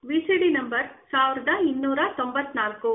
ವಿಸಿಡಿ number ಸಾವಿರದ ಇನ್ನೂರ ತೊಂಬತ್ನಾಲ್ಕು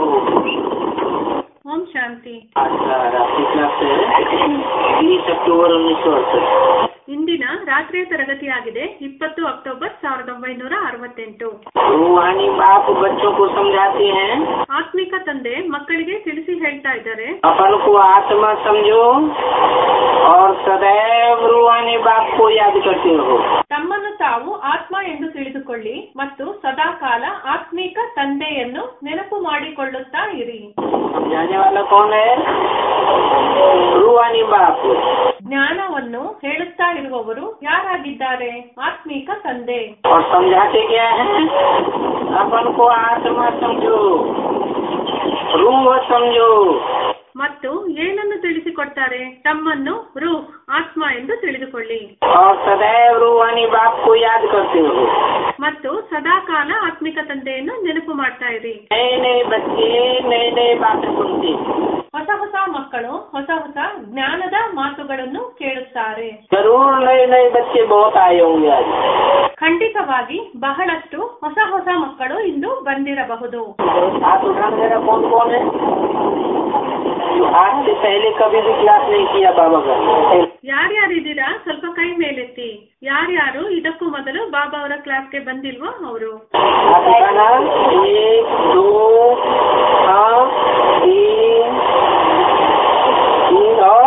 ಓಂ ಶಾಂತಿ अच्छा राशि क्लास है बीस अक्टूबर उन्नीस सौ अड़सठ ಇಂದಿನ ರಾತ್ರಿಯ ತರಗತಿಯಾಗಿದೆ ಇಪ್ಪತ್ತು ಅಕ್ಟೋಬರ್ ಸಾವಿರದ ಒಂಬೈನೂರ ಅರವತ್ತೆಂಟು रूहानी बाप बच्चों को समझाते हैं ಆತ್ಮಿಕ ತಂದೆ ಮಕ್ಕಳಿಗೆ ತಿಳಿಸಿ ಹೇಳ್ತಾ ಇದ್ದಾರೆ अपन को आत्मा समझो और सदैव रूहानी बाप को याद करते रहो ತಮ್ಮನ್ನು ತಾವು ಆತ್ಮ ಎಂದು ತಿಳಿದುಕೊಳ್ಳಿ ಮತ್ತು ಸದಾಕಾಲ ಆತ್ಮಿಕ ತಂದೆಯನ್ನು ನೆನಪು ಮಾಡಿಕೊಳ್ಳುತ್ತಾ ಇರಿ समझाने वाला कौन है रूहानी बाप ಜ್ಞಾನವನ್ನು ಹೇಳುತ್ತಾ ಇರುವವರು ಯಾರಾಗಿದ್ದಾರೆ ಆತ್ಮಿಕ ತಂದೆ और समझाते क्या है अपन को आत्मा समझो रूह समझो ಮತ್ತು ಏನನ್ನು ತಿಳಿಸಿಕೊಡ್ತಾರೆ ತಮ್ಮನ್ನು ರೂಹ್ ಆತ್ಮ ಎಂದು ತಿಳಿದುಕೊಳ್ಳಿ और सदैव रूहानी बाप को याद करते रहो ಮತ್ತು ಸದಾಕಾಲ ಆತ್ಮಿಕ ತಂದೆಯನ್ನು ನೆನಪು ಮಾಡ್ತಾ ಇರಿ नए नए बच्चे नए नए बातें सुनते हैं। ಹೊಸ ಹೊಸ ಮಕ್ಕಳು ಹೊಸ ಹೊಸ ಜ್ಞಾನದ ಮಾತುಗಳನ್ನು ಕೇಳುತ್ತಾರೆ जरूर नए नए बच्चे बहुत आए होंगे आज ಖಂಡಿತವಾಗಿ ಬಹಳಷ್ಟು ಹೊಸ ಹೊಸ ಮಕ್ಕಳು ಇಂದು ಬಂದಿರಬಹುದು हाथ उठाने मेरा कौन कौन है जो आज से पहले कभी भी क्लास नहीं किया बाबा का ಯಾರ್ಯಾರಿದ್ದೀರಾ ಸ್ವಲ್ಪ ಕೈ ಮೇಲೆತ್ತಿ ಯಾರ್ಯಾರು ಇದಕ್ಕೂ ಮೊದಲು ಬಾಬಾ ಅವರ ಕ್ಲಾಸ್ಗೆ ಬಂದಿಲ್ವೋ ಅವರು हाथ उठाना एक दो हाँ तीन तीन और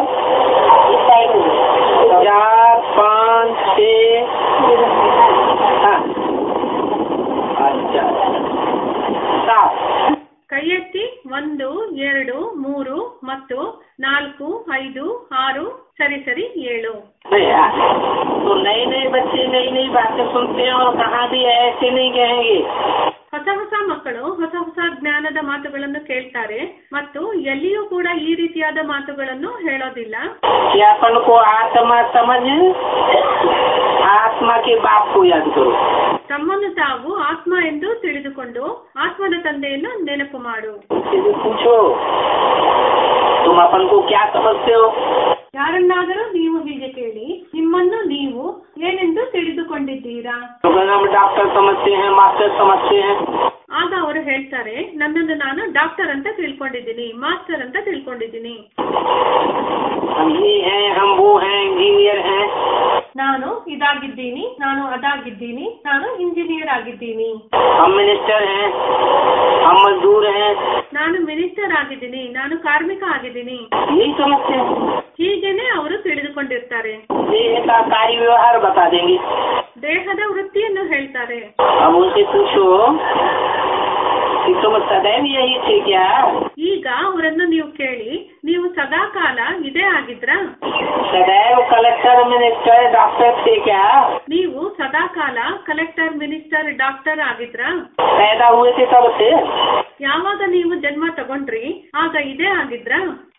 चार पाँच छः हाँ अच्छा सात ಕೈ ಎತ್ತಿ ಒಂದು ಎರಡು ಮೂರು ಮತ್ತು ನಾಲ್ಕು ಐದು ಆರು ಸರಿ ಸರಿ ಏಳು नहीं यार तो नए नए बच्चे नई नई बातें सुनते हैं और कहाँ भी ऐसे नहीं कहेंगे ಹೊಸ ಹೊಸ ಮಕ್ಕಳು ಹೊಸ ಹೊಸ ಜ್ಞಾನದ ಮಾತುಗಳನ್ನು ಕೇಳ್ತಾರೆ ಮತ್ತು ಎಲ್ಲಿಯೂ ಕೂಡ ಈ ರೀತಿಯಾದ ಮಾತುಗಳನ್ನು ಹೇಳೋದಿಲ್ಲ कि अपन को आत्मा समझ आत्मा के बाप को याद करो ತಮ್ಮನ್ನು ತಾವು ಆತ್ಮ ಎಂದು ತಿಳಿದುಕೊಂಡು ಆತ್ಮದ ತಂದೆಯನ್ನು ನೆನಪು ಮಾಡು किसी से पूछो तुम अपन को क्या समझते हो ಯಾರನ್ನಾದರೂ ನೀವು ಹೀಗೆ ಕೇಳಿ ನಿಮ್ಮನ್ನು ನೀವು ಏನೆಂದು ತಿಳಿದುಕೊಂಡಿದ್ದೀರಾ तो कहना हम डॉक्टर समझते हैं मास्टर समझते हैं ಆಗ ಅವರು ಹೇಳ್ತಾರೆ ನನ್ನನ್ನು ನಾನು ಡಾಕ್ಟರ್ ಅಂತ ತಿಳ್ಕೊಂಡಿದ್ದೀನಿ ಮಾಸ್ಟರ್ ಅಂತ ತಿಳ್ಕೊಂಡಿದ್ದೀನಿ हम ये हैं हम वो हैं इंजीनियर हैं ನಾನು ಇದಾಗಿದ್ದೀನಿ ನಾನು ಅದಾಗಿದ್ದೀನಿ ನಾನು ಇಂಜಿನಿಯರ್ ಆಗಿದ್ದೀನಿ हम मिनिस्टर हैं हम मजदूर हैं ನಾನು ಮಿನಿಸ್ಟರ್ ಆಗಿದ್ದೀನಿ ನಾನು ಕಾರ್ಮಿಕ ಆಗಿದ್ದೀನಿ यही समझते हैं ಹೀಗೇನೆ ಅವರು ತಿಳಿದುಕೊಂಡಿರ್ತಾರೆ देह का कार्य व्यवहार बता देंगे ದೇಹದ ವೃತ್ತಿಯನ್ನು ಹೇಳ್ತಾರೆ अब उनसे पूछो कि तुम सदैव यही थे क्या ಈಗ ಅವರನ್ನು ನೀವು ಕೇಳಿ ನೀವು ಸದಾಕಾಲ ಇದೇ ಆಗಿದ್ರಾ सदैव कलेक्टर मिनिस्टर डॉक्टर थे क्या ನೀವು ಸದಾಕಾಲ ಕಲೆಕ್ಟರ್ ಮಿನಿಸ್ಟರ್ ಡಾಕ್ಟರ್ ಆಗಿದ್ರಾ पैदा हुए थे तब से ಯಾವಾಗ ನೀವು ಜನ್ಮ ತಗೊಂಡ್ರಿ ಆಗ ಇದೇ ಆಗಿದ್ರಾ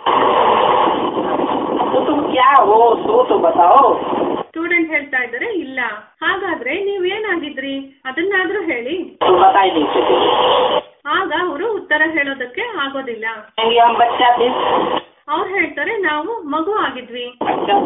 तो तुम क्या हो सो तो बताओ ಸ್ಟೂಡೆಂಟ್ ಹೇಳ್ತಾ ಇದ್ದಾರೆ ಇಲ್ಲ ಹಾಗಾದ್ರೆ ನೀವೇನಾಗಿದ್ರಿ ಅದನ್ನಾದ್ರೂ ಹೇಳಿ तो बता ही नहीं सके ಆಗ ಅವರು ಉತ್ತರ ಹೇಳೋದಕ್ಕೆ ಆಗೋದಿಲ್ಲ कहेंगे हम बच्चा थे ಅವ್ರು ಹೇಳ್ತಾರೆ ನಾವು ಮಗು ಆಗಿದ್ವಿ अच्छा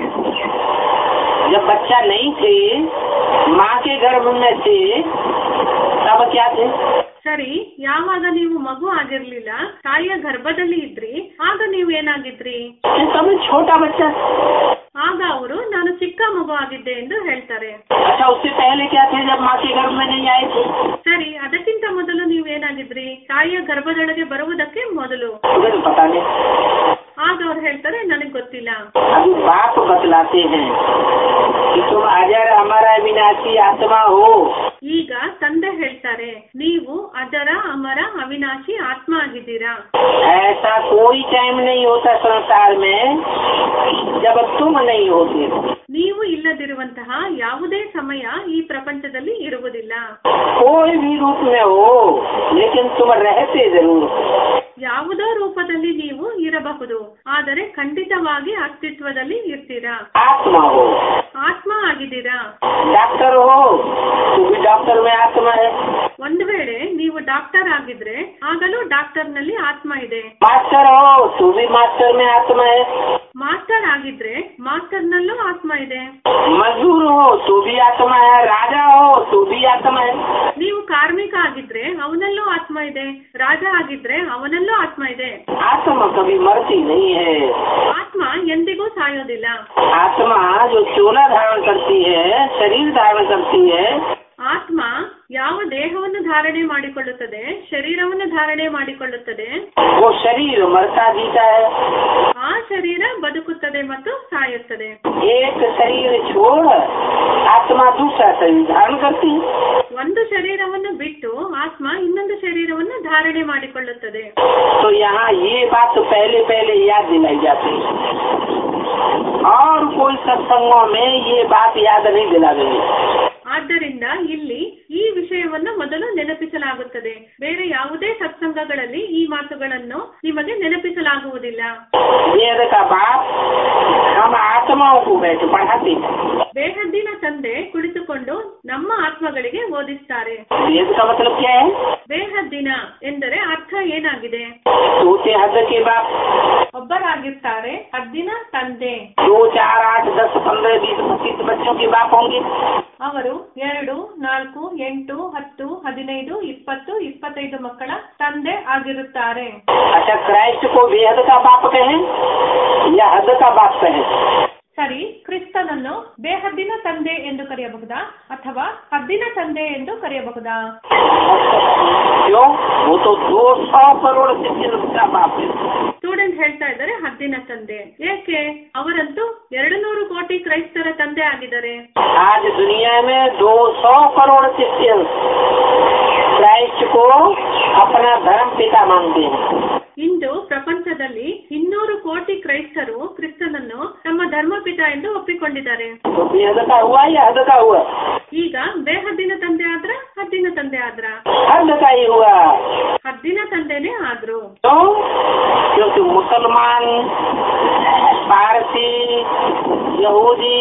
जब बच्चा नहीं थे माँ के गर्भ में थे तब क्या थे ಸರಿ ಯಾವಾಗ ನೀವು ಮಗು ಆಗಿರ್ಲಿಲ್ಲ ತಾಯಿಯ ಗರ್ಭದಲ್ಲಿ ಇದ್ರಿ ಆಗ ನೀವು ಏನಾಗಿದ್ರಿ तब छोटा बच्चा ಆಗ ಅವರು ನಾನು ಚಿಕ್ಕ ಮಗು ಆಗಿದ್ದೆ ಎಂದು ಹೇಳ್ತಾರೆ अच्छा उससे पहले क्या थे जब माँ के गर्भ में नहीं आए थे ಸರಿ ಅದಕ್ಕಿಂತ ಮೊದಲು ನೀವು ಏನಾಗಿದ್ರಿ ತಾಯಿಯ ಗರ್ಭದೊಳಗೆ ಬರುವುದಕ್ಕೆ ಮೊದಲು मुझे तो पता नहीं ಆಗ ಅವ್ರು ಹೇಳ್ತಾರೆ ನನಗೆ ಗೊತ್ತಿಲ್ಲ अभी बाप बतलाते हैं कि तुम अजर हमारा विनाशी आत्मा हो ಈಗ ತಂದೆ ಹೇಳ್ತಾರೆ ನೀವು ಅದರ ಅಮರ ಅವಿನಾಶಿ ಆತ್ಮ ಆಗಿದ್ದೀರಾ ऐसा कोई टाइम नहीं होता संसार में जब तुम नहीं होते ನೀವು ಇಲ್ಲದಿರುವಂತಹ ಯಾವುದೇ ಸಮಯ ಈ ಪ್ರಪಂಚದಲ್ಲಿ ಇರುವುದಿಲ್ಲ कोई भी रूप में हो लेकिन तुम रहते जरूर ಯಾವುದೋ ರೂಪದಲ್ಲಿ ನೀವು ಇರಬಹುದು ಆದರೆ ಖಂಡಿತವಾಗಿ ಅಸ್ತಿತ್ವದಲ್ಲಿ ಇರ್ತೀರಾ आत्मा हो ಆತ್ಮ ಆಗಿದ್ದೀರಾ डॉक्टर हो तो भी डॉक्टर में आत्मा है ಒಂದು ವೇಳೆ ನೀವು ಡಾಕ್ಟರ್ ಆಗಿದ್ರೆ ಆಗಲೂ ಡಾಕ್ಟರ್ನಲ್ಲಿ ಆತ್ಮ ಇದೆ मास्टर हो तो भी मास्टर में आत्मा है ಮಾಸ್ಟರ್ ಆಗಿದ್ರೆ ಮಾಸ್ಟರ್ನಲ್ಲೂ ಆತ್ಮ ಇದೆ मजदूर हो तो भी आत्मा है राजा हो तो भी आत्मा है ನೀವು ಧಾರ್ಮಿಕ ಆಗಿದ್ರೆ ಅವನಲ್ಲೂ ಆತ್ಮ ಇದೆ ರಾಜ ಆಗಿದ್ರೆ ಅವನಲ್ಲೂ ಆತ್ಮ ಇದೆ आत्मा कभी मरती नहीं है ಆತ್ಮ ಎಂದಿಗೂ ಸಾಯೋದಿಲ್ಲ आत्मा जो चोला धारण करती है शरीर धारण करती है ಆತ್ಮ ಯಾವ ದೇಹವನ್ನು ಧಾರಣೆ ಮಾಡಿಕೊಳ್ಳುತ್ತದೆ ಶರೀರವನ್ನು ಧಾರಣೆ ಮಾಡಿಕೊಳ್ಳುತ್ತದೆ वो शरीर मरता जीता है ಆ ಶರೀರ ಬದುಕುತ್ತದೆ ಮತ್ತು ಸಾಯುತ್ತದೆ एक शरीर छोड़ आत्मा दूसरा शरीर धारण करती है ಒಂದು ಶರೀರವನ್ನು ಬಿಟ್ಟು ಆತ್ಮ ಇನ್ನೊಂದು ಶರೀರವನ್ನು ಧಾರಣೆ ಮಾಡಿಕೊಳ್ಳುತ್ತದೆ तो यहाँ ये बात पहले पहले याद दिलाई जाती है और कोई सत्संगों में ये बात याद नहीं दिला गई ಆದ್ದರಿಂದ ಇಲ್ಲಿ ಈ ವಿಷಯವನ್ನು ಮೊದಲು ನೆನಪಿಸಲಾಗುತ್ತದೆ ಬೇರೆ ಯಾವುದೇ ಸತ್ಸಂಗಗಳಲ್ಲಿ ಈ ಮಾತುಗಳನ್ನು ನಿಮಗೆ ನೆನಪಿಸಲಾಗುವುದಿಲ್ಲ वेद का बाप हम आत्माओं को बैठ पढ़ाते हैं ಬೇಹದ್ದಿನ ತಂದೆ ಕುಳಿತುಕೊಂಡು ನಮ್ಮ ಆತ್ಮಗಳಿಗೆ ಓದಿಸ್ತಾರೆ वेद का मतलब क्या है ಬೇಹದ್ದಿನ ಎಂದರೆ ಅರ್ಥ ಏನಾಗಿದೆ सोते हद के बाप ಒಬ್ಬರಾಗಿರ್ತಾರೆ ಹದ್ದಿನ ತಂದೆ दो चार आठ दस पंद्रह बीस पच्चीस बच्चों के बाप होंगे ಅವರು ಎರಡು ನಾಲ್ಕು ಎಂಟು ಹತ್ತು ಹದಿನೈದು ಇಪ್ಪತ್ತು ಇಪ್ಪತ್ತೈದು ಮಕ್ಕಳ ತಂದೆ ಆಗಿರುತ್ತಾರೆ अच्छा क्राइस्ट को बेहद का बाप कहें या हद का बाप कहें ಸರಿ ಕ್ರಿಸ್ತನನ್ನು ಬೇಹದ್ದಿನ ತಂದೆ ಎಂದು ಕರೆಯಬಹುದಾ ಅಥವಾ ಹದ್ದಿನ ತಂದೆ ಎಂದು ಕರೆಯಬಹುದಾ क्यों वो तो दो सौ करोड़ सिटीजन का बाप है ಸ್ಟೂಡೆಂಟ್ ಹೇಳ್ತಾ ಇದ್ದಾರೆ ಹದ್ದಿನ ತಂದೆ ಏಕೆ ಅವರಂತೂ ಎರಡು ನೂರು ಕೋಟಿ ಕ್ರೈಸ್ತರ ತಂದೆ ಆಗಿದ್ದಾರೆ आज दुनिया में 200 करोड़ क्रिश्चियन क्राइस्ट को अपना धर्म पिता मानते हैं ಇಂದು ಪ್ರಪಂಚದಲ್ಲಿ ಇನ್ನೂರು ಕೋಟಿ ಕ್ರೈಸ್ತರು ಕ್ರಿಸ್ತನನ್ನು ತಮ್ಮ ಧರ್ಮಪಿತ ಎಂದು ಒಪ್ಪಿಕೊಂಡಿದ್ದಾರೆ तो बेहद का हुआ या हद का हुआ ಈಗ ಬೇಹದ್ದಿನ ತಂದೆ ಆದ್ರ ಹದ್ದಿನ ತಂದೆ ಆದ್ರ हद का ही हुआ ಹದ್ದಿನ ತಂದೆನೇ ಆದ್ರು क्यों क्योंकि मुसलमान पारसी यहूदी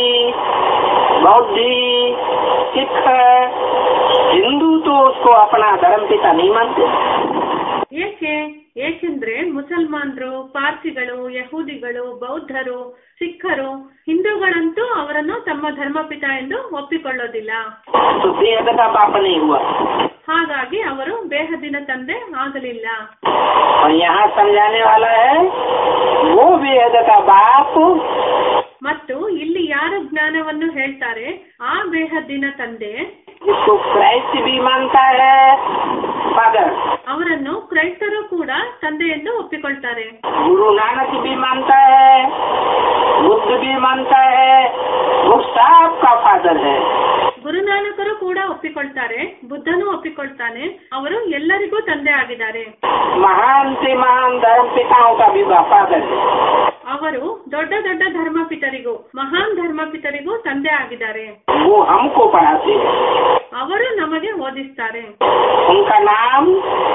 बौद्धि सिख हिंदू तो उसको अपना धर्म पिता नहीं मानते ಏಕೆ ಏಕೆಂದ್ರೆ ಮುಸಲ್ಮಾನರು ಪಾರ್ಸಿಗಳು ಯಹೂದಿಗಳು ಬೌದ್ಧರು ಸಿಖ್ಖರು ಹಿಂದೂಗಳಂತೂ ಅವರನ್ನು ತಮ್ಮ ಧರ್ಮಪಿತ ಎಂದು ಒಪ್ಪಿಕೊಳ್ಳೋದಿಲ್ಲ तो बेहद का बाप नहीं हुआ ಹಾಗಾಗಿ ಅವರು ಬೇಹದ್ದಿನ ತಂದೆ ಆಗಲಿಲ್ಲ और यहाँ समझाने वाला है वो बेहद का बाप ಮತ್ತು ಇಲ್ಲಿ ಯಾರು ಜ್ಞಾನವನ್ನು ಹೇಳ್ತಾರೆ ಆ ಬೇಹದ್ದಿನ ತಂದೆ जिसको क्राइस्ट भी मानता है फादर ಅವರನ್ನು ಕ್ರೈಸ್ತರು ಕೂಡ ತಂದೆ ಎಂದು ಒಪ್ಪಿಕೊಳ್ತಾರೆ गुरु नानक भी मानता है बुद्ध भी मानता है वो सबका फादर है ಗುರುನಾನಕರು ಕೂಡ ಒಪ್ಪಿಕೊಳ್ತಾರೆ ಬುದ್ಧನೂ ಒಪ್ಪಿಕೊಳ್ತಾನೆ ಅವರು ಎಲ್ಲರಿಗೂ ತಂದೆ ಆಗಿದ್ದಾರೆ महान से महान धर्म पिताओं का भी फादर है ಅವರು ದೊಡ್ಡ ದೊಡ್ಡ ಧರ್ಮಪಿತರಿಗೂ ಮಹಾನ್ ಧರ್ಮಪಿತರಿಗೂ ತಂದೆ ಆಗಿದ್ದಾರೆ वो हमको पढ़ाते हैं ಅವರು ನಮಗೆ ಓದಿಸ್ತಾರೆ उनका नाम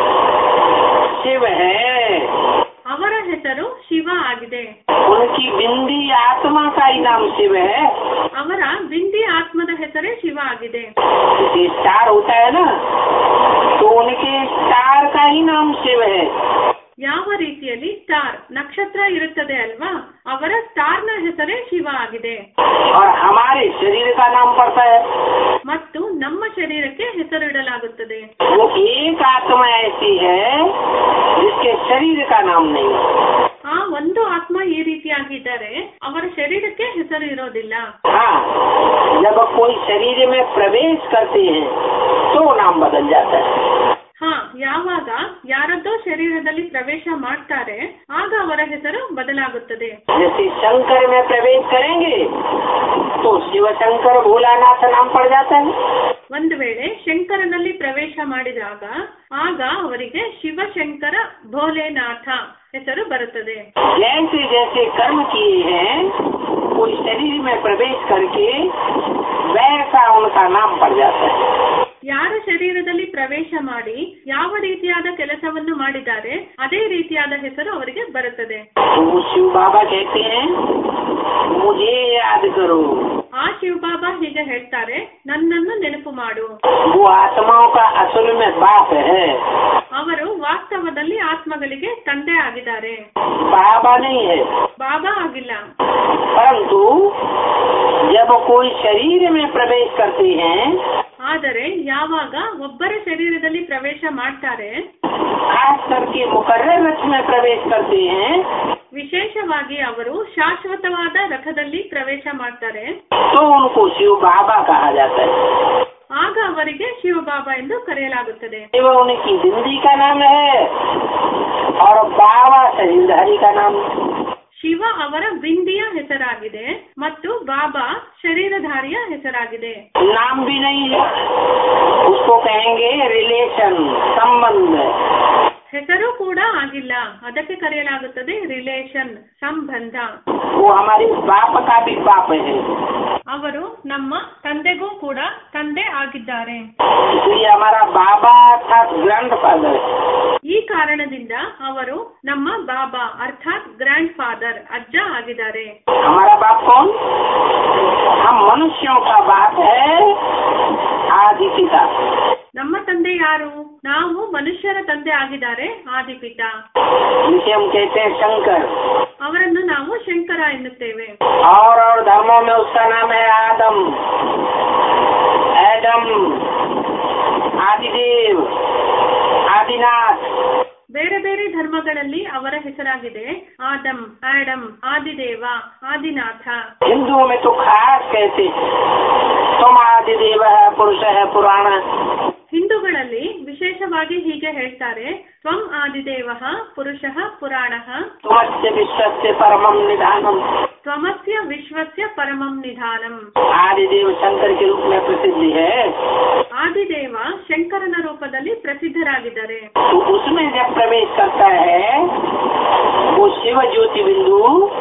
शिव है ಅವರ ಹೆಸರು ಶಿವ ಆಗಿದೆ उनकी बिंदी आत्मा का ही नाम शिव है ಅವರ ಬಿಂದಿ ಆತ್ಮದ ಹೆಸರೇ ಶಿವ ಆಗಿದೆ जैसे स्टार होता है ना तो उनके स्टार का ही नाम शिव है ಯಾವ ರೀತಿಯಲ್ಲಿ ಸ್ಟಾರ್ ನಕ್ಷತ್ರ ಇರುತ್ತದೆ ಅಲ್ವಾ ಅವರ ಸ್ಟಾರ್ನ ಹೆಸರೇ ಶಿವ ಆಗಿದೆ और हमारे शरीर का नाम पड़ता है ಮತ್ತು ನಮ್ಮ ಶರೀರಕ್ಕೆ ಹೆಸರಿಡಲಾಗುತ್ತದೆ वो एक आत्मा ऐसी है जिसके शरीर का नाम नहीं है ಆ ಒಂದು ಆತ್ಮ ಈ ರೀತಿಯಾಗಿದ್ದರೆ ಅವರ ಶರೀರಕ್ಕೆ ಹೆಸರು ಇರೋದಿಲ್ಲ हाँ जब कोई शरीर में प्रवेश करते हैं तो नाम बदल जाता है ಹಾ ಯಾವಾಗ ಯಾರದ್ದೋ ಶರೀರದಲ್ಲಿ ಪ್ರವೇಶ ಮಾಡ್ತಾರೆ ಆಗ ಅವರ ಹೆಸರು ಬದಲಾಗುತ್ತದೆ जैसे शंकर में प्रवेश करेंगे तो शिव शंकर भोलानाथ नाम पड़ जाता है ಒಂದು ವೇಳೆ ಶಂಕರನಲ್ಲಿ ಪ್ರವೇಶ ಮಾಡಿದಾಗ ಆಗ ಅವರಿಗೆ ಶಿವಶಂಕರ ಭೋಲೆನಾಥ ಹೆಸರು ಬರುತ್ತದೆ जैसे जैसे कर्म किए हैं कोई शरीर में प्रवेश करके वैसा उनका नाम पड़ जाता है ಯಾರ ಶರೀರದಲ್ಲಿ ಪ್ರವೇಶ ಮಾಡಿ ಯಾವ ರೀತಿಯಾದ ಕೆಲಸವನ್ನು ಮಾಡಿದ್ದಾರೆ ಅದೇ ರೀತಿಯಾದ ಹೆಸರು ಅವರಿಗೆ ಬರುತ್ತದೆ तो वो शिव बाबा कहते हैं मुझे याद करो ಆ ಶಿವಬಾಬಾ ಹೀಗೆ ಹೇಳ್ತಾರೆ ನನ್ನನ್ನು ನೆನಪು ಮಾಡು वो आत्माओं का असल में बाप है ಅವರು ವಾಸ್ತವದಲ್ಲಿ ಆತ್ಮಗಳಿಗೆ ತಂದೆ ಆಗಿದ್ದಾರೆ बाबा नहीं है ಬಾಬಾ ಆಗಿಲ್ಲ परंतु जब कोई शरीर में प्रवेश करते हैं ಆದರೆ ಯಾವಾಗ ಒಬ್ಬರ ಶರೀರದಲ್ಲಿ ಪ್ರವೇಶ ಮಾಡ್ತಾರೆ खास करके मुकर्रर रथ में प्रवेश करते हैं ವಿಶೇಷವಾಗಿ ಅವರು ಶಾಶ್ವತವಾದ ರಥದಲ್ಲಿ ಪ್ರವೇಶ ಮಾಡ್ತಾರೆ तो उनको शिव बाबा कहा जाता है ಆಗ ಅವರಿಗೆ ಶಿವಬಾಬಾ ಎಂದು ಕರೆಯಲಾಗುತ್ತದೆ शिव उनकी जिंदगी का नाम है और बाबा शरीरधारी का नाम है ಶಿವ ಅವರ ಬಿಂದಿಯ ಹೆಸರಾಗಿದೆ ಮತ್ತು ಬಾಬಾ ಶರೀರಧಾರಿಯ ಹೆಸರಾಗಿದೆ नाम भी नहीं है उसको कहेंगे रिलेशन संबंध ಹೆಸರು ಕೂಡ ಆಗಿಲ್ಲ ಅದಕ್ಕೆ ಕರೆಯಲಾಗುತ್ತದೆ ರಿಲೇಷನ್ ಸಂಬಂಧ वो हमारे बाप का भी बाप है ಅವರು ನಮ್ಮ ತಂದೆಗೂ ಕೂಡ ತಂದೆ ಆಗಿದ್ದಾರೆ इसलिए हमारा बाबा अर्थात ग्रैंड फादर ಈ ಕಾರಣದಿಂದ ಅವರು ನಮ್ಮ ಬಾಬಾ ಅರ್ಥಾತ್ ಗ್ರ್ಯಾಂಡ್ ಫಾದರ್ ಅಜ್ಜ ಆಗಿದ್ದಾರೆ हमारा बाप कौन हम मनुष्यों का बाप है आदि पिता ನಮ್ಮ ತಂದೆ ಯಾರು ನಾವು ಮನುಷ್ಯರ ತಂದೆ ಆಗಿದ್ದಾರೆ ಆದಿಪಿತ जिसे हम कहते हैं शंकर ಅವರನ್ನು ನಾವು ಶಂಕರ ಎನ್ನುತ್ತೇವೆ और और धर्मों में उसका नाम है आदम एडम आदिदेव आदिनाथ ಬೇರೆ ಬೇರೆ ಧರ್ಮಗಳಲ್ಲಿ ಅವರ ಹೆಸರಾಗಿದೆ ಆದಮ್ ಆಡಮ್ ಆದಿದೇವ ಆದಿನಾಥ हिंदुओं में तो खास कहते हैं तुम आदिदेव है पुरुष है पुराण ಹಿಂದೂಗಳಲ್ಲಿ ವಿಶೇಷವಾಗಿ ಹೀಗೆ ಹೇಳ್ತಾರೆ ತ್ವಂ ಆದಿದೇವ ಪುರುಷ ಪುರಾಣ तुमस्य विश्वस्य परमम निधानम ತ್ವಮಸ್ಯ ವಿಶ್ವಸ್ಯ ಪರಮಂ ನಿಧಾನಂ आदिदेव शंकर के रूप में प्रसिद्ध है ಆದಿದೇವ ಶಂಕರನ ರೂಪದಲ್ಲಿ ಪ್ರಸಿದ್ಧರಾಗಿದ್ದಾರೆ तो उसमें जब प्रवेश करता है वो शिव ज्योति बिंदु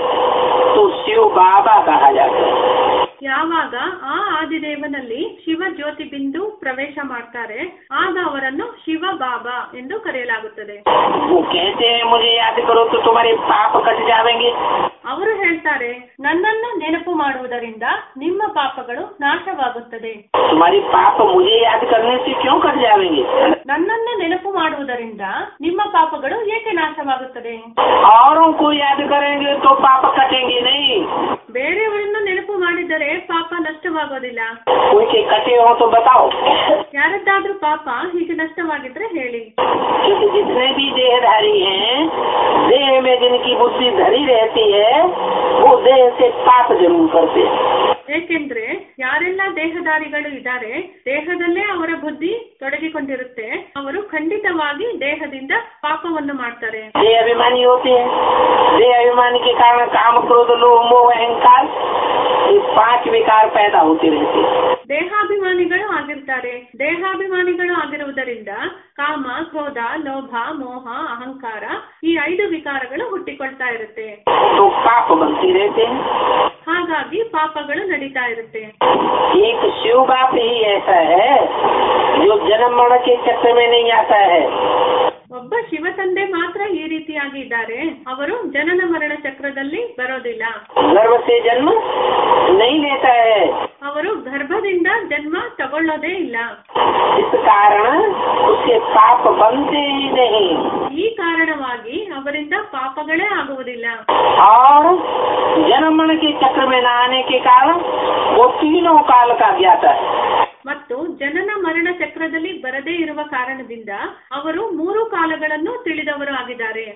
तो शिव बाबा कहा जाता है ಯಾವಾಗ ಆ ಆದಿದೇವನಲ್ಲಿ ಶಿವ ಜ್ಯೋತಿ ಬಿಂದು ಪ್ರವೇಶ ಮಾಡ್ತಾರೆ ಆಗ ಅವರನ್ನು ಶಿವ ಬಾಬಾ ಎಂದು ಕರೆಯಲಾಗುತ್ತದೆ वो कहते हैं मुझे याद करो तो तुम्हारे पाप कट जाएंगे ಅವರು ಹೇಳ್ತಾರೆ ನನ್ನನ್ನು ನೆನಪು ಮಾಡುವುದರಿಂದ ನಿಮ್ಮ ಪಾಪಗಳು ನಾಶವಾಗುತ್ತದೆ तुम्हारे पाप मुझे याद करने से क्यों कट जाएंगे ನನ್ನನ್ನು ನೆನಪು ಮಾಡುವುದರಿಂದ ನಿಮ್ಮ ಪಾಪಗಳು ಏಕೆ ನಾಶವಾಗುತ್ತದೆ औरों को याद करेंगे तो पाप कटेंगे नहीं ಬೇರೆಯವರನ್ನು ನೆನಪು ಮಾಡಿದರೆ ಪಾಪ ನಷ್ಟವಾಗೋದಿಲ್ಲ उनके कटे हो तो बताओ ಯಾರದ್ದಾದ್ರೂ ಪಾಪ ಹೀಗೆ ನಷ್ಟವಾಗಿದ್ರೆ ಹೇಳಿ क्योंकि जितने भी देहधारी हैं देह में जिनकी बुद्धि धरी रहती है वो देह से पाप जरूर करते हैं ಏಕೆಂದ್ರೆ ಯಾರೆಲ್ಲ ದೇಹದಾರಿಗಳು ಇದ್ದಾರೆ ದೇಹದಲ್ಲೇ ಅವರ ಬುದ್ಧಿ ತೊಡಗಿಕೊಂಡಿರುತ್ತೆ ಅವರು ಖಂಡಿತವಾಗಿ ದೇಹದಿಂದ ಪಾಪವನ್ನು ಮಾಡ್ತಾರೆ देह अभिमानी होते हैं देह अभिमानी के कारण काम क्रोध लोभ मोह अहंकार ये पांच विकार पैदा होते रहते हैं ದೇಹಾಭಿಮಾನಿಗಳು ಆಗಿರ್ತಾರೆ ದೇಹಾಭಿಮಾನಿಗಳು ಆಗಿರುವುದರಿಂದ ಕಾಮ ಕ್ರೋಧ ಲೋಭ ಮೋಹ ಅಹಂಕಾರ ಈ ಐದು ವಿಕಾರಗಳು ಹುಟ್ಟಿಕೊಳ್ತಾ ಇರುತ್ತೆ तो पाप बनते रहते हैं ಹಾಗಾಗಿ ಪಾಪಗಳು ನಡೀತಾ ಇರುತ್ತೆ एक शिव बाप ही ऐसा है जो जन्म मरण के चक्र में नहीं आता है ಒಬ್ಬ ಶಿವ ತಂದೆ ಮಾತ್ರ ಈ ರೀತಿಯಾಗಿ ಇದ್ದಾರೆ ಅವರು ಜನನ ಮರಣ ಚಕ್ರದಲ್ಲಿ ಬರೋದಿಲ್ಲ गर्भ से जन्म नहीं लेता है ಅವರು ಗರ್ಭದಿಂದ ಜನ್ಮ ತಗೊಳ್ಳೋದೇ ಇಲ್ಲ इस कारण उसके पाप बनते ही नहीं ಈ ಕಾರಣವಾಗಿ ಅವರಿಂದ ಪಾಪಗಳೇ ಆಗುವುದಿಲ್ಲ और जन्म मरण के चक्र में न आने के कारण वो तीनों काल का ज्ञाता है ಮತ್ತು ಜನನ ಮರಣ ಚಕ್ರದಲ್ಲಿ ಬರದೇ ಇರುವ ಕಾರಣದಿಂದ ಅವರು ಮೂರು ಕಾಲಗಳನ್ನು ತಿಳಿದವರು ಆಗಿದ್ದಾರೆ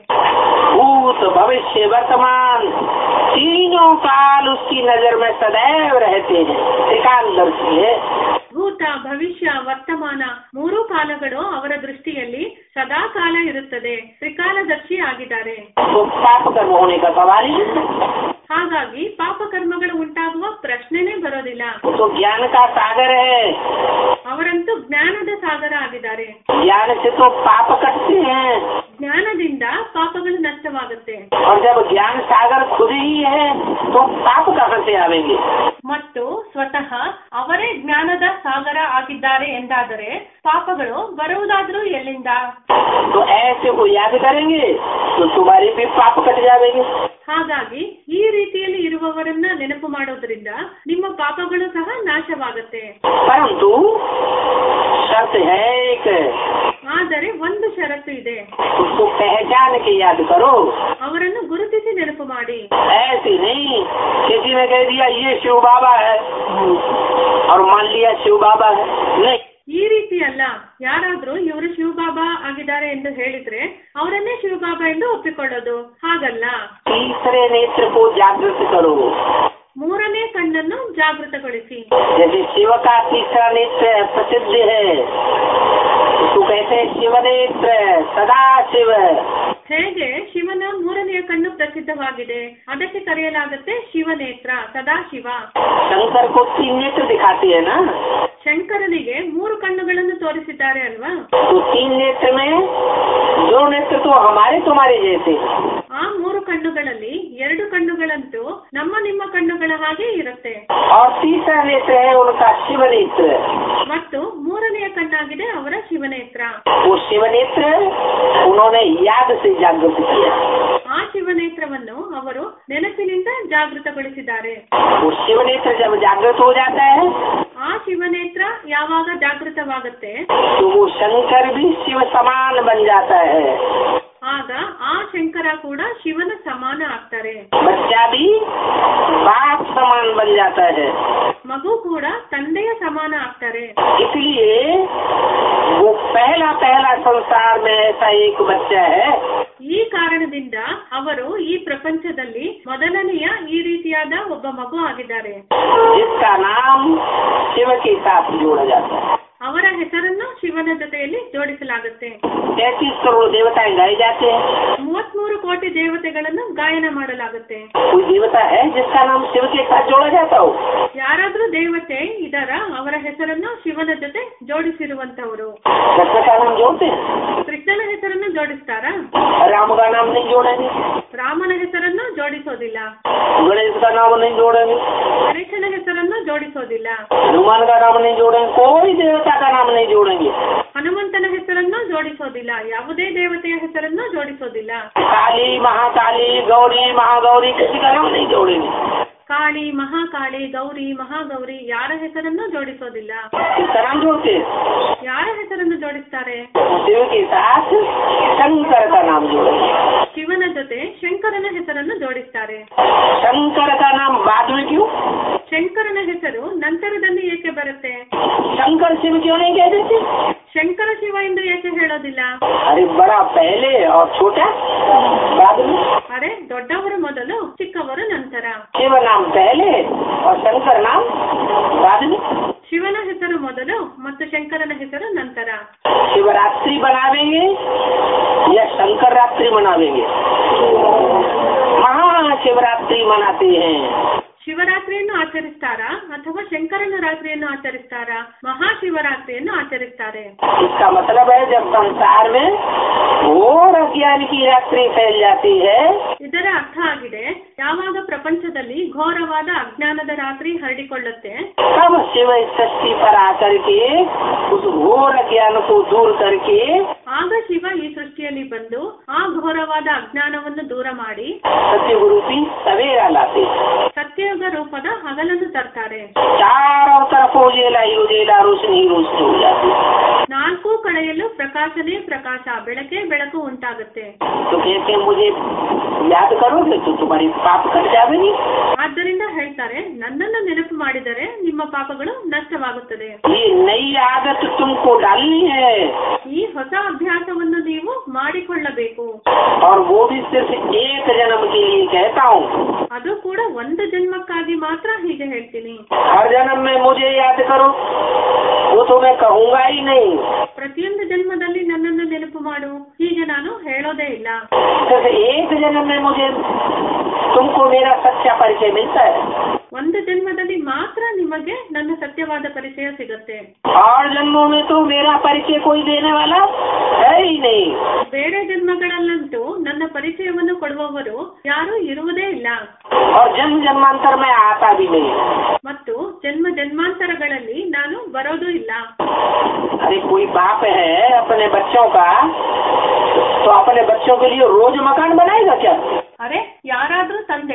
भूत भविष्य वर्तमान तीनों काल उसकी नजर में सदैव रहते हैं एकांदर्शी है ಭೂತ ಭವಿಷ್ಯ ವರ್ತಮಾನ ಮೂರು ಕಾಲಗಳು ಅವರ ದೃಷ್ಟಿಯಲ್ಲಿ ಸದಾ ಕಾಲ ಇರುತ್ತದೆ ತ್ರಿಕಾಲದರ್ಶಿ ಆಗಿದ್ದಾರೆ तो पाप कर्म होने का सवाल ही नहीं ಹಾಗಾಗಿ ಪಾಪಕರ್ಮಗಳು ಉಂಟಾಗುವ ಪ್ರಶ್ನೆನೇ ಬರೋದಿಲ್ಲ वो तो ज्ञान का सागर है ಅವರಂತೂ ಜ್ಞಾನದ ಸಾಗರ ಆಗಿದ್ದಾರೆ ज्ञान से तो पाप कटते हैं ಜ್ಞಾನದಿಂದ ಪಾಪಗಳು ನಷ್ಟವಾಗುತ್ತೆ और जब ज्ञान सागर खुद ही है तो पाप कहाँ से आवेंगे ಮತ್ತು ಸ್ವತಃ ಅವರೇ ಜ್ಞಾನದ ಸಾಗರ ಆಗಿದ್ದಾರೆ ಎಂದಾದರೆ ಪಾಪಗಳು ಬರುವುದಾದ್ರೂ ಎಲ್ಲಿಂದ तो ऐसे को याद करेंगे तो तुम्हारे भी पाप कट जाएंगे ಹಾಗಾಗಿ ಈ ರೀತಿಯಲ್ಲಿ ಇರುವವರನ್ನ ನೆನಪು ಮಾಡೋದ್ರಿಂದ ನಿಮ್ಮ ಪಾಪಗಳು ಸಹ ನಾಶವಾಗುತ್ತೆ परंतु शर्त है एक ಆದರೆ ಒಂದು ಷರತ್ತು ಇದೆ उसको पहचान के याद करो ಅವರನ್ನು ಗುರುತಿಸಿ ನೆನಪು ಮಾಡಿ ऐसे नहीं किसी ने कह दिया ये शिव बाबा है और मान लिया शिव बाबा है नहीं ಈ ರೀತಿ ಅಲ್ಲ ಯಾರಾದ್ರೂ ಇವರು ಶಿವಬಾಬಾ ಆಗಿದ್ದಾರೆ ಎಂದು ಹೇಳಿದ್ರೆ ಅವರನ್ನೇ ಶಿವಬಾಬಾ ಎಂದು ಒಪ್ಪಿಕೊಳ್ಳೋದು ಹಾಗಲ್ಲ तीसरे नेत्र को जागृत करो ಮೂರನೇ ಕಣ್ಣನ್ನು ಜಾಗೃತಗೊಳಿಸಿ जैसे शिव का तीसरा नेत्र प्रसिद्ध है उसको कहते हैं शिव नेत्र सदा शिव ಹೇಗೆ ಶಿವನ ಮೂರನೆಯ ಕಣ್ಣು ಪ್ರಸಿದ್ಧವಾಗಿದೆ ಅದಕ್ಕೆ ಕರೆಯಲಾಗುತ್ತೆ ಶಿವನೇತ್ರ ಸದಾಶಿವ शंकर को तीन नेत्र दिखाते हैं ना ಶಂಕರನಿಗೆ ಮೂರು ಕಣ್ಣುಗಳನ್ನು ತೋರಿಸಿದ್ದಾರೆ ಅಲ್ವಾ तो तीन नेत्र में दो नेत्र तो हमारे तुम्हारे जैसे हैं। ಆ ಮೂರು ಕಣ್ಣುಗಳಲ್ಲಿ ಎರಡು ಕಣ್ಣುಗಳಂತೂ ನಮ್ಮ ನಿಮ್ಮ ಕಣ್ಣುಗಳ ಹಾಗೆ ಇರುತ್ತೆ और तीसरा नेत्र है उनका शिव नेत्र ಮತ್ತು ಮೂರನೆಯ ಕಣ್ಣಾಗಿದೆ ಅವರ ಶಿವನೇತ್ರ वो शिव नेत्र उन्होंने याद से जागृत किया ಆ ಶಿವನೇತ್ರವನ್ನು ಅವರು ನೆನಪಿನಿಂದ ಜಾಗೃತಗೊಳಿಸಿದ್ದಾರೆ वो शिव नेत्र जब जागृत हो जाता है ಆ ಶಿವನೇತ್ರ ಯಾವಾಗ ಜಾಗೃತವಾಗುತ್ತೆ तो वो शंकर भी शिव समान बन जाता है ಆಗ ಆ ಶಂಕರ ಕೂಡ ಶಿವನ ಸಮಾನ ಆಗ್ತಾರೆ बच्चा भी बाप समान बन जाता है ಮಗು ಕೂಡ ತಂದೆಯ ಸಮಾನ ಆಗ್ತಾರೆ इसलिए वो पहला पहला संसार में ऐसा एक बच्चा है ಈ ಕಾರಣದಿಂದ ಅವರು ಈ ಪ್ರಪಂಚದಲ್ಲಿ ಮೊದಲನೆಯ ಈ ರೀತಿಯಾದ ಒಬ್ಬ ಮಗು ಆಗಿದ್ದಾರೆ जिसका नाम शिव के साथ जोड़ा जाता है ಅವರ ಹೆಸರನ್ನು ಶಿವನ ಜೊತೆಯಲ್ಲಿ ಜೋಡಿಸಲಾಗುತ್ತೆ तैतीस करोड़ देवताएं गाए जाते हैं ಮೂವತ್ಮೂರು ಕೋಟಿ ದೇವತೆಗಳನ್ನು ಗಾಯನ ಮಾಡಲಾಗುತ್ತೆ कोई देवता है जिसका नाम शिव के साथ जोड़ा जाता हो ಯಾರಾದ್ರೂ ದೇವತೆ ಇದರ ಅವರ ಹೆಸರನ್ನು ಶಿವನ ಜೊತೆ ಜೋಡಿಸಿರುವಂತವರು कृष्ण का नाम जोड़ते हैं ಕೃಷ್ಣನ ಹೆಸರನ್ನು ಜೋಡಿಸ್ತಾರಾ राम का नाम नहीं जोड़ेंगे ರಾಮನ ಹೆಸರನ್ನು ಜೋಡಿಸೋದಿಲ್ಲ गणेश का नाम नहीं जोड़ेंगे ಗಣೇಶನ ಹೆಸರನ್ನು ಜೋಡಿಸೋದಿಲ್ಲ हनुमान का नाम नहीं जोड़ेंगे कोई देवता का नाम नहीं जोड़ेंगे ಹನುಮಂತನ ಹೆಸರನ್ನು ಜೋಡಿಸೋದಿಲ್ಲ ಯಾವುದೇ ದೇವತೆಯ ಹೆಸರನ್ನು ಜೋಡಿಸೋದಿಲ್ಲ काली महाकाली गौरी महागौरी किसी का नाम नहीं जोड़ेंगे ಕಾಳಿ ಮಹಾಕಾಳಿ ಗೌರಿ ಮಹಾಗೌರಿ ಯಾರ ಹೆಸರನ್ನು ಜೋಡಿಸೋದಿಲ್ಲ किसका नाम जोड़ते हैं ಯಾರ ಹೆಸರನ್ನು ಜೋಡಿಸ್ತಾರೆ शिव के साथ शंकर का नाम जोड़ेंगे ಶಿವನ ಜೊತೆ ಶಂಕರನ ಹೆಸರನ್ನು ಜೋಡಿಸ್ತಾರೆ शंकर का नाम बाद में क्यों ಶಂಕರನ ಹೆಸರು ನಂತರದಲ್ಲಿ ಏಕೆ ಬರುತ್ತೆ शंकर शिव क्यों नहीं कह देते ಶಂಕರ ಶಿವ ಎಂದು ಏಕೆ ಹೇಳೋದಿಲ್ಲ अरे बड़ा पहले और छोटा बाद में ಅರೆ ದೊಡ್ಡವರು ಮೊದಲು ಚಿಕ್ಕವರು ನಂತರ शिव नाम पहले और शंकर नाम बाद में ಶಿವನ ಹೆಸರು ಮೊದಲು ಮತ್ತು ಶಂಕರನ ಹೆಸರು ನಂತರ शिवरात्रि बनावेंगे या शंकर रात्रि मनावेंगे महाशिवरात्रि मनाते हैं ಶಿವರಾತ್ರಿಯನ್ನು ಆಚರಿಸ್ತಾರಾ ಅಥವಾ ಶಂಕರನ ರಾತ್ರಿಯನ್ನು ಆಚರಿಸ್ತಾರಾ ಮಹಾಶಿವರಾತ್ರಿಯನ್ನು ಆಚರಿಸ್ತಾರೆ इसका मतलब है जब संसार में घोर अज्ञान की रात्रि फैल जाती है ಇದರ ಅರ್ಥ ಆಗಿದೆ ಯಾವಾಗ ಪ್ರಪಂಚದಲ್ಲಿ ಘೋರವಾದ ಅಜ್ಞಾನದ ರಾತ್ರಿ ಹರಡಿಕೊಳ್ಳುತ್ತೆ तब शिव इस सृष्टि पर आकर के उस घोर अज्ञान को दूर करके ಆಗ ಶಿವ ಈ ಸೃಷ್ಟಿಯಲ್ಲಿ ಬಂದು ಆ ಘೋರವಾದ ಅಜ್ಞಾನವನ್ನು ದೂರ ಮಾಡಿ सत्यगुरुपी सवेरा लाते हैं। ಸತ್ಯಯುಗ ರೂಪದ ಹಗಲನ್ನು ತರ್ತಾರೆ चारों तरफ उजेला ही उजेला रोशनी ही रोशनी हो जाती है ನಾಲ್ಕು ಕಡೆಯಲ್ಲೂ ಪ್ರಕಾಶನೇ ಪ್ರಕಾಶ ಬೆಳಕೆ ಬೆಳಕು ಉಂಟಾಗುತ್ತೆ तो कहते हैं मुझे याद करोगे तो तुम्हारी पाप कट जाएगी ಆದ್ದರಿಂದ ಹೇಳ್ತಾರೆ ನನ್ನನ್ನು ನೆನಪು ಮಾಡಿದರೆ ನಿಮ್ಮ ಪಾಪಗಳು ನಷ್ಟವಾಗುತ್ತದೆ ये नई आदत तुमको डालनी है ಈ ಹೊಸ ಅಭ್ಯಾಸವನ್ನು ನೀವು ಮಾಡಿಕೊಳ್ಳಬೇಕು और वो भी सिर्फ एक जन्म के लिए कहता हूँ ಅದು ಕೂಡ ಒಂದು ಜನ್ಮಕ್ಕಾಗಿ ಮಾತ್ರ ಹೀಗೆ ಹೇಳ್ತೀನಿ हर जन्म में मुझे याद करो वो तो मैं कहूंगा ही नहीं ಪ್ರತಿಯೊಂದು ಜನ್ಮದಲ್ಲಿ ನನ್ನನ್ನು ನೆನಪು ಮಾಡು ಹೀಗೆ ನಾನು ಹೇಳೋದೇ ಇಲ್ಲ सिर्फ एक जन्म में मुझे तुमको मेरा सच्चा परिचय मिलता है ಒಂದು ಜನ್ಮದಲ್ಲಿ ಮಾತ್ರ ನಿಮಗೆ ನನ್ನ ಸತ್ಯವಾದ ಪರಿಚಯ ಸಿಗುತ್ತೆ और जन्मों में तो मेरा परिचय कोई देने वाला है ही नहीं ಬೇರೆ ಜನ್ಮಗಳಲ್ಲಂತೂ ನನ್ನ ಪರಿಚಯವನ್ನು ಕೊಡುವವರು ಯಾರೂ ಇರುವುದೇ ಇಲ್ಲ और जन्म जन्मांतर में आता भी नहीं ಮತ್ತು ಜನ್ಮ ಜನ್ಮಾಂತರಗಳಲ್ಲಿ ನಾನು ಬರೋದು ಇಲ್ಲ अरे कोई बाप है अपने बच्चों का तो अपने बच्चों के लिए रोज मकान बनाएगा क्या ಅರೆ ಯಾರಾದ್ರೂ ತಂದೆ ಈ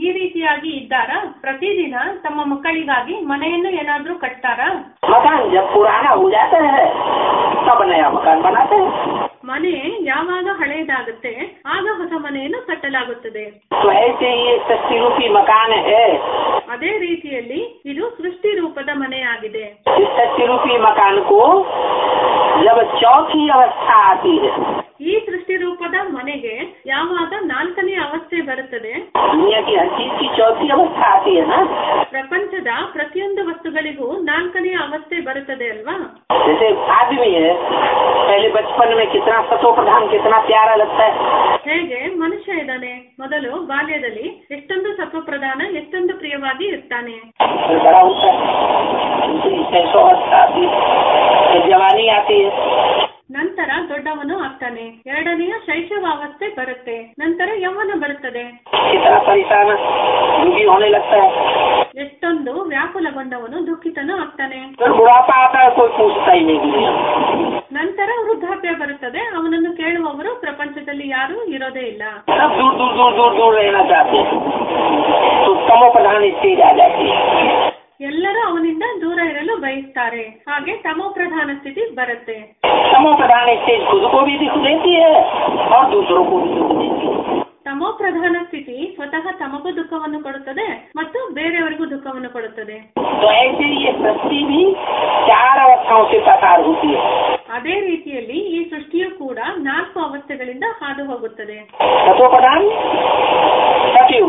ಈ ರೀತಿಯಾಗಿ ಇದ್ದಾರಾ ಪ್ರತಿದಿನ ತಮ್ಮ ಮಕ್ಕಳಿಗಾಗಿ ಮನೆಯನ್ನು ಏನಾದ್ರೂ ಕಟ್ತಾರಾ मकान जब पुराना हो जाता है तब नया मकान बनाते हैं ಮನೆ ಯಾವಾಗ ಹಳೆಯದಾಗುತ್ತೆ ಆಗ ಹೊಸ ಮನೆಯನ್ನು ಕಟ್ಟಲಾಗುತ್ತದೆ तो ऐसे ये सृष्टि रूपी मकान है ಅದೇ ರೀತಿಯಲ್ಲಿ ಇದು ಸೃಷ್ಟಿ ರೂಪದ ಮನೆಯಾಗಿದೆ इस सृष्टि रूपी मकान को जब चौथी अवस्था आती है ಈ ಸೃಷ್ಟಿ ರೂಪದ ಮನೆಗೆ ಯಾವಾಗ ನಾಲ್ಕನೇ ಅವಸ್ಥೆ ಬರುತ್ತದೆ दुनिया की हर चीज की चौथी अवस्था आती है ना ಪ್ರಪಂಚದ ಪ್ರತಿಯೊಂದು ವಸ್ತುಗಳಿಗೂ ನಾಲ್ಕನೇ ಅವಸ್ಥೆ ಬರುತ್ತದೆ ಅಲ್ವಾ जैसे आदमी है पहले बचपन में कितना सतो प्रधान कितना प्यारा लगता है ಹೇಗೆ ಮನುಷ್ಯ ಇದ್ದಾನೆ ಮೊದಲು ಬಾಲ್ಯದಲ್ಲಿ ಎಷ್ಟೊಂದು ಸತ್ವಪ್ರಧಾನ ಎಷ್ಟೊಂದು ಪ್ರಿಯವಾಗಿ ಇರ್ತಾನೆ फिर बड़ा होता है दूसरी छह अवस्था आती है फिर जवानी आती है ನಂತರ ದೊಡ್ಡವನು ಆಗ್ತಾನೆ ಎರಡನೆಯ ಶೈಶವಾವಸ್ಥೆ ಬರುತ್ತೆ ನಂತರ ಯೌವನ ಬರುತ್ತದೆ कितना परेशान दुखी होने लगता है ಎಷ್ಟೊಂದು ವ್ಯಾಕುಲಗೊಂಡವನು ದುಃಖಿತನೂ ಆಗ್ತಾನೆ फिर बुढ़ापा आता है कोई पूछता ही नहीं दुनिया में। ನಂತರ ವೃದ್ಧಾಪ್ಯ ಬರುತ್ತದೆ ಅವನನ್ನು ಕೇಳುವವರು ಪ್ರಪಂಚದಲ್ಲಿ ಯಾರೂ ಇರೋದೇ ಇಲ್ಲ सब दूर दूर दूर दूर दूर रहना चाहते हैं तो तमो प्रधान स्टेज आ जाती है ಎಲ್ಲರೂ ಅವನಿಂದ ದೂರ ಇರಲು ಬಯಸ್ತಾರೆ ಹಾಗೆ ತಮೋ ಪ್ರಧಾನ ಸ್ಥಿತಿ ಬರುತ್ತೆ तमो प्रधान स्टेज खुद को भी दुख देती है और दूसरों को भी दुख देती है ತಮೋ ಪ್ರಧಾನ ಸ್ಥಿತಿ ಸ್ವತಃ ತಮಗೂ ದುಃಖವನ್ನು ಕೊಡುತ್ತದೆ ಮತ್ತು ಬೇರೆಯವರಿಗೂ ದುಃಖವನ್ನು ಕೊಡುತ್ತದೆ तो ऐसे ये सृष्टि भी चार अवस्थाओं से प्रकार होती है ಅದೇ ರೀತಿಯಲ್ಲಿ ಈ ಸೃಷ್ಟಿಯು ಕೂಡ ನಾಲ್ಕು ಅವಸ್ಥೆಗಳಿಂದ ಹಾದು ಹೋಗುತ್ತದೆ सतो प्रधान सतयुग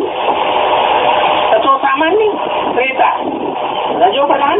सतो सामान्य त्रेता रजो प्रधान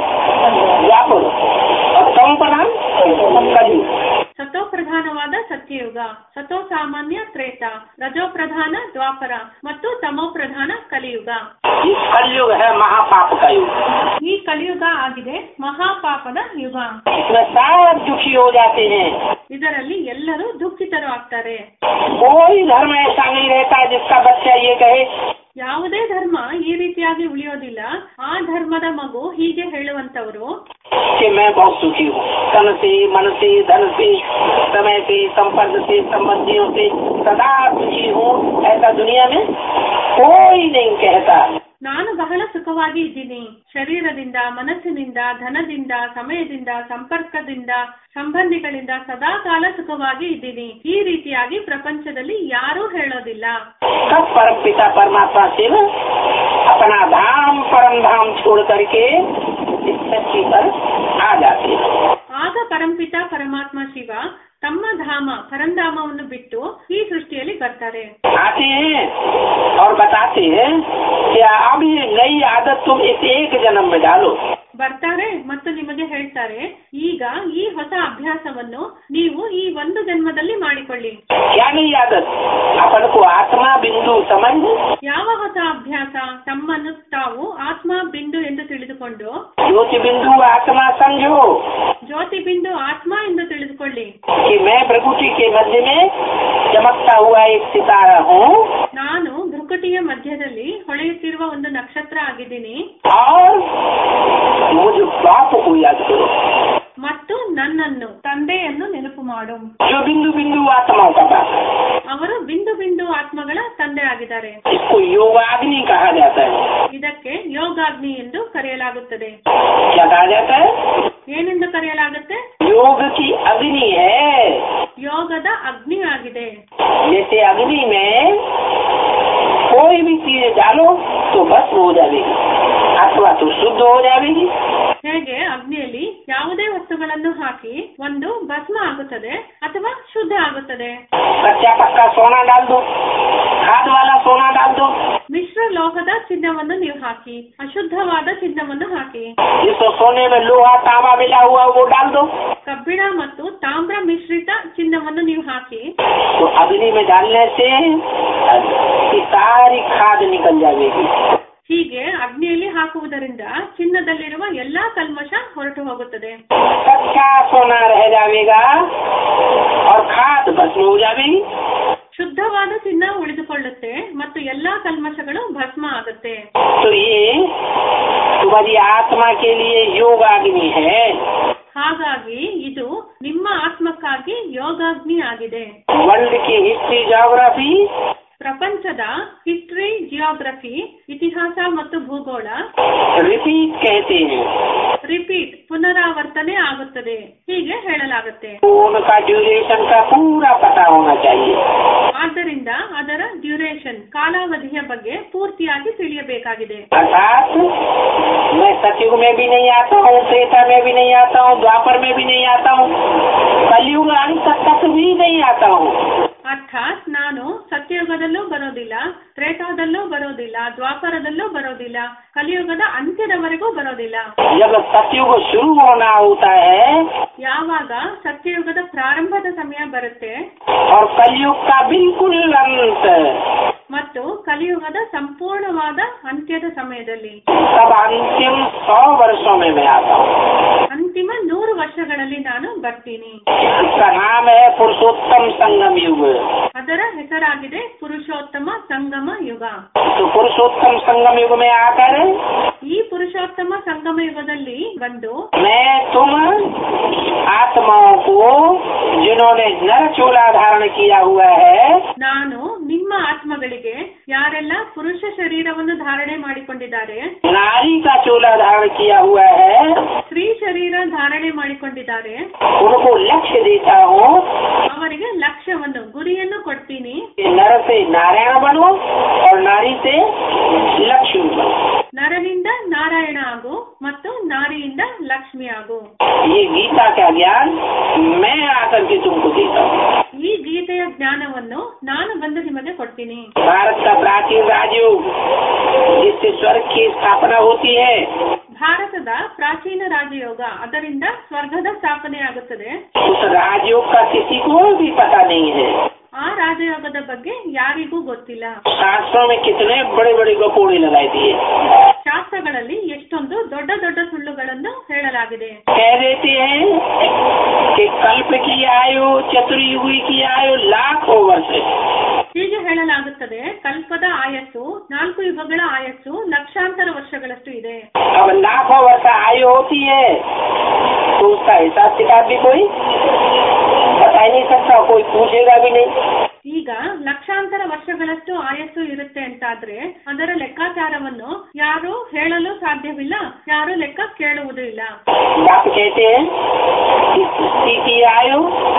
व्यापुर और तमो प्रधान कलयुग ಸತೋ ಪ್ರಧಾನವಾದ ಸತ್ಯಯುಗ ಸತೋ ಸಾಮಾನ್ಯ ತ್ರೇತ ರಜೋ ಪ್ರಧಾನ ದ್ವಾಪರ ಮತ್ತು ತಮೋ ಪ್ರಧಾನ ಕಲಿಯುಗ ये कलयुग है महापाप का युग ಈ ಕಲಿಯುಗ ಆಗಿದೆ ಮಹಾಪಾಪದ ಯುಗ इसमें सब दुखी हो जाते हैं ಇದರಲ್ಲಿ ಎಲ್ಲರೂ ದುಃಖಿತರು ಆಗ್ತಾರೆ कोई धर्म ऐसा नहीं रहता जिसका बच्चा ये कहे ಯಾವುದೇ ಧರ್ಮ ಈ ರೀತಿಯಾಗಿ ಉಳಿಯೋದಿಲ್ಲ ಆ ಧರ್ಮದ ಮಗು ಹೀಗೆ ಹೇಳುವಂತವರು कि मैं बहुत सुखी हूँ तन से मन से धन से समय से संपर्क से संबंधियों से सदा सुखी हूँ ऐसा दुनिया में कोई नहीं कहता ನಾನು ಬಹಳ ಸುಖವಾಗಿ ಇದ್ದೀನಿ ಶರೀರದಿಂದ ಮನಸ್ಸಿನಿಂದ ಧನದಿಂದ ಸಮಯದಿಂದ ಸಂಪರ್ಕದಿಂದ ಸಂಬಂಧಿಗಳಿಂದ ಸದಾ ಕಾಲ ಸುಖವಾಗಿ ಇದ್ದೀನಿ ಈ ರೀತಿಯಾಗಿ ಪ್ರಪಂಚದಲ್ಲಿ ಯಾರೂ ಹೇಳೋದಿಲ್ಲ सब परम पिता परमात्मा शिव अपना धाम परम धाम छोड़ करके इस धरती पर आ जाते हैं ಆಗ ಪರಂಪಿತ ಪರಮಾತ್ಮ ಶಿವ ತಮ್ಮ ಧಾಮ ಪರಂಧಾಮವನ್ನು ಬಿಟ್ಟು ಈ ಸೃಷ್ಟಿಯಲ್ಲಿ ಬರ್ತಾರೆ आते हैं और बताते हैं कि अब ये नई आदत तुम इस एक जन्म में डालो ಬರ್ತಾರೆ ಮತ್ತು ನಿಮಗೆ ಹೇಳ್ತಾರೆ ಈಗ ಈ ಹೊಸ ಅಭ್ಯಾಸವನ್ನು ನೀವು ಈ ಒಂದು ಜನ್ಮದಲ್ಲಿ ಮಾಡಿಕೊಳ್ಳಿ क्या नई आदत अपन को आत्मा बिंदु समझ ಯಾವ ಹೊಸ ಅಭ್ಯಾಸ ತಮ್ಮನ್ನು ತಾವು ಆತ್ಮ ಬಿಂದು ಎಂದು ತಿಳಿದುಕೊಂಡು ज्योति बिंदु आत्मा समझो ಜ್ಯೋತಿ ಬಿಂದು ಆತ್ಮ ಎಂದು ತಿಳಿದುಕೊಳ್ಳಿ कि मैं प्रकृति के मध्य में चमकता हुआ एक सितारा हूँ ನಾನು ಭೃಕುಟಿಯ ಮಧ್ಯದಲ್ಲಿ ಹೊಳೆಯುತ್ತಿರುವ ಒಂದು ನಕ್ಷತ್ರ ಆಗಿದ್ದೀನಿ और मुझ बाप को याद करो ಮತ್ತು ನನ್ನನ್ನು ತಂದೆಯನ್ನು ನೆನಪು ಮಾಡು जो बिंदु बिंदु आत्माओं का बाप है ಅವರು ಬಿಂದು ಬಿಂದು ಆತ್ಮಗಳ ತಂದೆ ಆಗಿದ್ದಾರೆ इसको योगाग्नि कहा जाता है ಇದಕ್ಕೆ ಯೋಗಾಗ್ನಿ ಎಂದು ಕರೆಯಲಾಗುತ್ತದೆ क्या कहा जाता है ಏನೆಂದು ಕರೆಯಲಾಗುತ್ತೆ योग की अग्नि है ಯೋಗದ ಅಗ್ನಿ ಆಗಿದೆ जैसे अग्नि में कोई भी चीज डालो तो भस्म हो जाएगी अथवा तो शुद्ध हो जाएगी ಹೇಗೆ ಅಗ್ನಿಯಲ್ಲಿ ಯಾವುದೇ ವಸ್ತುಗಳನ್ನು ಹಾಕಿ ಒಂದು ಭಸ್ಮ ಆಗುತ್ತದೆ ಅಥವಾ ಶುದ್ಧ ಆಗುತ್ತದೆ कच्चा पक्का सोना डाल दो खाद वाला सोना डाल दो ಮಿಶ್ರ ಲೋಹದ ಚಿನ್ನವನ್ನು ನೀವು ಹಾಕಿ ಅಶುದ್ಧವಾದ ಚಿನ್ನವನ್ನು ಹಾಕಿ जिसको सोने में लोहा तांबा मिला हुआ वो डाल दो ಕಬ್ಬಿಣ ಮತ್ತು ತಾಮ್ರ ಮಿಶ್ರಿತ ಚಿನ್ನವನ್ನು ನೀವು ಹಾಕಿ तो अग्नि में डालने से की सारी खाद निकल जाएगी ಹೀಗೆ ಅಗ್ನಿಯಲ್ಲಿ ಹಾಕುವುದರಿಂದ ಚಿನ್ನದಲ್ಲಿರುವ ಎಲ್ಲಾ ಕಲ್ಮಶ ಹೊರಟು ಹೋಗುತ್ತದೆ कच्चा सोना रह जाएगा और खाद भस्म हो जाएगी ಶುದ್ಧವಾದ ಚಿನ್ನ ಉಳಿದುಕೊಳ್ಳುತ್ತೆ ಮತ್ತು ಎಲ್ಲಾ ಕಲ್ಮಶಗಳು ಭಸ್ಮ ಆಗುತ್ತೆ तो ये तुम्हारी आत्मा के लिए योग अग्नि है ಹಾಗಾಗಿ ಇದು ನಿಮ್ಮ ಆತ್ಮಕ್ಕಾಗಿ ಯೋಗಾಗ್ನಿ ಆಗಿದೆ वर्ल्ड की हिस्ट्री जोग्राफी ಪ್ರಪಂಚದ ಹಿಸ್ಟ್ರಿ ಜಿಯೋಗ್ರಫಿ ಇತಿಹಾಸ ಮತ್ತು ಭೂಗೋಳ रिपीट कहते हैं ರಿಪೀಟ್ ಪುನರಾವರ್ತನೆ ಆಗುತ್ತದೆ ಹೀಗೆ ಹೇಳಲಾಗುತ್ತೆ तो उनका ड्यूरेशन का पूरा पता होना चाहिए ಆದ್ದರಿಂದ ಅದರ ಡ್ಯೂರೇಷನ್ ಕಾಲಾವಧಿಯ ಬಗ್ಗೆ ಪೂರ್ತಿಯಾಗಿ ತಿಳಿಯಬೇಕಾಗಿದೆ अर्थात मैं सतयुग में भी नहीं आता हूँ त्रेता में भी नहीं आता हूँ द्वापर में भी नहीं आता हूँ कलयुग अंत तक भी नहीं आता हूँ ಅರ್ಥಾತ್ ನಾನು ಸತ್ಯಯುಗದಲ್ಲೂ ಬರೋದಿಲ್ಲ ತ್ರೇತಾದಲ್ಲೂ ಬರೋದಿಲ್ಲ ದ್ವಾಪರದಲ್ಲೂ ಬರೋದಿಲ್ಲ ಕಲಿಯುಗದ ಅಂತ್ಯದವರೆಗೂ ಬರೋದಿಲ್ಲ जब सतयुग शुरू होना होता है ಯಾವಾಗ ಸತ್ಯಯುಗದ ಪ್ರಾರಂಭದ ಸಮಯ ಬರುತ್ತೆ और कलयुग का बिल्कुल अंत ಮತ್ತು ಕಲಿಯುಗದ ಸಂಪೂರ್ಣವಾದ ಅಂತ್ಯದ ಸಮಯದಲ್ಲಿ तब अंतिम सौ वर्षों में मैं आता हूँ ಅಂತಿಮ ನೂರು ವರ್ಷಗಳಲ್ಲಿ ನಾನು ಬರ್ತೀನಿ इसका नाम है पुरुषोत्तम संगम युग ಅದರ ಹೆಸರಾಗಿದೆ ಪುರುಷೋತ್ತಮ ಸಂಗಮ ಯುಗ तो पुरुषोत्तम संगम युग में आकर ಈ ಪುರುಷೋತ್ತಮ ಸಂಗಮ ಯುಗದಲ್ಲಿ ಬಂದು मैं तुम आत्माओं को जिन्होंने नर चोला धारण किया हुआ है ನಾನು ನಿಮ್ಮ ಆತ್ಮಗಳಿಗೆ ಯಾರೆಲ್ಲ ಪುರುಷ ಶರೀರವನ್ನು ಧಾರಣೆ ಮಾಡಿಕೊಂಡಿದ್ದಾರೆ नारी का चोला धारण किया हुआ है ಸ್ತ್ರೀ ಶರೀರ ಧಾರಣೆ ಮಾಡಿಕೊಂಡಿದ್ದಾರೆ उनको लक्ष्य देता हूँ ಅವರಿಗೆ ಲಕ್ಷ್ಯವನ್ನು ಗುರಿಯನ್ನು ಕೊಡ್ತೀನಿ कि नर से नारायण बनो और नारी से लक्ष्मी बनो ನರನಿಂದ ನಾರಾಯಣ ಆಗು ಮತ್ತು ನಾರಿಯಿಂದ ಲಕ್ಷ್ಮಿ ಆಗು ये गीता का ज्ञान मैं आकर के तुमको देता हूँ ಈ ಗೀತೆಯ ಜ್ಞಾನವನ್ನು ನಾನು ಬಂದು ನಿಮಗೆ ಕೊಡ್ತೀನಿ भारत का प्राचीन राजयोग जिससे स्वर्ग की स्थापना होती है ಭಾರತದ ಪ್ರಾಚೀನ ರಾಜಯೋಗ ಅದರಿಂದ ಸ್ವರ್ಗದ ಸ್ಥಾಪನೆ ಆಗುತ್ತದೆ उस राजयोग का किसी को भी पता नहीं है ಆ ರಾಜಯೋಗದ ಬಗ್ಗೆ ಯಾರಿಗೂ ಗೊತ್ತಿಲ್ಲ शास्त्रों में कितने बड़े बड़े गपोड़े लगाए दिए ಶಾಸ್ತ್ರಗಳಲ್ಲಿ ಎಷ್ಟೊಂದು ದೊಡ್ಡ ದೊಡ್ಡ ಸುಳ್ಳುಗಳನ್ನು ಹೇಳಲಾಗಿದೆ कह देते हैं कि कल्प की आयु चतुर्युग की आयु लाखों वर्ष है ಹೀಗೆ ಹೇಳಲಾಗುತ್ತದೆ ಕಲ್ಪದ ಆಯಸ್ಸು ನಾಲ್ಕು ಯುಗಗಳ ಆಯಸ್ಸು ಲಕ್ಷಾಂತರ ವರ್ಷಗಳಷ್ಟು ಇದೆ अब लाखों वर्ष आयु होती है तो उसका हिसाब किताब भी कोई बता ही नहीं सकता कोई पूछेगा भी नहीं ಈಗ ಲಕ್ಷಾಂತರ ವರ್ಷಗಳಷ್ಟು ಆಯಸ್ಸು ಇರುತ್ತೆ ಅಂತಾದ್ರೆ ಅದರ ಲೆಕ್ಕಾಚಾರವನ್ನು ಯಾರು ಹೇಳಲು ಸಾಧ್ಯವಿಲ್ಲ ಯಾರು ಲೆಕ್ಕ ಕೇಳುವುದೂ ಇಲ್ಲ बाप कहते हैं कि सृष्टि की आयु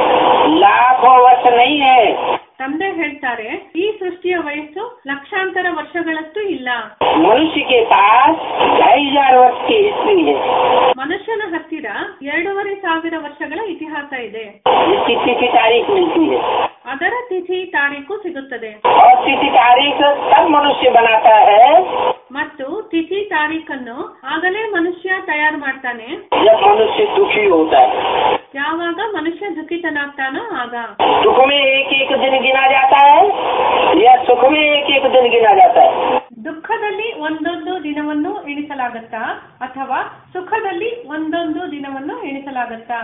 लाखों वर्ष नहीं है ತಂದೆ ಹೇಳ್ತಾರೆ ಈ ಸೃಷ್ಟಿಯ ವಯಸ್ಸು ಲಕ್ಷಾಂತರ ವರ್ಷಗಳಷ್ಟು ಇಲ್ಲ मनुष्य के पास ढाई हजार वर्ष की हिस्ट्री है ಮನುಷ್ಯನ ಹತ್ತಿರ ಎರಡೂವರೆ ಸಾವಿರ ವರ್ಷಗಳ ಇತಿಹಾಸ ಇದೆ जिसकी तिथि तारीख मिलती है ಅದರ ತಿಥಿ ತಾರೀಕು ಸಿಗುತ್ತದೆ और तिथि तारीख तब मनुष्य बनाता है ಮತ್ತು ತಿಥಿ ತಾರೀಖನ್ನು ಆಗಲೇ ಮನುಷ್ಯ ತಯಾರು ಮಾಡ್ತಾನೆ जब मनुष्य दुखी होता है ಯಾವಾಗ ಮನುಷ್ಯ ದುಃಖಿತನಾಗ್ತಾನೋ ಆಗ दुख में एक एक दिन गिना जाता है या सुख में एक एक दिन गिना जाता है ದುಃಖದಲ್ಲಿ ಒಂದೊಂದು ದಿನವನ್ನು ಎಣಿಸಲಾಗತ್ತಾ ಅಥವಾ ಸುಖದಲ್ಲಿ ಒಂದೊಂದು ದಿನವನ್ನು ಎಣಿಸಲಾಗತ್ತಾ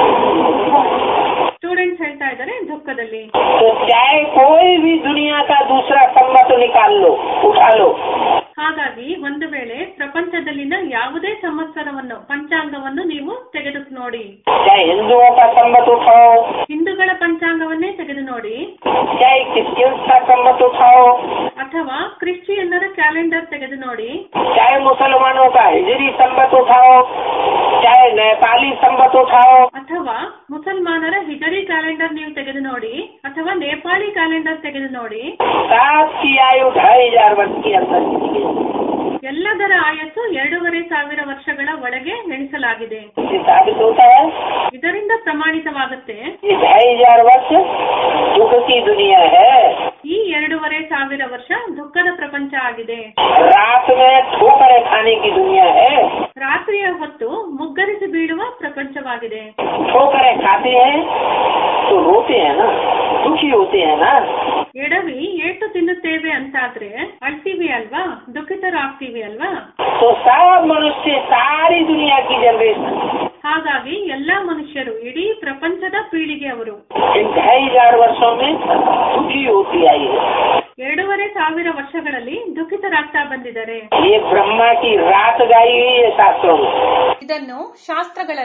ಸ್ಟೂಡೆಂಟ್ಸ್ ಹೇಳ್ತಾ ಇದ್ದಾರೆ ದುಃಖದಲ್ಲಿ तो चाहे कोई भी दुनिया का दूसरा सम्मत निकाल लो उठा लो ಹಾಗಾಗಿ ಒಂದು ವೇಳೆ ಪ್ರಪಂಚದಲ್ಲಿನ ಯಾವುದೇ ಸಂವತ್ಸರವನ್ನು ಪಂಚಾಂಗವನ್ನು ನೀವು ತೆಗೆದು ನೋಡಿ चाहे हिंदुओं का सम्मत उठाओ ಹಿಂದೂಗಳ ಪಂಚಾಂಗವನ್ನೇ ತೆಗೆದು ನೋಡಿ चाहे क्रिश्चियंस का सम्मत उठाओ ಅಥವಾ ಕ್ರಿಶ್ಚಿಯನ್ನರ ಕ್ಯಾಲೆಂಡರ್ ತೆಗೆದು ನೋಡಿ चाहे मुसलमानों का हिजरी सम्मत उठाओ चाहे नेपाली सम्मत उठाओ ಅಥವಾ ಮುಸಲ್ಮಾನರ ಹಿಜರಿ ಕ್ಯಾಲೆಂಡರ್ ನೀವು ತೆಗೆದು ನೋಡಿ ಅಥವಾ ನೇಪಾಳಿ ಕ್ಯಾಲೆಂಡರ್ ತೆಗೆದು ನೋಡಿ सात की आयु ढाई हजार वर्ष के अंदर की है ಎಲ್ಲದರ ಆಯಸ್ಸು ಎರಡೂವರೆ ಸಾವಿರ ವರ್ಷಗಳ ಒಳಗೆ ಎಣಿಸಲಾಗಿದೆ इससे साबित होता है ಇದರಿಂದ ಪ್ರಮಾಣಿತವಾಗುತ್ತೆ ये ढाई हजार वर्ष दुख की दुनिया है ಈ ಎರಡೂವರೆ ಸಾವಿರ ವರ್ಷ ದುಃಖದ ಪ್ರಪಂಚ ಆಗಿದೆ रात में ठोकरें खाने की दुनिया है ರಾತ್ರಿಯ ಹೊತ್ತು ಮುಗ್ಗರಿಸಿ ಬೀಳುವ ಪ್ರಪಂಚವಾಗಿದೆ ठोकरें खाते हैं तो रोते हैं ना दुखी होते हैं ना ಎಡವಿ ಏಟು ತಿನ್ನುತ್ತೇವೆ ಅಂತಾದ್ರೆ ಅಳ್ತೀವಿ ಅಲ್ವಾ ದುಃಖಿತರಾಗ್ತೀವಿ ಅಲ್ವಾ तो सब मनुष्य सारी दुनिया की जनरेशन ಹಾಗಾಗಿ ಎಲ್ಲಾ ಮನುಷ್ಯರು ಇಡೀ ಪ್ರಪಂಚದ ಪೀಳಿಗೆಯವರು इन ढाई हजार वर्षों में दुखी होती आई है ಎರಡೂವರೆ ಸಾವಿರ ವರ್ಷಗಳಲ್ಲಿ ದುಃಖಿತರಾಗ್ತಾ ಬಂದಿದ್ದಾರೆ ये ब्रह्मा की रात गाई हुई है शास्त्रों में ಇದನ್ನು ಶಾಸ್ತ್ರಗಳಲ್ಲಿ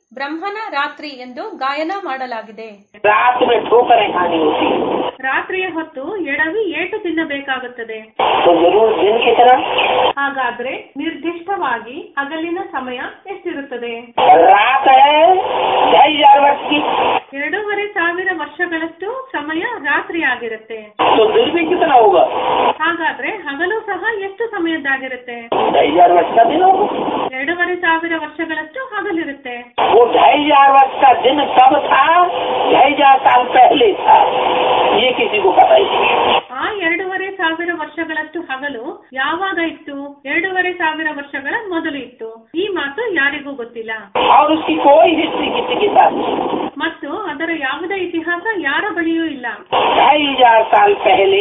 ಬ್ರಹ್ಮನ ರಾತ್ರಿ ಎಂದು ಗಾಯನ ಮಾಡಲಾಗಿದೆ रात में ठोकरें खानी होती है ರಾತ್ರಿಯ ಹೊತ್ತು ಎಡವಿ ಏಟು ತಿನ್ನಬೇಕಾಗುತ್ತದೆ तो जरूर दिन कितना ಹಾಗಾದ್ರೆ ನಿರ್ದಿಷ್ಟವಾಗಿ ಹಗಲಿನ ಸಮಯ ಎಷ್ಟಿರುತ್ತದೆ रात है ढाई हजार वर्ष की ಎರಡೂವರೆ ಸಾವಿರ ವರ್ಷಗಳಷ್ಟು ಸಮಯ ರಾತ್ರಿ ಆಗಿರುತ್ತೆ तो दिन भी कितना होगा ಹಾಗಾದ್ರೆ ಹಗಲು ಸಹ ಎಷ್ಟು ಸಮಯದ್ದಾಗಿರುತ್ತೆ ढाई हजार वर्ष का दिन होगा ಎರಡೂವರೆ ಸಾವಿರ ವರ್ಷಗಳಷ್ಟು ಹಗಲಿರುತ್ತೆ वो ढाई हजार वर्ष का दिन कब था ढाई हजार साल पहले था ये किसी को पता ही नहीं ಆ ಎರಡೂವರೆ ಸಾವಿರ ವರ್ಷಗಳಷ್ಟು ಹಗಲು ಯಾವಾಗ ಇತ್ತು ಎರಡೂವರೆ ಸಾವಿರ ವರ್ಷಗಳ ಮೊದಲು ಇತ್ತು ಈ ಮಾತು ಯಾರಿಗೂ ಗೊತ್ತಿಲ್ಲ और उसकी कोई हिस्ट्री किसी के पास नहीं ಮತ್ತು ಅದರ ಯಾವುದೇ ಇತಿಹಾಸ ಯಾರ ಬಳಿಯೂ ಇಲ್ಲ ढाई हजार साल पहले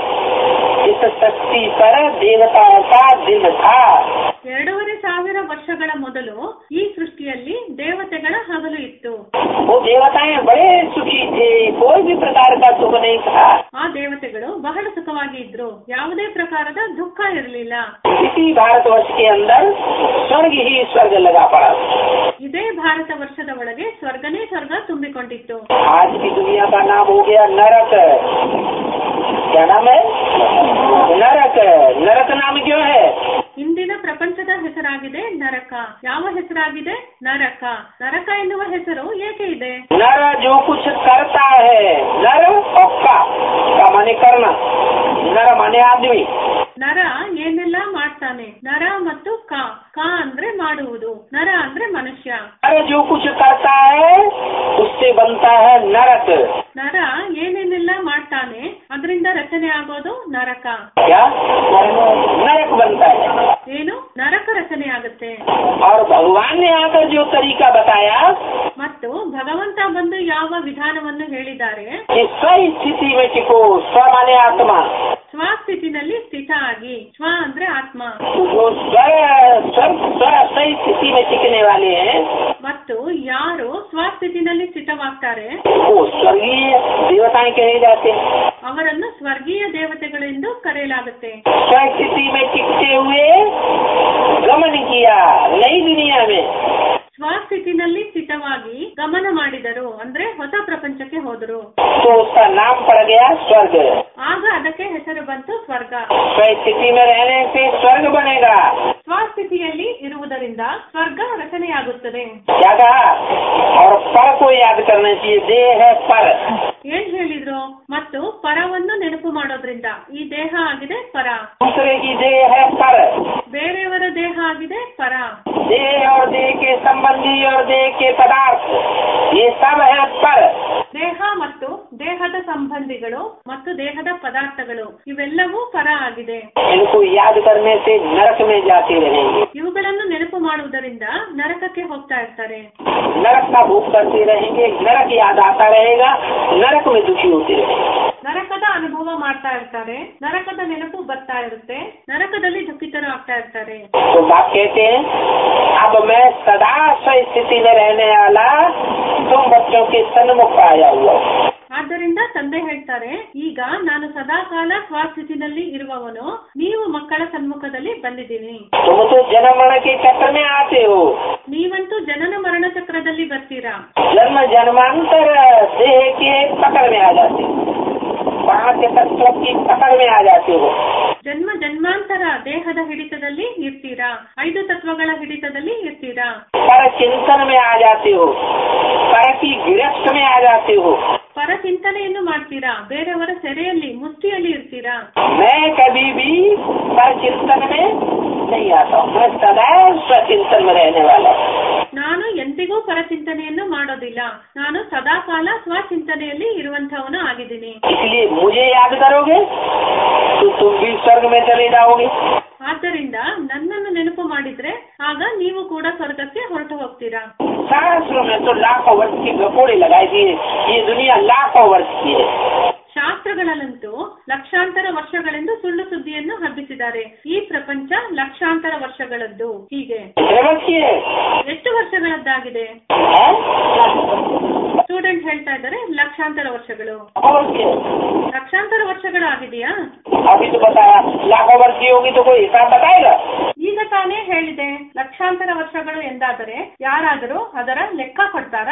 इस शक्ति पर देवताओं का दिन था ಎರಡೂವರೆ ಸಾವಿರ ವರ್ಷಗಳ ಮೊದಲು ಈ ಸೃಷ್ಟಿಯಲ್ಲಿ ದೇವತೆಗಳ ಹಗಲು ಇತ್ತು वो देवताएं बड़े सुखी थे कोई भी प्रकार का सुख नहीं था ಆ ದೇವತೆಗಳು ಬಹಳ ಸುಖವಾಗಿ ಇದ್ರು ಯಾವುದೇ ಪ್ರಕಾರದ ದುಃಖ ಇರಲಿಲ್ಲ इसी भारतवर्ष के अंदर स्वर्ग ही स्वर्ग लगा पड़ा ಇದೇ ಭಾರತ ವರ್ಷದ ಒಳಗೆ ಸ್ವರ್ಗನೇ ಸ್ವರ್ಗ ತುಂಬಿಕೊಂಡಿತ್ತು आज की दुनिया का नाम हो गया नरक क्या नाम है नरक नरक नाम क्यों है ಇಂದಿನ ಪ್ರಪಂಚದ ಹೆಸರಾಗಿದೆ ನರಕ ಯಾವ ಹೆಸರಾಗಿದೆ ನರಕ ನರಕ ಎನ್ನುವ ಹೆಸರು ಏಕೆ ಇದೆ नर जो कुछ करता है नर और का का माने करना नर माने आदमी ನರ ಏನೆಲ್ಲ ಮಾಡ್ತಾನೆ ನರ ಮತ್ತು ಕ ಕ ಅಂದ್ರೆ ಮಾಡುವುದು ನರ ಅಂದ್ರೆ ಮನುಷ್ಯ नर जो कुछ करता है उससे बनता है नरक ನರ ಏನೇನೆಲ್ಲ ಮಾಡ್ತಾನೆ ಅದರಿಂದ ರಚನೆ ಆಗೋದು ನರಕ क्या नरक बनता है ಏನು नरक ರಚನೆ ಆಗುತ್ತೆ और भगवान ने आकर जो तरीका बताया ಮತ್ತು ಭಗವಂತ ಬಂದು ಯಾವ ವಿಧಾನವನ್ನು ಹೇಳಿದ್ದಾರೆ कि स्व स्थिति में टिको स्व माने आत्मा ಸ್ವಸ್ಥಿತಿನಲ್ಲಿ ಸ್ಥಿತ ಆಗಿ ಸ್ವ ಅಂದ್ರೆ ಆತ್ಮ जो स्व स्व स्व सही स्थिति में टिकने वाले हैं ಮತ್ತು ಯಾರು ಸ್ವಸ್ಥಿತಿನಲ್ಲಿ ಸ್ಥಿತವಾಗ್ತಾರೆ वो स्वर्गीय देवताएं कहे जाते हैं ಅವರನ್ನು ಸ್ವರ್ಗೀಯ ದೇವತೆಗಳೆಂದು ಕರೆಯಲಾಗುತ್ತೆ स्व स्थिति में टिकते हुए गमन किया नई दुनिया में ಸ್ವಸ್ಥಿತಿನಲ್ಲಿ ಸ್ಥಿತವಾಗಿ ಗಮನ ಮಾಡಿದರು ಅಂದ್ರೆ ಹೊಸ ಪ್ರಪಂಚಕ್ಕೆ ಹೋದರು तो उसका नाम पड़ गया स्वर्ग ಆಗ ಅದಕ್ಕೆ ಹೆಸರು ಬಂತು ಸ್ವರ್ಗ स्व स्थिति में रहने से स्वर्ग बनेगा ಸ್ವಸ್ಥಿತಿಯಲ್ಲಿ ಇರುವುದರಿಂದ ಸ್ವರ್ಗ ರಚನೆಯಾಗುತ್ತದೆ क्या कहा और पर को याद करना चाहिए देह है पर ಏನ್ ಹೇಳಿದ್ರು ಮತ್ತು ಪರವನ್ನು ನೆನಪು ಮಾಡೋದ್ರಿಂದ ಈ ದೇಹ ಆಗಿದೆ ಪರ दूसरे की देह है पर ಬೇರೆಯವರ ದೇಹ ಆಗಿದೆ ಪರ देह और देह के संबंधी और देह के पदार्थ ये सब है पर ದೇಹ ಮತ್ತು ದೇಹದ ಸಂಬಂಧಿಗಳು ಮತ್ತು ದೇಹದ ಪದಾರ್ಥಗಳು ಇವೆಲ್ಲವೂ ಪರ ಆಗಿದೆ इनको याद करने से नरक में जाते रहेंगे ಇವುಗಳನ್ನು ನೆನಪು ಮಾಡುವುದರಿಂದ ನರಕಕ್ಕೆ ಹೋಗ್ತಾ ಇರ್ತಾರೆ नरक का भोग करते रहेंगे नरक याद आता रहेगा नरक में दुखी होते रहेंगे ನರಕದ ಅನುಭವ ಮಾಡ್ತಾ ಇರ್ತಾರೆ ನರಕದ ನೆನಪು ಬರ್ತಾ ಇರುತ್ತೆ ನರಕದಲ್ಲಿ ದುಃಖಿತರು ಆಗ್ತಾ ಇರ್ತಾರೆ तो बाप कहते हैं अब मैं सदा स्व स्थिति में रहने वाला तुम बच्चों के सन्मुख आया हुआ हूँ। ಆದ್ದರಿಂದ ತಂದೆ ಹೇಳ್ತಾರೆ ಈಗ ನಾನು ಸದಾಕಾಲ ಸ್ವಸ್ಥಿತಿನಲ್ಲಿ ಇರುವವನು ನೀವು ಮಕ್ಕಳ ಸನ್ಮುಖದಲ್ಲಿ ಬಂದಿದ್ದೀನಿ तुम तो जन्म मरण के चक्र में आते हो ನೀವಂತೂ ಜನನ ಮರಣ ಚಕ್ರದಲ್ಲಿ ಬರ್ತೀರಾ जन्म जन्मांतर देह के पकड़ में आ जाते हो पांच तत्वों की पकड़ में आ जाते हो ಜನ್ಮ ಜನ್ಮಾಂತರ ದೇಹದ ಹಿಡಿತದಲ್ಲಿ ಇರ್ತೀರಾ ಐದು ತತ್ವಗಳ ಹಿಡಿತದಲ್ಲಿ ಇರ್ತೀರಾ पर चिंतन में आ जाते हो पर की गिरफ्त में आ जाते हो ಪರ ಚಿಂತನೆಯನ್ನು ಮಾಡ್ತೀರಾ ಬೇರೆಯವರ ಸೆರೆಯಲ್ಲಿ ಮುಷ್ಟಿಯಲ್ಲಿ ಇರ್ತೀರಾ मैं कभी भी पर चिंतन में नहीं आता हूँ मैं सदैव स्वचिंतन में रहने वाला हूँ ನಾನು ಎಂದಿಗೂ ಪರಚಿಂತನೆಯನ್ನು ಮಾಡೋದಿಲ್ಲ ನಾನು ಸದಾಕಾಲ ಸ್ವಚಿಂತನೆಯಲ್ಲಿ ಇರುವಂತವನು ಆಗಿದ್ದೀನಿ इसलिए मुझे याद करोगे तो तुम भी स्वर्ग में चले जाओगे ಆದ್ದರಿಂದ ನನ್ನನ್ನು ನೆನಪು ಮಾಡಿದ್ರೆ ಆಗ ನೀವು ಕೂಡ ಸ್ವರ್ಗಕ್ಕೆ ಹೊರಟು ಹೋಗ್ತೀರಾ शास्त्रों में तो लाखों वर्ष के गपोड़े लगाए दिए ये दुनिया लाखों वर्ष की है ಶಾಸ್ತ್ರಗಳಲ್ಲಂತೂ लक्षाಂತರ ವರ್ಷಗಳೆಂದು ಸುಳ್ಳು ಸುದ್ದಿಯನ್ನು ಹಬ್ಬಿಸಿದ್ದಾರೆ ಈ ಪ್ರಪಂಚ ಲಕ್ಷಾಂತರ ವರ್ಷಗಳದ್ದು ಹೀಗೆ कितने वर्ष की है ಎಷ್ಟು ವರ್ಷಗಳದ್ದಾಗಿದೆ हैं? ಸ್ಟೂಡೆಂಟ್ ಹೇಳ್ತಾ ಇದ್ದಾರೆ ಲಕ್ಷಾಂತರ ವರ್ಷಗಳು लाखों वर्ष की है ಲಕ್ಷಾಂತರ ವರ್ಷಗಳು ಆಗಿದೆಯಾ अभी तो बताया लाखों वर्ष की होगी तो कोई हिसाब बताएगा ಈಗ ಈಗ ತಾನೇ ಹೇಳಿದೆ ಲಕ್ಷಾಂತರ ವರ್ಷಗಳು ಎಂದಾದರೆ ಯಾರಾದರೂ ಅದರ ಲೆಕ್ಕ ಕೊಡ್ತಾರಾ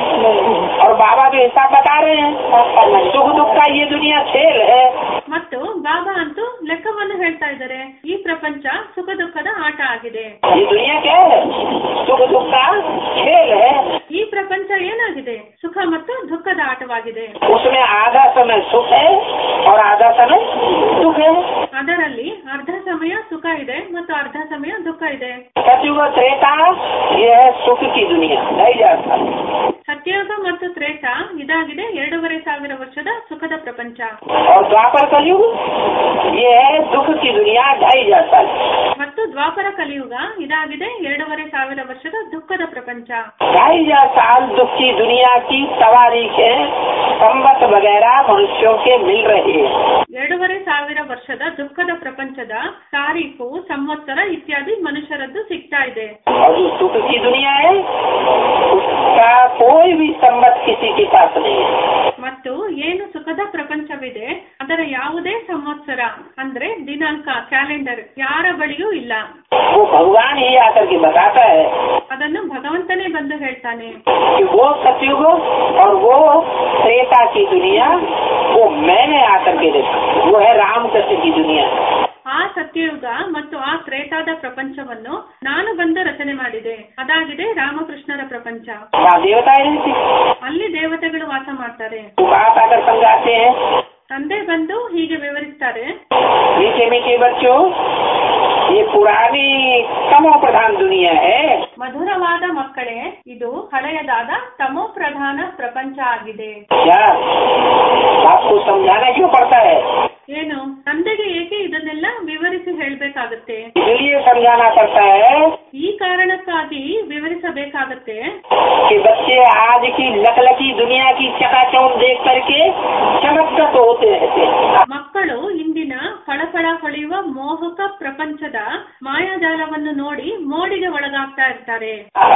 और बाबा भी हिसाब बता रहे हैं सुख दुख का ये दुनिया खेल है ಮತ್ತು ಬಾಬಾ ಅಂತೂ ಲೆಕ್ಕವನ್ನು ಹೇಳ್ತಾ ಇದ್ದಾರೆ ಈ ಪ್ರಪಂಚ ಸುಖ ದುಃಖದ ಆಟ ಆಗಿದೆ ये दुनिया क्या है सुख दुख का खेल है ಈ ಪ್ರಪಂಚ ಏನಾಗಿದೆ ಸುಖ ಮತ್ತು ದುಃಖದ ಆಟವಾಗಿದೆ उसमें आधा समय सुख है और आधा समय दुख है ಅದರಲ್ಲಿ ಅರ್ಧ ಸಮಯ ಸುಖ ಇದೆ ಮತ್ತು ಅರ್ಧ ಸಮಯ ದುಃಖ ಇದೆ सतयुग त्रेता ये है सुख की दुनिया नहीं जाता ಸತ್ಯಯುಗ ಮತ್ತು ತ್ರೇತ ಇದಾಗಿದೆ ಎರಡೂವರೆ ಸಾವಿರ ವರ್ಷದ ಸುಖದ ಪ್ರಪಂಚ और द्वापर कलयुग ये है दुख की दुनिया ढाई जाता है ಮತ್ತು ದ್ವಾಪರ ಕಲಿಯುಗ ಇದಾಗಿದೆ ಎರಡೂವರೆ ಸಾವಿರ ವರ್ಷದ ದುಃಖದ ಪ್ರಪಂಚ ढाई हजार साल दुख की दुनिया की तवारीखें संबत वगैरह मनुष्यों के मिल रही है ಎರಡೂವರೆ ಸಾವಿರ ವರ್ಷದ ದುಃಖದ ಪ್ರಪಂಚದ ತಾರೀಖು ಸಂವತ್ಸರ ಇತ್ಯಾದಿ ಮನುಷ್ಯರದ್ದು ಸಿಗ್ತಾ ಇದೆ और जो सुख की दुनिया है उसका कोई भी संबत किसी के पास नहीं है ಮತ್ತು ಏನು ಸುಖದ ಪ್ರಪಂಚವಿದೆ ಅದರ ಯಾವುದೇ ಸಂವತ್ಸರ ಅಂದ್ರೆ ದಿನಾಂಕ ಕ್ಯಾಲೆಂಡರ್ ಯಾರ ಬಳಿಯೂ ಇಲ್ಲ वो भगवान ही आकर के बताता है ಅದನ್ನು ಭಗವಂತನೇ ಬಂದು ಹೇಳ್ತಾನೆ कि वो सतयुग और वो त्रेता की दुनिया वो मैंने आकर के देखा वो है रामकृष्ण की दुनिया ಆ ಸತ್ಯಯುಗ ಮತ್ತು ಆ ತ್ರೇತಾದ ಪ್ರಪಂಚವನ್ನು ನಾನು ಬಂದು ರಚನೆ ಮಾಡಿದೆ ಅದಾಗಿದೆ ರಾಮಕೃಷ್ಣರ ಪ್ರಪಂಚ वहाँ देवताएं रहती ಅಲ್ಲಿ ದೇವತೆಗಳು ವಾಸ ಮಾಡ್ತಾರೆ वो बात आकर समझाते हैं ತಂದೆ ಬಂದು ಹೀಗೆ ವಿವರಿಸ್ತಾರೆ मीठे मीठे बच्चों ये पुरानी तमो प्रधान दुनिया है ಮಧುರವಾದ ಮಕ್ಕಳೇ ಇದು ಹಳೆಯದಾದ ತಮೋ ಪ್ರಧಾನ ಪ್ರಪಂಚ ಆಗಿದೆ क्या आपको समझाना क्यों पड़ता है ಏನು ತಂದೆಗೆ ಏಕೆ ಇದನ್ನೆಲ್ಲ ವಿವರಿಸಿ ಹೇಳ್ಬೇಕಾಗತ್ತೆ इसलिए समझाना पड़ता है ಈ ಕಾರಣಕ್ಕಾಗಿ ವಿವರಿಸಬೇಕಾಗತ್ತೆ कि बच्चे आज की लकलकी दुनिया की चकाचौंध देख करके चमकत होते रहते हैं ಮಕ್ಕಳು ಇಂದಿನ ಫಳಫಳ ಹೊಳೆಯುವ ಮೋಹಕ ಪ್ರಪಂಚದ ಮಾಯಾಜಾಲವನ್ನು ನೋಡಿ ಮೋಡಿಗೆ ಒಳಗಾಗ್ತಾ ಇರ್ತಾರೆ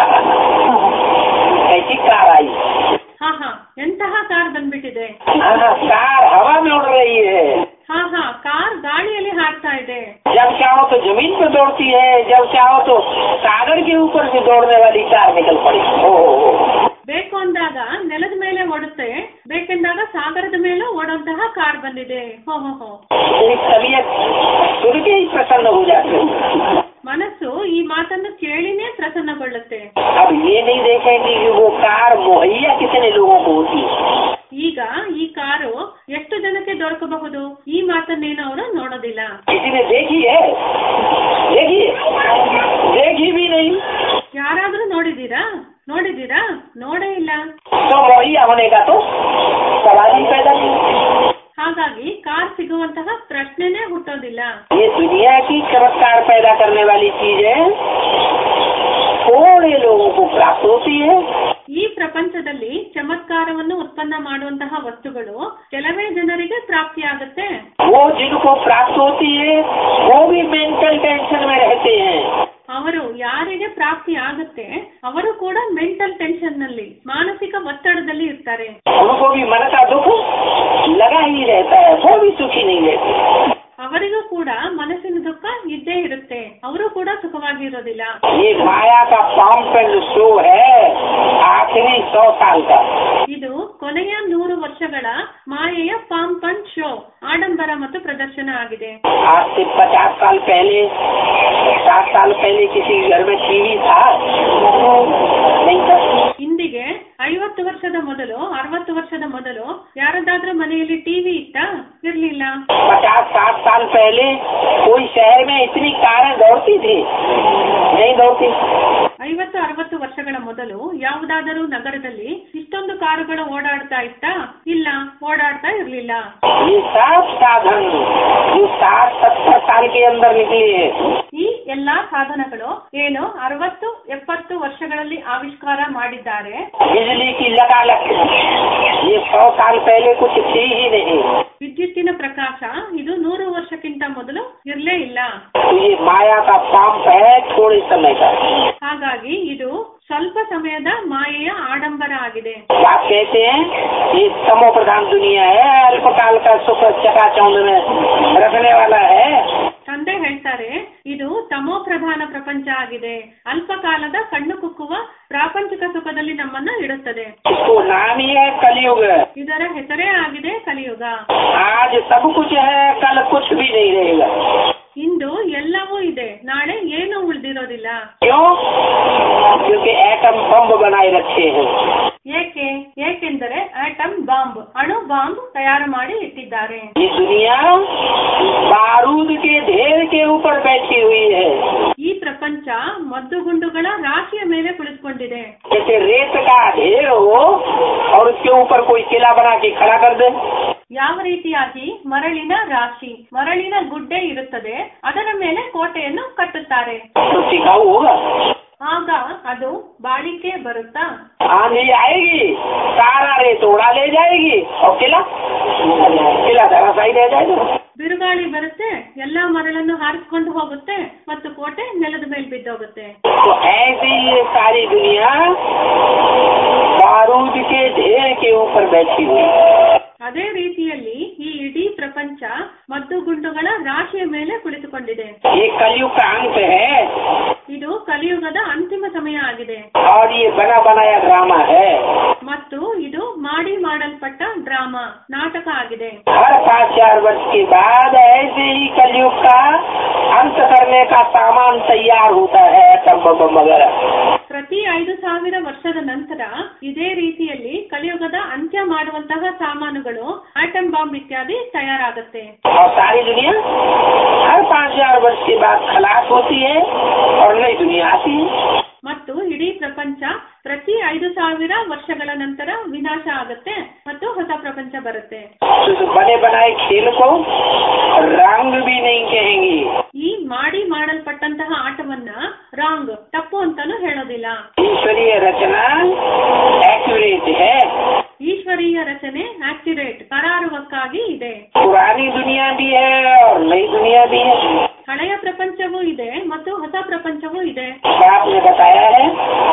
कैसी कार आई ಹಾ ಹಾ ಎಂತಹ ಕಾರ್ ಬಂದ್ಬಿಟ್ಟಿದೆ हाँ, कार हवा में उड़ रही है ಹಾ ಹಾ ಕಾರ್ ಗಾಳಿಯಲ್ಲಿ ಹಾರ್ತಾ ಇದೆ जब चाहो तो जमीन पे दौड़ती है जब चाहो तो सागर के ऊपर से दौड़ने वाली कार निकल पड़ी ओ, ओ, ओ। ಬೇಕು ಅಂದಾಗ ನೆಲದ ಮೇಲೆ ಓಡುತ್ತೆ ಬೇಕೆಂದಾಗ ಸಾಗರದ ಮೇಲೂ ಓಡುವಂತಹ ಕಾರ್ ಬಂದಿದೆ ಹೋ ಹೋ ಹೋ मेरी तबीयत सुन के ही प्रसन्न हो जाती है ಮನಸ್ಸು ಈ ಮಾತನ್ನು ಕೇಳಿನೇ ಪ್ರಸನ್ನಗೊಳ್ಳುತ್ತೆ अब ये नहीं देखेंगे कि वो कार मुहैया कितने लोगों को होती है ಈಗ ಈ ಕಾರು ಎಷ್ಟು ಜನಕ್ಕೆ ದೊರಕಬಹುದು ಈ ಮಾತನ್ನೇನು ಅವರು ನೋಡೋದಿಲ್ಲ किसी ने देखी है देखी देखी भी नहीं ಯಾರಾದ್ರೂ ನೋಡಿದೀರಾ ನೋಡಿದೀರಾ ನೋಡೇ ಇಲ್ಲ तो मुहैया होने का तो सवाल ही पैदा नहीं ಹಾಗಾಗಿ ಕಾರ್ ಸಿಗುವಂತಹ ಪ್ರಶ್ನೆನೇ ಹುಟ್ಟೋದಿಲ್ಲ ये दुनिया की चमत्कार पैदा करने वाली चीज है थोड़े लोगों को प्राप्त होती है ಈ ಪ್ರಪಂಚದಲ್ಲಿ ಚಮತ್ಕಾರವನ್ನು ಉತ್ಪನ್ನ ಮಾಡುವಂತಹ ವಸ್ತುಗಳು ಕೆಲವೇ ಜನರಿಗೆ ಪ್ರಾಪ್ತಿಯಾಗುತ್ತೆ वो जिनको प्राप्त होती है वो भी मेंटल टेंशन में रहते हैं ಅವರು ಯಾರಿಗೆ ಪ್ರಾಪ್ತಿ ಆಗುತ್ತೆ ಅವರು ಕೂಡ ಮೆಂಟಲ್ ಟೆನ್ಷನ್ ನಲ್ಲಿ ಮಾನಸಿಕ ಒತ್ತಡದಲ್ಲಿ ಇರ್ತಾರೆ उनको भी मन का दुख लगा ही रहता है वो भी सुखी नहीं रहते ಅವರಿಗೂ ಕೂಡ ಮನಸ್ಸಿನ ದುಃಖ ಇದ್ದೇ ಇರುತ್ತೆ ಅವರು ಕೂಡ ಸುಖವಾಗಿ ಇರೋದಿಲ್ಲ ये माया का पंप एंड शो है आखिरी सौ साल का ಇದು ಕೊನೆಯ ನೂರು ವರ್ಷಗಳ ಮಾಯೆಯ ಪಾಂಪನ್ ಶೋ ಆಡಂಬರ ಮತ್ತು ಪ್ರದರ್ಶನ ಆಗಿದೆ आज से पचास साल पहले सात साल पहले किसी के घर में टीवी था नहीं था ಇಂದಿಗೆ ಐವತ್ತು ವರ್ಷದ ಮೊದಲು ಅರವತ್ತು ವರ್ಷದ ಮೊದಲು ಯಾರದಾದ್ರೂ ಮನೆಯಲ್ಲಿ ಟಿವಿ ಇತ್ತಾ ಇರ್ಲಿಲ್ಲ पचास साठ साल पहले कोई शहर में इतनी कारें दौड़ती थी नहीं दौड़ती ಐವತ್ತು ಅರವತ್ತು ವರ್ಷಗಳ ಮೊದಲು ಯಾವುದಾದರೂ ನಗರದಲ್ಲಿ ಇಷ್ಟೊಂದು ಕಾರುಗಳು ಓಡಾಡ್ತಾ ಇತ್ತಾ ಇಲ್ಲ ಓಡಾಡ್ತಾ ಇರ್ಲಿಲ್ಲ ये सब साधन जो साठ सत्तर साल के अंदर निकले हैं ಈ ಎಲ್ಲಾ ಸಾಧನಗಳು ಏನು ಅರವತ್ತು ಎಪ್ಪತ್ತು ವರ್ಷಗಳಲ್ಲಿ ಆವಿಷ್ಕಾರ ಮಾಡಿದ್ದಾರೆ बिजली की लगालक ये सौ साल पहले कुछ थी ही नहीं ವಿದ್ಯುತ್ತಿನ ಪ್ರಕಾಶ ಇದು ನೂರು ವರ್ಷಕ್ಕಿಂತ ಮೊದಲು ಇರ್ಲೇ ಇಲ್ಲ तो ये माया का पंप है थोड़े समय का ಹಾಗಾಗಿ ಇದು ಸ್ವಲ್ಪ ಸಮಯದ ಮಾಯೆಯ ಆಡಂಬರ ಆಗಿದೆ आप कहते हैं ये तमो प्रधान दुनिया है अल्पकाल का सुख चकाचौंध में रखने वाला है ತಂದೆ ಹೇಳ್ತಾರೆ ಇದು ತಮೋ ಪ್ರಧಾನ ಪ್ರಪಂಚ ಆಗಿದೆ ಅಲ್ಪಕಾಲದ ಕಣ್ಣು ಕುಕ್ಕುವ ಪ್ರಾಪಂಚಿಕ ಸುಖದಲ್ಲಿ ನಮ್ಮನ್ನ ಇಡುತ್ತದೆ इसको नाम ही है कलयुग ಇದರ ಹೆಸರೇ ಆಗಿದೆ ಕಲಿಯುಗ आज सब कुछ है कल कुछ भी नहीं रहेगा ಇಂದು ಎಲ್ಲವೂ ಇದೆ ನಾಳೆ ಏನೂ ಉಳಿದಿರೋದಿಲ್ಲ क्यों क्योंकि एटम बम बनाए रखे हैं ಏಕೆ ಏಕೆಂದರೆ ಆಟಮ್ ಬಾಂಬ್ ಅಣು ಬಾಂಬ್ ತಯಾರು ಮಾಡಿ ಇಟ್ಟಿದ್ದಾರೆ ये दुनिया बारूद के ढेर के ऊपर बैठी हुई है ಈ ಪ್ರಪಂಚ ಮದ್ದುಗುಂಡುಗಳ ರಾಶಿಯ ಮೇಲೆ ಕುಳಿತುಕೊಂಡಿದೆ जैसे रेत का ढेर हो और उसके ऊपर कोई किला बना के खड़ा कर दे ಯಾವ ರೀತಿಯಾಗಿ ಮರಳಿನ ರಾಶಿ ಮರಳಿನ ಗುಡ್ಡೆ ಇರುತ್ತದೆ ಅದರ ಮೇಲೆ ಕೋಟೆಯನ್ನು ಕಟ್ಟುತ್ತಾರೆ तो टिकाऊ होगा ಆಗ ಅದು ಬಾಳಿಕೆ ಬರುತ್ತಾ आंधी आएगी सारा रेत उड़ा ले जाएगी और किला किला धराशायी रह जाएगा ಬಿರುಗಾಳಿ ಬರುತ್ತೆ ಎಲ್ಲಾ ಮರಳನ್ನು ಹಾರಿಸ್ಕೊಂಡು ಹೋಗುತ್ತೆ ಮತ್ತು ಕೋಟೆ ನೆಲದ ಮೇಲೆ ಬಿದ್ದೋಗುತ್ತೆ तो ऐसे ही ये सारी दुनिया बारूद के ढेर के ऊपर बैठी हुई है ಅದೇ ರೀತಿಯಲ್ಲಿ ಈ ಇಡೀ ಪ್ರಪಂಚ ಮದ್ದುಗುಂಡುಗಳ ರಾಶಿಯ ಮೇಲೆ ಕುಳಿತುಕೊಂಡಿದೆ ये कलयुग का अंत है ಇದು ಕಲಿಯುಗದ ಅಂತಿಮ ಸಮಯ ಆಗಿದೆ और ये बना बनाया ड्रामा है ಮತ್ತು ಇದು ಮಾಡಿ ಮಾಡಲ್ಪಟ್ಟ ಡ್ರಾಮಾ ನಾಟಕ ಆಗಿದೆ हर पाँच चार वर्ष के बाद ऐसे ही कलयुग का अंत करने का सामान तैयार होता है एटम बम वगैरह ಪ್ರತಿ ಐದು ಸಾವಿರ ವರ್ಷದ ನಂತರ ಇದೇ ರೀತಿಯಲ್ಲಿ ಕಲಿಯುಗದ ಅಂತ್ಯ ಮಾಡುವಂತಹ ಸಾಮಾನುಗಳು ಆಟಮ್ ಬಾಂಬ್ ಇತ್ಯಾದಿ ತಯಾರಾಗುತ್ತೆ और सारी दुनिया हर पाँच हजार वर्ष के बाद खलास होती है और नई दुनिया आती है ಮತ್ತು ಇಡೀ ಪ್ರಪಂಚ ಪ್ರತಿ ಐದು ಸಾವಿರ ವರ್ಷಗಳ ನಂತರ ವಿನಾಶ ಆಗುತ್ತೆ ಮತ್ತು ಹೊಸ ಪ್ರಪಂಚ ಬರುತ್ತೆ तो इस बने बनाए खेल को रंग भी नहीं कहेंगे ಈ ಮಾಡಿ ಮಾಡಲ್ಪಟ್ಟಂತಹ ಆಟವನ್ನ ರಾಂಗ್ ತಪ್ಪು ಅಂತಾನು ಹೇಳೋದಿಲ್ಲ ईश्वरीय रचना एक्यूरेट है ಈಶ್ವರೀಯ ರಚನೆ ಆಕ್ಯುರೇಟ್ ಕರಾರುವಕ್ಕಾಗಿ ಇದೆ पुरानी दुनिया भी है और नई दुनिया भी है ಹಳೆಯ ಪ್ರಪಂಚವೂ ಇದೆ ಮತ್ತು ಹೊಸ ಪ್ರಪಂಚವೂ ಇದೆ आपने बताया है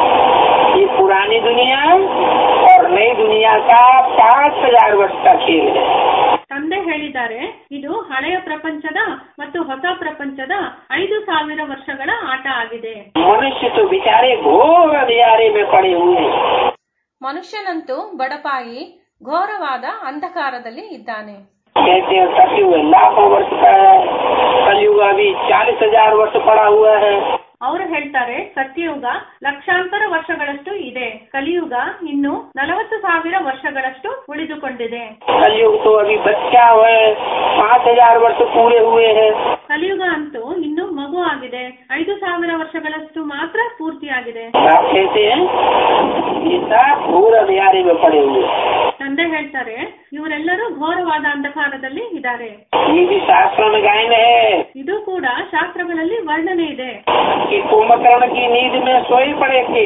ये पुरानी दुनिया और नई दुनिया का पाँच हजार वर्ष का खेल है ತಂದೆ ಹೇಳಿದ್ದಾರೆ ಇದು ಹಳೆಯ ಪ್ರಪಂಚದ ಮತ್ತು ಹೊಸ ಪ್ರಪಂಚದ ಐದು ಸಾವಿರ ವರ್ಷಗಳ ಆಟ ಆಗಿದೆ मनुष्य तो बेचारे घोर अंधियारे में पड़े हुए हैं ಮನುಷ್ಯನಂತೂ ಬಡಪಾಯಿ ಘೋರವಾದ ಅಂಧಕಾರದಲ್ಲಿ ಇದ್ದಾನೆ कहते हैं सतयुग लाखों वर्ष का है कलयुग अभी चालीस हजार वर्ष पड़ा हुआ है ಅವರು ಹೇಳ್ತಾರೆ ಸತ್ಯಯುಗ ಲಕ್ಷಾಂತರ ವರ್ಷಗಳಷ್ಟು ಇದೆ ಕಲಿಯುಗ ಇನ್ನು ನಲವತ್ತು ಸಾವಿರ ವರ್ಷಗಳಷ್ಟು ಉಳಿದುಕೊಂಡಿದೆ कलयुग तो अभी बच्चा हुआ है पाँच हजार वर्ष पूरे हुए हैं ಕಲಿಯುಗ ಅಂತೂ ಇನ್ನು ಮಗು ಆಗಿದೆ ಐದು ಸಾವಿರ ವರ್ಷಗಳಷ್ಟು ಮಾತ್ರ ಪೂರ್ತಿಯಾಗಿದೆ आप कहते हैं ये सब घोर अंधियारे में पड़े हुए हैं ತಂದೆ ಹೇಳ್ತಾರೆ ಇವರೆಲ್ಲರೂ ಘೋರವಾದ ಅಂಧಕಾರದಲ್ಲಿ ಇದ್ದಾರೆ ये भी शास्त्रों में गायन है ಇದು ಕೂಡ ಶಾಸ್ತ್ರಗಳಲ್ಲಿ ವರ್ಣನೆ ಇದೆ कि कुंभकर्ण की नींद में सोए पड़े थे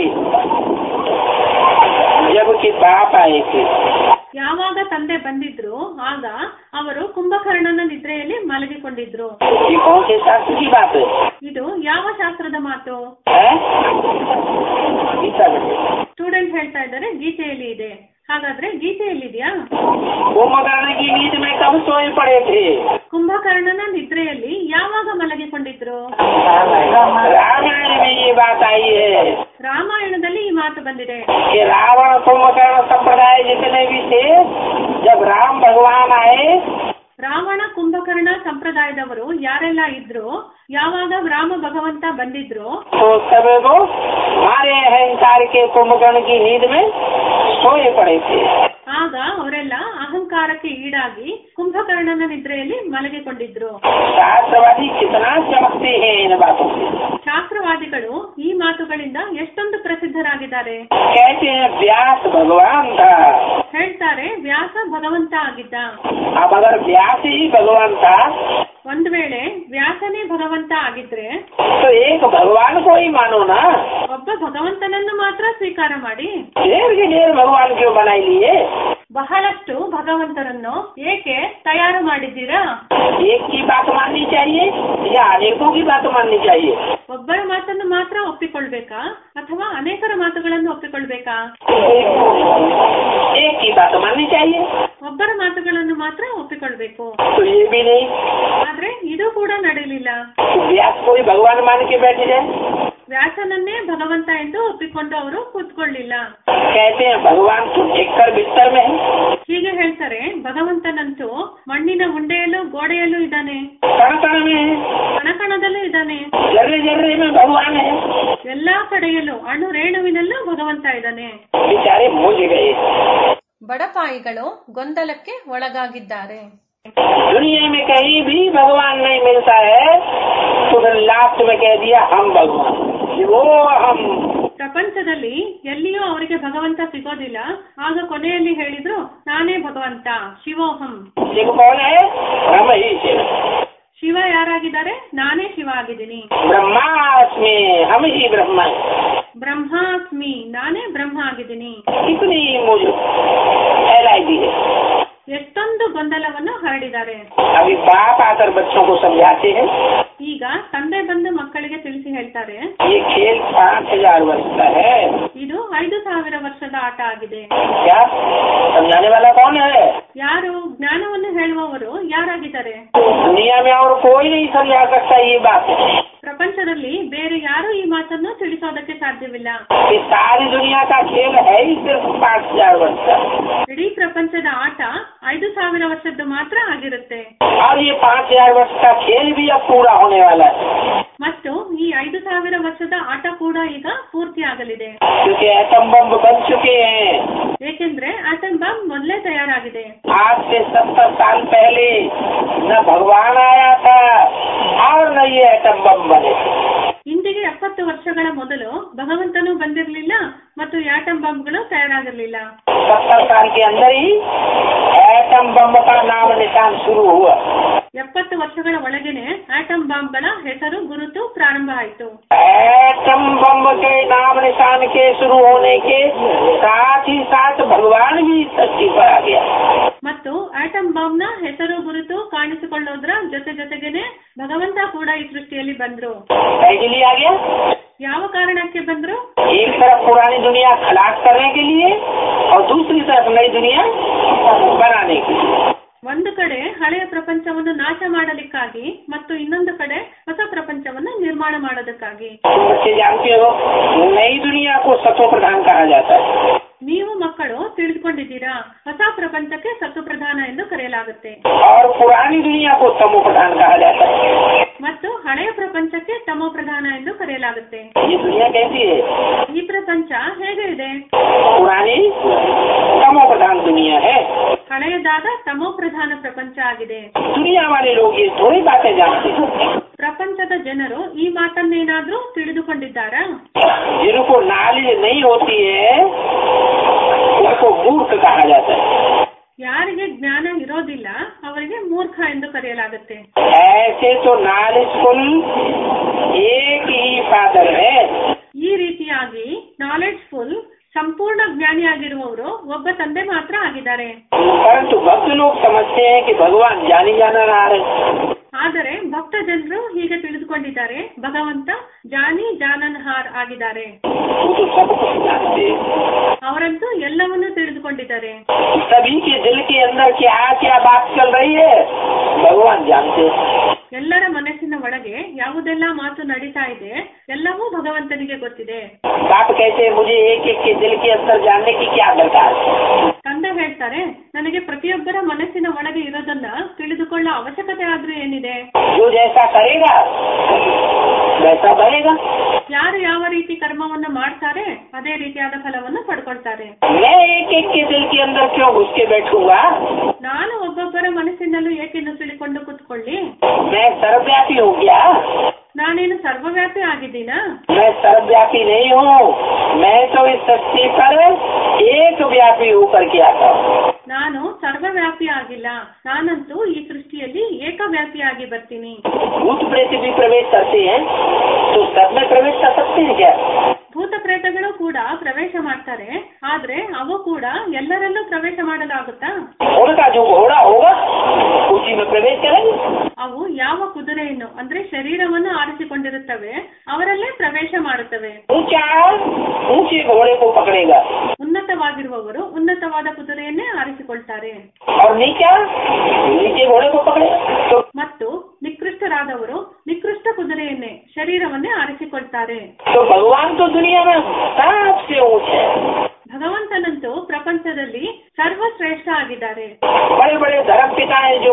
जबकि बाप आए थे ಯಾವಾಗ ತಂದೆ ಬಂದಿದ್ರು ಆಗ ಅವರು ಕುಂಭಕರ್ಣನ ನಿದ್ರೆಯಲ್ಲಿ ಮಲಗಿಕೊಂಡಿದ್ರು ये कौन से शास्त्र की बात है ಇದು ಯಾವ ಶಾಸ್ತ್ರದ ಮಾತು हैं? गीता में ಸ್ಟೂಡೆಂಟ್ ಹೇಳ್ತಾ ಇದ್ದಾರೆ ಗೀತೆಯಲ್ಲಿ ಇದೆ ಹಾಗಾದ್ರೆ ಗೀತೆಯಲ್ಲಿದೆಯಾ कुंभकर्ण की नींद में कब सोए पड़े थे ಕುಂಭಕರ್ಣನ ನಿದ್ರೆಯಲ್ಲಿ ಯಾವಾಗ ಮಲಗಿಕೊಂಡಿದ್ರು रामायण में ये बात आई है ರಾಮಾಯಣದಲ್ಲಿ ಈ ಮಾತು ಬಂದಿದೆ कि रावण कुंभकर्ण संप्रदाय जितने भी थे जब राम भगवान आए ರಾವಣ ಕುಂಭಕರ್ಣ ಸಂಪ್ರದಾಯದವರು ಯಾರೆಲ್ಲ ಇದ್ರು ಯಾವಾಗ ರಾಮ ಭಗವಂತ ಬಂದಿದ್ರು तो सब को हमारे अहंकार के कुंभकर्ण की नींद में सोए पड़े थे ಆಗ ಅವರೆಲ್ಲ ಅಹಂಕಾರಕ್ಕೆ ಈಡಾಗಿ ಕುಂಭಕರ್ಣನ ನಿದ್ರೆಯಲ್ಲಿ ಮಲಗಿಕೊಂಡಿದ್ರು शास्त्रवादी कितना चमकते हैं इन बातों से ಶಾಸ್ತ್ರವಾದಿಗಳು ಈ ಮಾತುಗಳಿಂದ ಎಷ್ಟೊಂದು ಪ್ರಸಿದ್ಧರಾಗಿದ್ದಾರೆ कहते हैं व्यास भगवान था ಹೇಳ್ತಾರೆ ವ್ಯಾಸ ಭಗವಂತ ಆಗಿದ್ದ अब अगर व्यास ही भगवान था ಒಂದ್ ವೇಳೆ ವ್ಯಾಸನೇ ಭಗವಂತ ಆಗಿದ್ರೆ तो एक भगवान को ही मानो ना ಒಬ್ಬ ಭಗವಂತನನ್ನು ಮಾತ್ರ ಸ್ವೀಕಾರ ಮಾಡಿ ढेर के ढेर भगवान क्यों बनाई लिए ಬಹಳಷ್ಟು ಭಗವಂತರನ್ನು ಏಕೆ ತಯಾರು ಮಾಡಿದ್ದೀರಾ एक की बात माननी चाहिए या अनेकों की बात माननी चाहिए ಒಬ್ಬರ ಮಾತನ್ನು ಮಾತ್ರ ಒಪ್ಪಿಕೊಳ್ಬೇಕಾ ಅಥವಾ ಅನೇಕರ ಮಾತುಗಳನ್ನು ಒಪ್ಪಿಕೊಳ್ಬೇಕಾ एक की बात माननी चाहिए ಒಬ್ಬ ಒಬ್ಬರ ಮಾತುಗಳನ್ನು ಮಾತ್ರ ಒಪ್ಪಿಕೊಳ್ಬೇಕು तो ये भी नहीं ಆದ್ರೆ ಇದು ಕೂಡ ನಡೆಯಲಿಲ್ಲ तो व्यास को ही भगवान मान के बैठे जाए ವ್ಯಾಸನನ್ನೇ ಭಗವಂತ ಎಂದು ಒಪ್ಪಿಕೊಂಡು ಅವರು ಕೂತ್ಕೊಳ್ಳಿಲ್ಲ कहते हैं भगवान तो टेक्कर बिस्तर में है ಹೀಗೆ ಹೇಳ್ತಾರೆ ಭಗವಂತನಂತೂ ಮಣ್ಣಿನ ಉಂಡೆಯಲ್ಲೂ ಗೋಡೆಯಲ್ಲೂ ಇದ್ದಾನೆ कण कण में है ಕಣಕಣದಲ್ಲೂ ಇದ್ದಾನೆ जर्रे जर्रे में भगवान है ಎಲ್ಲಾ ಕಡೆಯಲ್ಲೂ ಅಣು ರೇಣುವಿನಲ್ಲೂ ಭಗವಂತ ಇದ್ದಾನೆ बेचारे मुझ गए ಬಡಪಾಯಿಗಳು ಗೊಂದಲಕ್ಕೆ ಒಳಗಾಗಿದ್ದಾರೆ दुनिया में कहीं भी भगवान नहीं मिलता है तो फिर लास्ट में कह दिया हम भगवान वो हम ಪ್ರಪಂಚದಲ್ಲಿ ಎಲ್ಲಿಯೂ ಅವರಿಗೆ ಭಗವಂತ ಸಿಗೋದಿಲ್ಲ ಆಗ ಕೊನೆಯಲ್ಲಿ ಹೇಳಿದ್ರು ನಾನೇ ಭಗವಂತ ಶಿವೋಹಂ शिव कौन है हम ही शिव ಶಿವ ಯಾರಾಗಿದ್ದಾರೆ ನಾನೇ ಶಿವ ಆಗಿದ್ದೀನಿ ब्रह्मास्मि हम ही ब्रह्मा है ಬ್ರಹ್ಮಾಸ್ಮಿ ನಾನೇ ಬ್ರಹ್ಮ ಆಗಿದ್ದೀನಿ कितनी मुझ फैलाई दी है ಎಷ್ಟೊಂದು ಗೊಂದಲವನ್ನು ಹರಡಿದ್ದಾರೆ अभी बाप आकर बच्चों को समझाते हैं ಈಗ ತಂದೆ ಬಂದು ಮಕ್ಕಳಿಗೆ ತಿಳಿಸಿ ಹೇಳ್ತಾರೆ ये खेल पाँच हजार वर्ष का है ಇದು ಐದು ಸಾವಿರ ವರ್ಷದ ಆಟ ಆಗಿದೆ क्या समझाने वाला कौन है ಯಾರು ಜ್ಞಾನವನ್ನು ಹೇಳುವವರು ಯಾರಾಗಿದ್ದಾರೆ दुनिया में और कोई नहीं समझा सकता ये बात ಪ್ರಪಂಚದಲ್ಲಿ ಬೇರೆ ಯಾರು ಈ ಮಾತನ್ನು ತಿಳಿಸೋದಕ್ಕೆ ಸಾಧ್ಯವಿಲ್ಲ कि सारी दुनिया का खेल है ही सिर्फ पाँच हजार वर्ष का ಇಡೀ ಪ್ರಪಂಚದ ಆಟ ಐದು ಸಾವಿರ ವರ್ಷದ್ದು ಮಾತ್ರ ಆಗಿರುತ್ತೆ और ये पाँच हजार वर्ष का खेल भी अब पूरा होने वाला है ಮತ್ತು ಈ ಐದು ಸಾವಿರ ವರ್ಷದ ಆಟ ಕೂಡ ಈಗ ಪೂರ್ತಿ ಆಗಲಿದೆ क्योंकि एटम बम बन चुके हैं ಏಕೆಂದ್ರೆ ಆಟಮ್ ಬಾಂಬ್ ಮೊದಲೇ ತಯಾರಾಗಿದೆ आज से सत्तर साल पहले न भगवान आया था और न ये एटम बम बने थे ಇಂದಿಗೆ ಎಪ್ಪತ್ತು ವರ್ಷಗಳ ಮೊದಲು ಭಗವಂತನೂ ಬಂದಿರಲಿಲ್ಲ ಮತ್ತು ಆಟಮ್ ಬಾಂಬ್ಗಳು ತಯಾರಾಗಿರಲಿಲ್ಲ सत्तर साल के अंदर ही एटम बम का नाम निशान शुरू हुआ ಎಪ್ಪತ್ತು ವರ್ಷಗಳ ಒಳಗೇನೆ ಆಟಮ್ ಬಾಂಬ್ಗಳ ಹೆಸರು ಗುರುತು ಪ್ರಾರಂಭ ಆಯಿತು एटम बम के नाम निशान के शुरू होने के साथ ही साथ भगवान भी इस धरती पर आ गया ಮತ್ತು ಆಟಮ್ ಬಾಂಬ್ ನ ಹೆಸರು ಗುರುತು ಕಾಣಿಸಿಕೊಳ್ಳೋದ್ರ ಜೊತೆ ಜೊತೆಗೇನೆ ಭಗವಂತ ಕೂಡ ಈ ಸೃಷ್ಟಿಯಲ್ಲಿ ಬಂದ್ರು है के लिए आ गया ಯಾವ ಕಾರಣಕ್ಕೆ ಬಂದ್ರು एक तरफ पुरानी दुनिया खलास करने के लिए और दूसरी तरफ नई दुनिया बनाने के लिए ಒಂದು कಡೆ ಹಳೆಯ ಪ್ರಪಂಚವನ್ನು ನಾಶ ಮಾಡಲಿಕ್ಕಾಗಿ ಮತ್ತು ಇನ್ನೊಂದು ಕಡೆ ಹೊಸ ಪ್ರಪಂಚವನ್ನು ನಿರ್ಮಾಣ ಮಾಡೋದಕ್ಕಾಗಿ तुम बच्चे जानते हो नई दुनिया को सत्व प्रधान कहा जाता है ನೀವು ಮಕ್ಕಳು ತಿಳಿದುಕೊಂಡಿದ್ದೀರಾ ಹೊಸ ಪ್ರಪಂಚಕ್ಕೆ ಸತ್ತು ಪ್ರಧಾನ ಎಂದು ಕರೆಯಲಾಗುತ್ತೆ और पुरानी दुनिया को तमो प्रधान कहा जाता है ಮತ್ತು ಹಳೆಯ ಪ್ರಪಂಚಕ್ಕೆ ತಮೋ ಪ್ರಧಾನ ಎಂದು ಕರೆಯಲಾಗುತ್ತೆ ये दुनिया कैसी है ಈ ಪ್ರಪಂಚ ಹೇಗೆ ಇದೆ पुरानी तमो प्रधान दुनिया है ಹಳೆಯದಾದ ತಮೋ ಪ್ರಧಾನ ಪ್ರಪಂಚ ಆಗಿದೆ दुनिया वाले लोग ये थोड़ी बातें जानते हैं ಪ್ರಪಂಚದ ಜನರು ಈ ಮಾತನ್ನೇನಾದ್ರೂ ತಿಳಿದುಕೊಂಡಿದ್ದಾರಾ जिनको नॉलेज नहीं होती है उनको मूर्ख कहा जाता है ಯಾರಿಗೆ ಜ್ಞಾನ ಇರೋದಿಲ್ಲ ಅವರಿಗೆ ಮೂರ್ಖ ಎಂದು ಕರೆಯಲಾಗುತ್ತೆ ऐसे तो नॉलेजफुल एक ही फादर है ಈ ರೀತಿಯಾಗಿ ನಾಲೆಡ್ಜ್ಫುಲ್ ಸಂಪೂರ್ಣ ಜ್ಞಾನಿಯಾಗಿರುವವರು ಒಬ್ಬ ತಂದೆ ಮಾತ್ರ ಆಗಿದ್ದಾರೆ परंतु भक्त लोग समझते हैं कि भगवान जानी जाना रहा है ಆದರೆ ಭಕ್ತ ಜನರು ಹೀಗೆ ತಿಳಿದುಕೊಂಡಿದ್ದಾರೆ ಭಗವಂತ ಜಾನಿ ಜಾನನ್ಹಾರ್ ಆಗಿದ್ದಾರೆ वो तो सब कुछ जानते हैं ಅವರಂತೂ ಎಲ್ಲವನ್ನೂ ತಿಳಿದುಕೊಂಡಿದ್ದಾರೆ सभी के दिल के अंदर क्या क्या बात चल रही है भगवान जानते हैं ಎಲ್ಲರ ಮನಸ್ಸಿನ ಒಳಗೆ ಯಾವುದೆಲ್ಲ ಮಾತು ನಡೀತಾ ಇದೆ ಎಲ್ಲವೂ ಭಗವಂತನಿಗೆ ಗೊತ್ತಿದೆ बाप कहते हैं मुझे एक एक के दिल के अंदर जानने की क्या दरकार है ತಂದೆ ಹೇಳ್ತಾರೆ ನನಗೆ ಪ್ರತಿಯೊಬ್ಬರ ಮನಸ್ಸಿನ ಒಳಗೆ ಇರೋದನ್ನ ತಿಳಿದುಕೊಳ್ಳೋ ಅವಶ್ಯಕತೆ ಆದ್ರೂ ಏನಿದೆ जो जैसा करेगा वैसा बनेगा ಯಾರು ಯಾವ ರೀತಿ ಕರ್ಮವನ್ನ ಮಾಡ್ತಾರೆ ಅದೇ ರೀತಿಯಾದ ಫಲವನ್ನು ಪಡ್ಕೊಳ್ತಾರೆ मैं एक एक के दिल के अंदर क्यों घुस के बैठूंगा ನಾನು ಒಬ್ಬೊಬ್ಬರ ಮನಸ್ಸಿನಲ್ಲೂ ಏಕೆ ನುಸುಳಿಕೊಂಡು ಕೂತ್ಕೊಳ್ಳಿ मैं सर्वव्यापी हो गया ನಾನೇನು ಸರ್ವವ್ಯಾಪಿ ಆಗಿದ್ದೀನಾ मैं सर्वव्यापी नहीं हूँ मैं तो इस सृष्टि पर एक व्यापी होकर के आता हूँ ನಾನು ಸರ್ವವ್ಯಾಪಿ ಆಗಿಲ್ಲ ನಾನಂತೂ ಈ ಸೃಷ್ಟಿಯಲ್ಲಿ ಏಕವ್ಯಾಪಿಯಾಗಿ ಬರ್ತೀನಿ भूत प्रेत भी प्रवेश करते हैं तो सब में प्रवेश कर सकते हैं क्या ಭೂತ ಪ್ರೇತಗಳು ಕೂಡ ಪ್ರವೇಶ ಮಾಡ್ತಾರೆ ಆದ್ರೆ ಅವು ಕೂಡ ಎಲ್ಲರಲ್ಲೂ ಪ್ರವೇಶ ಮಾಡಲಾಗುತ್ತಾ उनका जो घोड़ा होगा उसी में प्रवेश करेंगे ಅವು ಯಾವ ಕುದುರೆಯನ್ನು ಅಂದ್ರೆ ಶರೀರವನ್ನು ಆರಿಸಿಕೊಂಡಿರುತ್ತವೆ ಅವರಲ್ಲೇ ಪ್ರವೇಶ ಮಾಡುತ್ತವೆ ऊंचा ऊंचे घोड़े को पकड़ेगा ಉನ್ನತ ಉನ್ನತವಾಗಿರುವವರು ಉನ್ನತವಾದ ಕುದುರೆಯನ್ನೇ ಆರಿಸಿಕೊಳ್ತಾರೆ और नीचा नीचे घोड़े को पकड़े तो ಮತ್ತು ನಿಕೃಷ್ಟರಾದವರು ನಿಕೃಷ್ಟ ಕುದುರೆಯನ್ನೇ ಶರೀರವನ್ನೇ ಆರಿಸಿಕೊಳ್ತಾರೆ तो भगवान तो दुनिया में सबसे ऊंचे है ಭಗವಂತನಂತೂ ಪ್ರಪಂಚದಲ್ಲಿ ಸರ್ವಶ್ರೇಷ್ಠ ಆಗಿದ್ದಾರೆ बड़े बड़े धर्म पिताएं जो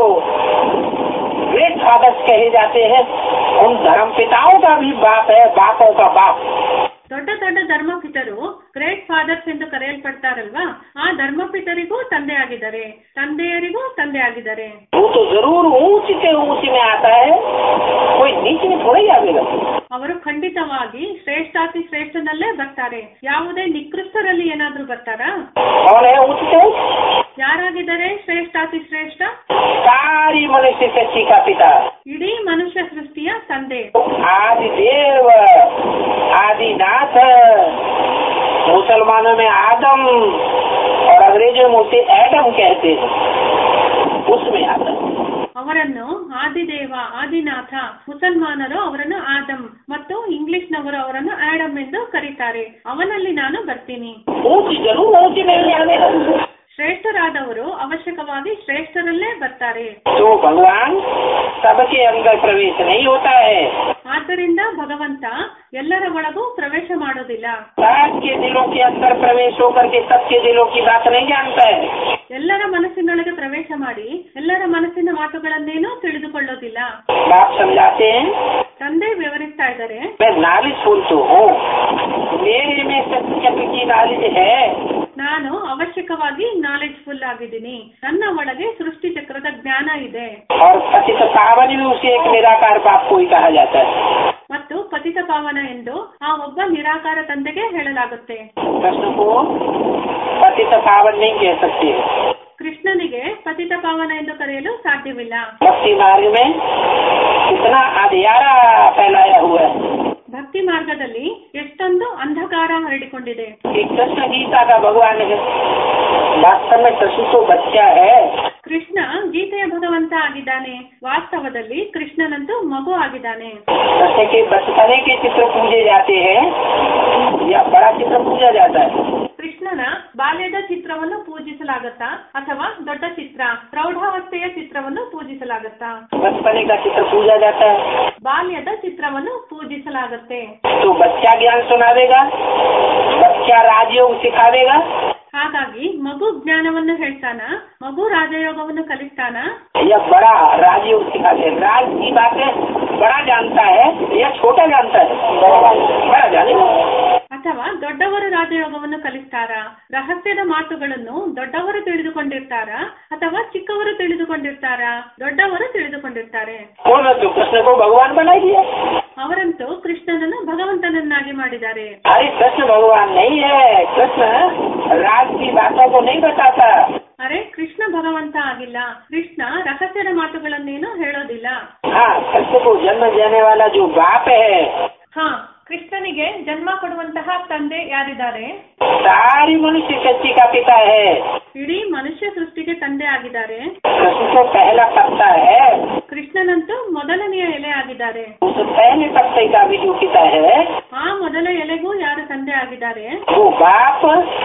ग्रेट फादर्स कहे जाते हैं उन धर्म पिताओं का भी बाप है बापों का बाप ದೊಡ್ಡ ದೊಡ್ಡ ಧರ್ಮಪಿತರು ಗ್ರೇಟ್ ಫಾದರ್ಸ್ ಎಂದು ಕರೆಯಲ್ಪಡ್ತಾರಲ್ವಾ ಆ ಧರ್ಮಪಿತರಿಗೂ ತಂದೆ ಆಗಿದ್ದಾರೆ ತಂದೆಯರಿಗೂ ತಂದೆ ಆಗಿದ್ದಾರೆ वो तो जरूर ऊंच से ऊंच में आता है कोई नीच में थोड़ा ही आवेगा ಅವರು ಖಂಡಿತವಾಗಿ ಶ್ರೇಷ್ಠಾತಿ ಶ್ರೇಷ್ಠನಲ್ಲೇ ಬರ್ತಾರೆ ಯಾವುದೇ ನಿಕೃಷ್ಟರಲ್ಲಿ ಏನಾದ್ರೂ ಬರ್ತಾರಾ कौन है ऊंच से ऊंच ಯಾರಾಗಿದ್ದಾರೆ ಶ್ರೇಷ್ಠಾತಿ ಶ್ರೇಷ್ಠ सारी मनुष्य सृष्टि का पिता ಇಡೀ ಮನುಷ್ಯ ಸೃಷ್ಟಿಯ ತಂದೆ आदि देव आदिनाथ मुसलमानों में आदम और अंग्रेजों में उसे एडम कहते हैं उसमें आता है ಅವರನ್ನು ಆದಿದೇವ ಆದಿನಾಥ ಮುಸಲ್ಮಾನರು ಅವರನ್ನು ಆದಮ್ ಮತ್ತು ಇಂಗ್ಲಿಷ್ನವರು ಅವರನ್ನು ಆಡಮ್ ಎಂದು ಕರೀತಾರೆ ಅವನಲ್ಲಿ ನಾನು ಬರ್ತೀನಿ ऊंच जरूर ऊंच में ही आवेगा ಶ್ರೇಷ್ಠರಾದವರು ಅವಶ್ಯಕವಾಗಿ ಶ್ರೇಷ್ಠರಲ್ಲೇ ಬರ್ತಾರೆ तो भगवान सबके अंदर प्रवेश नहीं होता है ಆದ್ದರಿಂದ ಭಗವಂತ ಎಲ್ಲರ ಒಳಗೂ ಪ್ರವೇಶ ಮಾಡೋದಿಲ್ಲ सबके दिलों के अंदर प्रवेश होकर के सबके दिलों की बात नहीं जानता है ಎಲ್ಲರ ಮನಸ್ಸಿನೊಳಗೆ ಪ್ರವೇಶ ಮಾಡಿ ಎಲ್ಲರ ಮನಸ್ಸಿನ ಮಾತುಗಳನ್ನೇನೂ ತಿಳಿದುಕೊಳ್ಳೋದಿಲ್ಲ बाप समझाते हैं ತಂದೆ ವಿವರಿಸ್ತಾ ಇದ್ದಾರೆ मैं नॉलेजफुल तो हूँ मेरे में सत्य की नॉलेज है ನಾನು ಅವಶ್ಯಕವಾಗಿ ನಾಲೆಜ್ ಫುಲ್ ಆಗಿದ್ದೀನಿ ನನ್ನ ಒಳಗೆ ಸೃಷ್ಟಿ ಚಕ್ರದ ಜ್ಞಾನ ಇದೆ और पतित पावन भी उसे एक निराकार बाप को ही कहा जाता है ಮತ್ತು ಪತಿತ ಪಾವನ ಎಂದು ಆ ಒಬ್ಬ ನಿರಾಕಾರ ತಂದೆಗೆ ಹೇಳಲಾಗುತ್ತೆ कृष्ण को पतित पावन नहीं कह सकते ಕೃಷ್ಣನಿಗೆ ಪತಿತ ಪಾವನ ಎಂದು ಕರೆಯಲು ಸಾಧ್ಯವಿಲ್ಲ भक्ति मार्ग में कितना अंधियारा फैलाया हुआ है ಭಕ್ತಿ ಮಾರ್ಗದಲ್ಲಿ ಎಷ್ಟೊಂದು ಅಂಧಕಾರ ಹರಡಿಕೊಂಡಿದೆ कि कृष्ण गीता का भगवान है वास्तव में कृष्ण तो बच्चा है ಕೃಷ್ಣ ಗೀತೆಯ ಭಗವಂತ ಆಗಿದ್ದಾನೆ ವಾಸ್ತವದಲ್ಲಿ ಕೃಷ್ಣನಂತೂ ಮಗು ಆಗಿದ್ದಾನೆ कृष्ण के बचपने के चित्र पूजे जाते हैं या बड़ा चित्र पूजा जाता है ಕೃಷ್ಣನ ಬಾಲ್ಯದ ಚಿತ್ರವನ್ನು ಪೂಜಿಸಲಾಗತ್ತಾ ಅಥವಾ ದೊಡ್ಡ ಚಿತ್ರ ಪ್ರೌಢಾವಸ್ಥೆಯ ಚಿತ್ರವನ್ನು ಪೂಜಿಸಲಾಗತ್ತಾ बचपने का चित्र पूजा जाता है ಬಾಲ್ಯದ ಚಿತ್ರವನ್ನು ಪೂಜಿಸಲಾಗತ್ತೆ तो बच्चा ज्ञान सुनावेगा बच्चा राजयोग सिखावेगा ಹಾಗಾಗಿ ಮಗು ಜ್ಞಾನವನ್ನು ಹೇಳ್ತಾನ ಮಗು ರಾಜಯೋಗವನ್ನು ಕಲಿಸ್ತಾನ या बड़ा राजयोग सिखाते हैं राज की बातें बड़ा जानता है या छोटा जानता है बड़ा जानेगा ಅಥವಾ ದೊಡ್ಡವರು ರಾಜಯೋಗವನ್ನು ಕಲಿಸ್ತಾರಾ ರಹಸ್ಯದ ಮಾತುಗಳನ್ನು ದೊಡ್ಡವರು ತಿಳಿದುಕೊಂಡಿರ್ತಾರಾ ಅಥವಾ ಚಿಕ್ಕವರು ತಿಳಿದುಕೊಂಡಿರ್ತಾರಾ ದೊಡ್ಡವರು ತಿಳಿದುಕೊಂಡಿರ್ತಾರೆ उन्होंने तो कृष्ण को भगवान बना दिया ಅವರಂತೂ ಕೃಷ್ಣನನ್ನು ಭಗವಂತನನ್ನಾಗಿ ಮಾಡಿದ್ದಾರೆ अरे कृष्ण भगवान नहीं है कृष्ण राज की बातों को नहीं बताता ಅರೆ ಕೃಷ್ಣ ಭಗವಂತ ಆಗಿಲ್ಲ ಕೃಷ್ಣ ರಹಸ್ಯದ ಮಾತುಗಳನ್ನೇನು ಹೇಳೋದಿಲ್ಲ हाँ कृष्ण को जन्म देने वाला जो बाप है ಹಾ ಕೃಷ್ಣನಿಗೆ ಜನ್ಮ ಕೊಡುವಂತಹ ತಂದೆ ಯಾರಿದ್ದಾರೆ सारी मनुष्य शक्ति का पिता है ಇಡೀ ಮನುಷ್ಯ ಸೃಷ್ಟಿಗೆ ತಂದೆ ಆಗಿದ್ದಾರೆ कृष्ण तो पहला पत्ता है ಕೃಷ್ಣನಂತೂ ಮೊದಲನೆಯ ಎಲೆ ಆಗಿದ್ದಾರೆ उस पहले पत्ते का भी जो पिता है ಆ ಮೊದಲ ಎಲೆಗೂ ಯಾರು ತಂದೆ ಆಗಿದ್ದಾರೆ वो बाप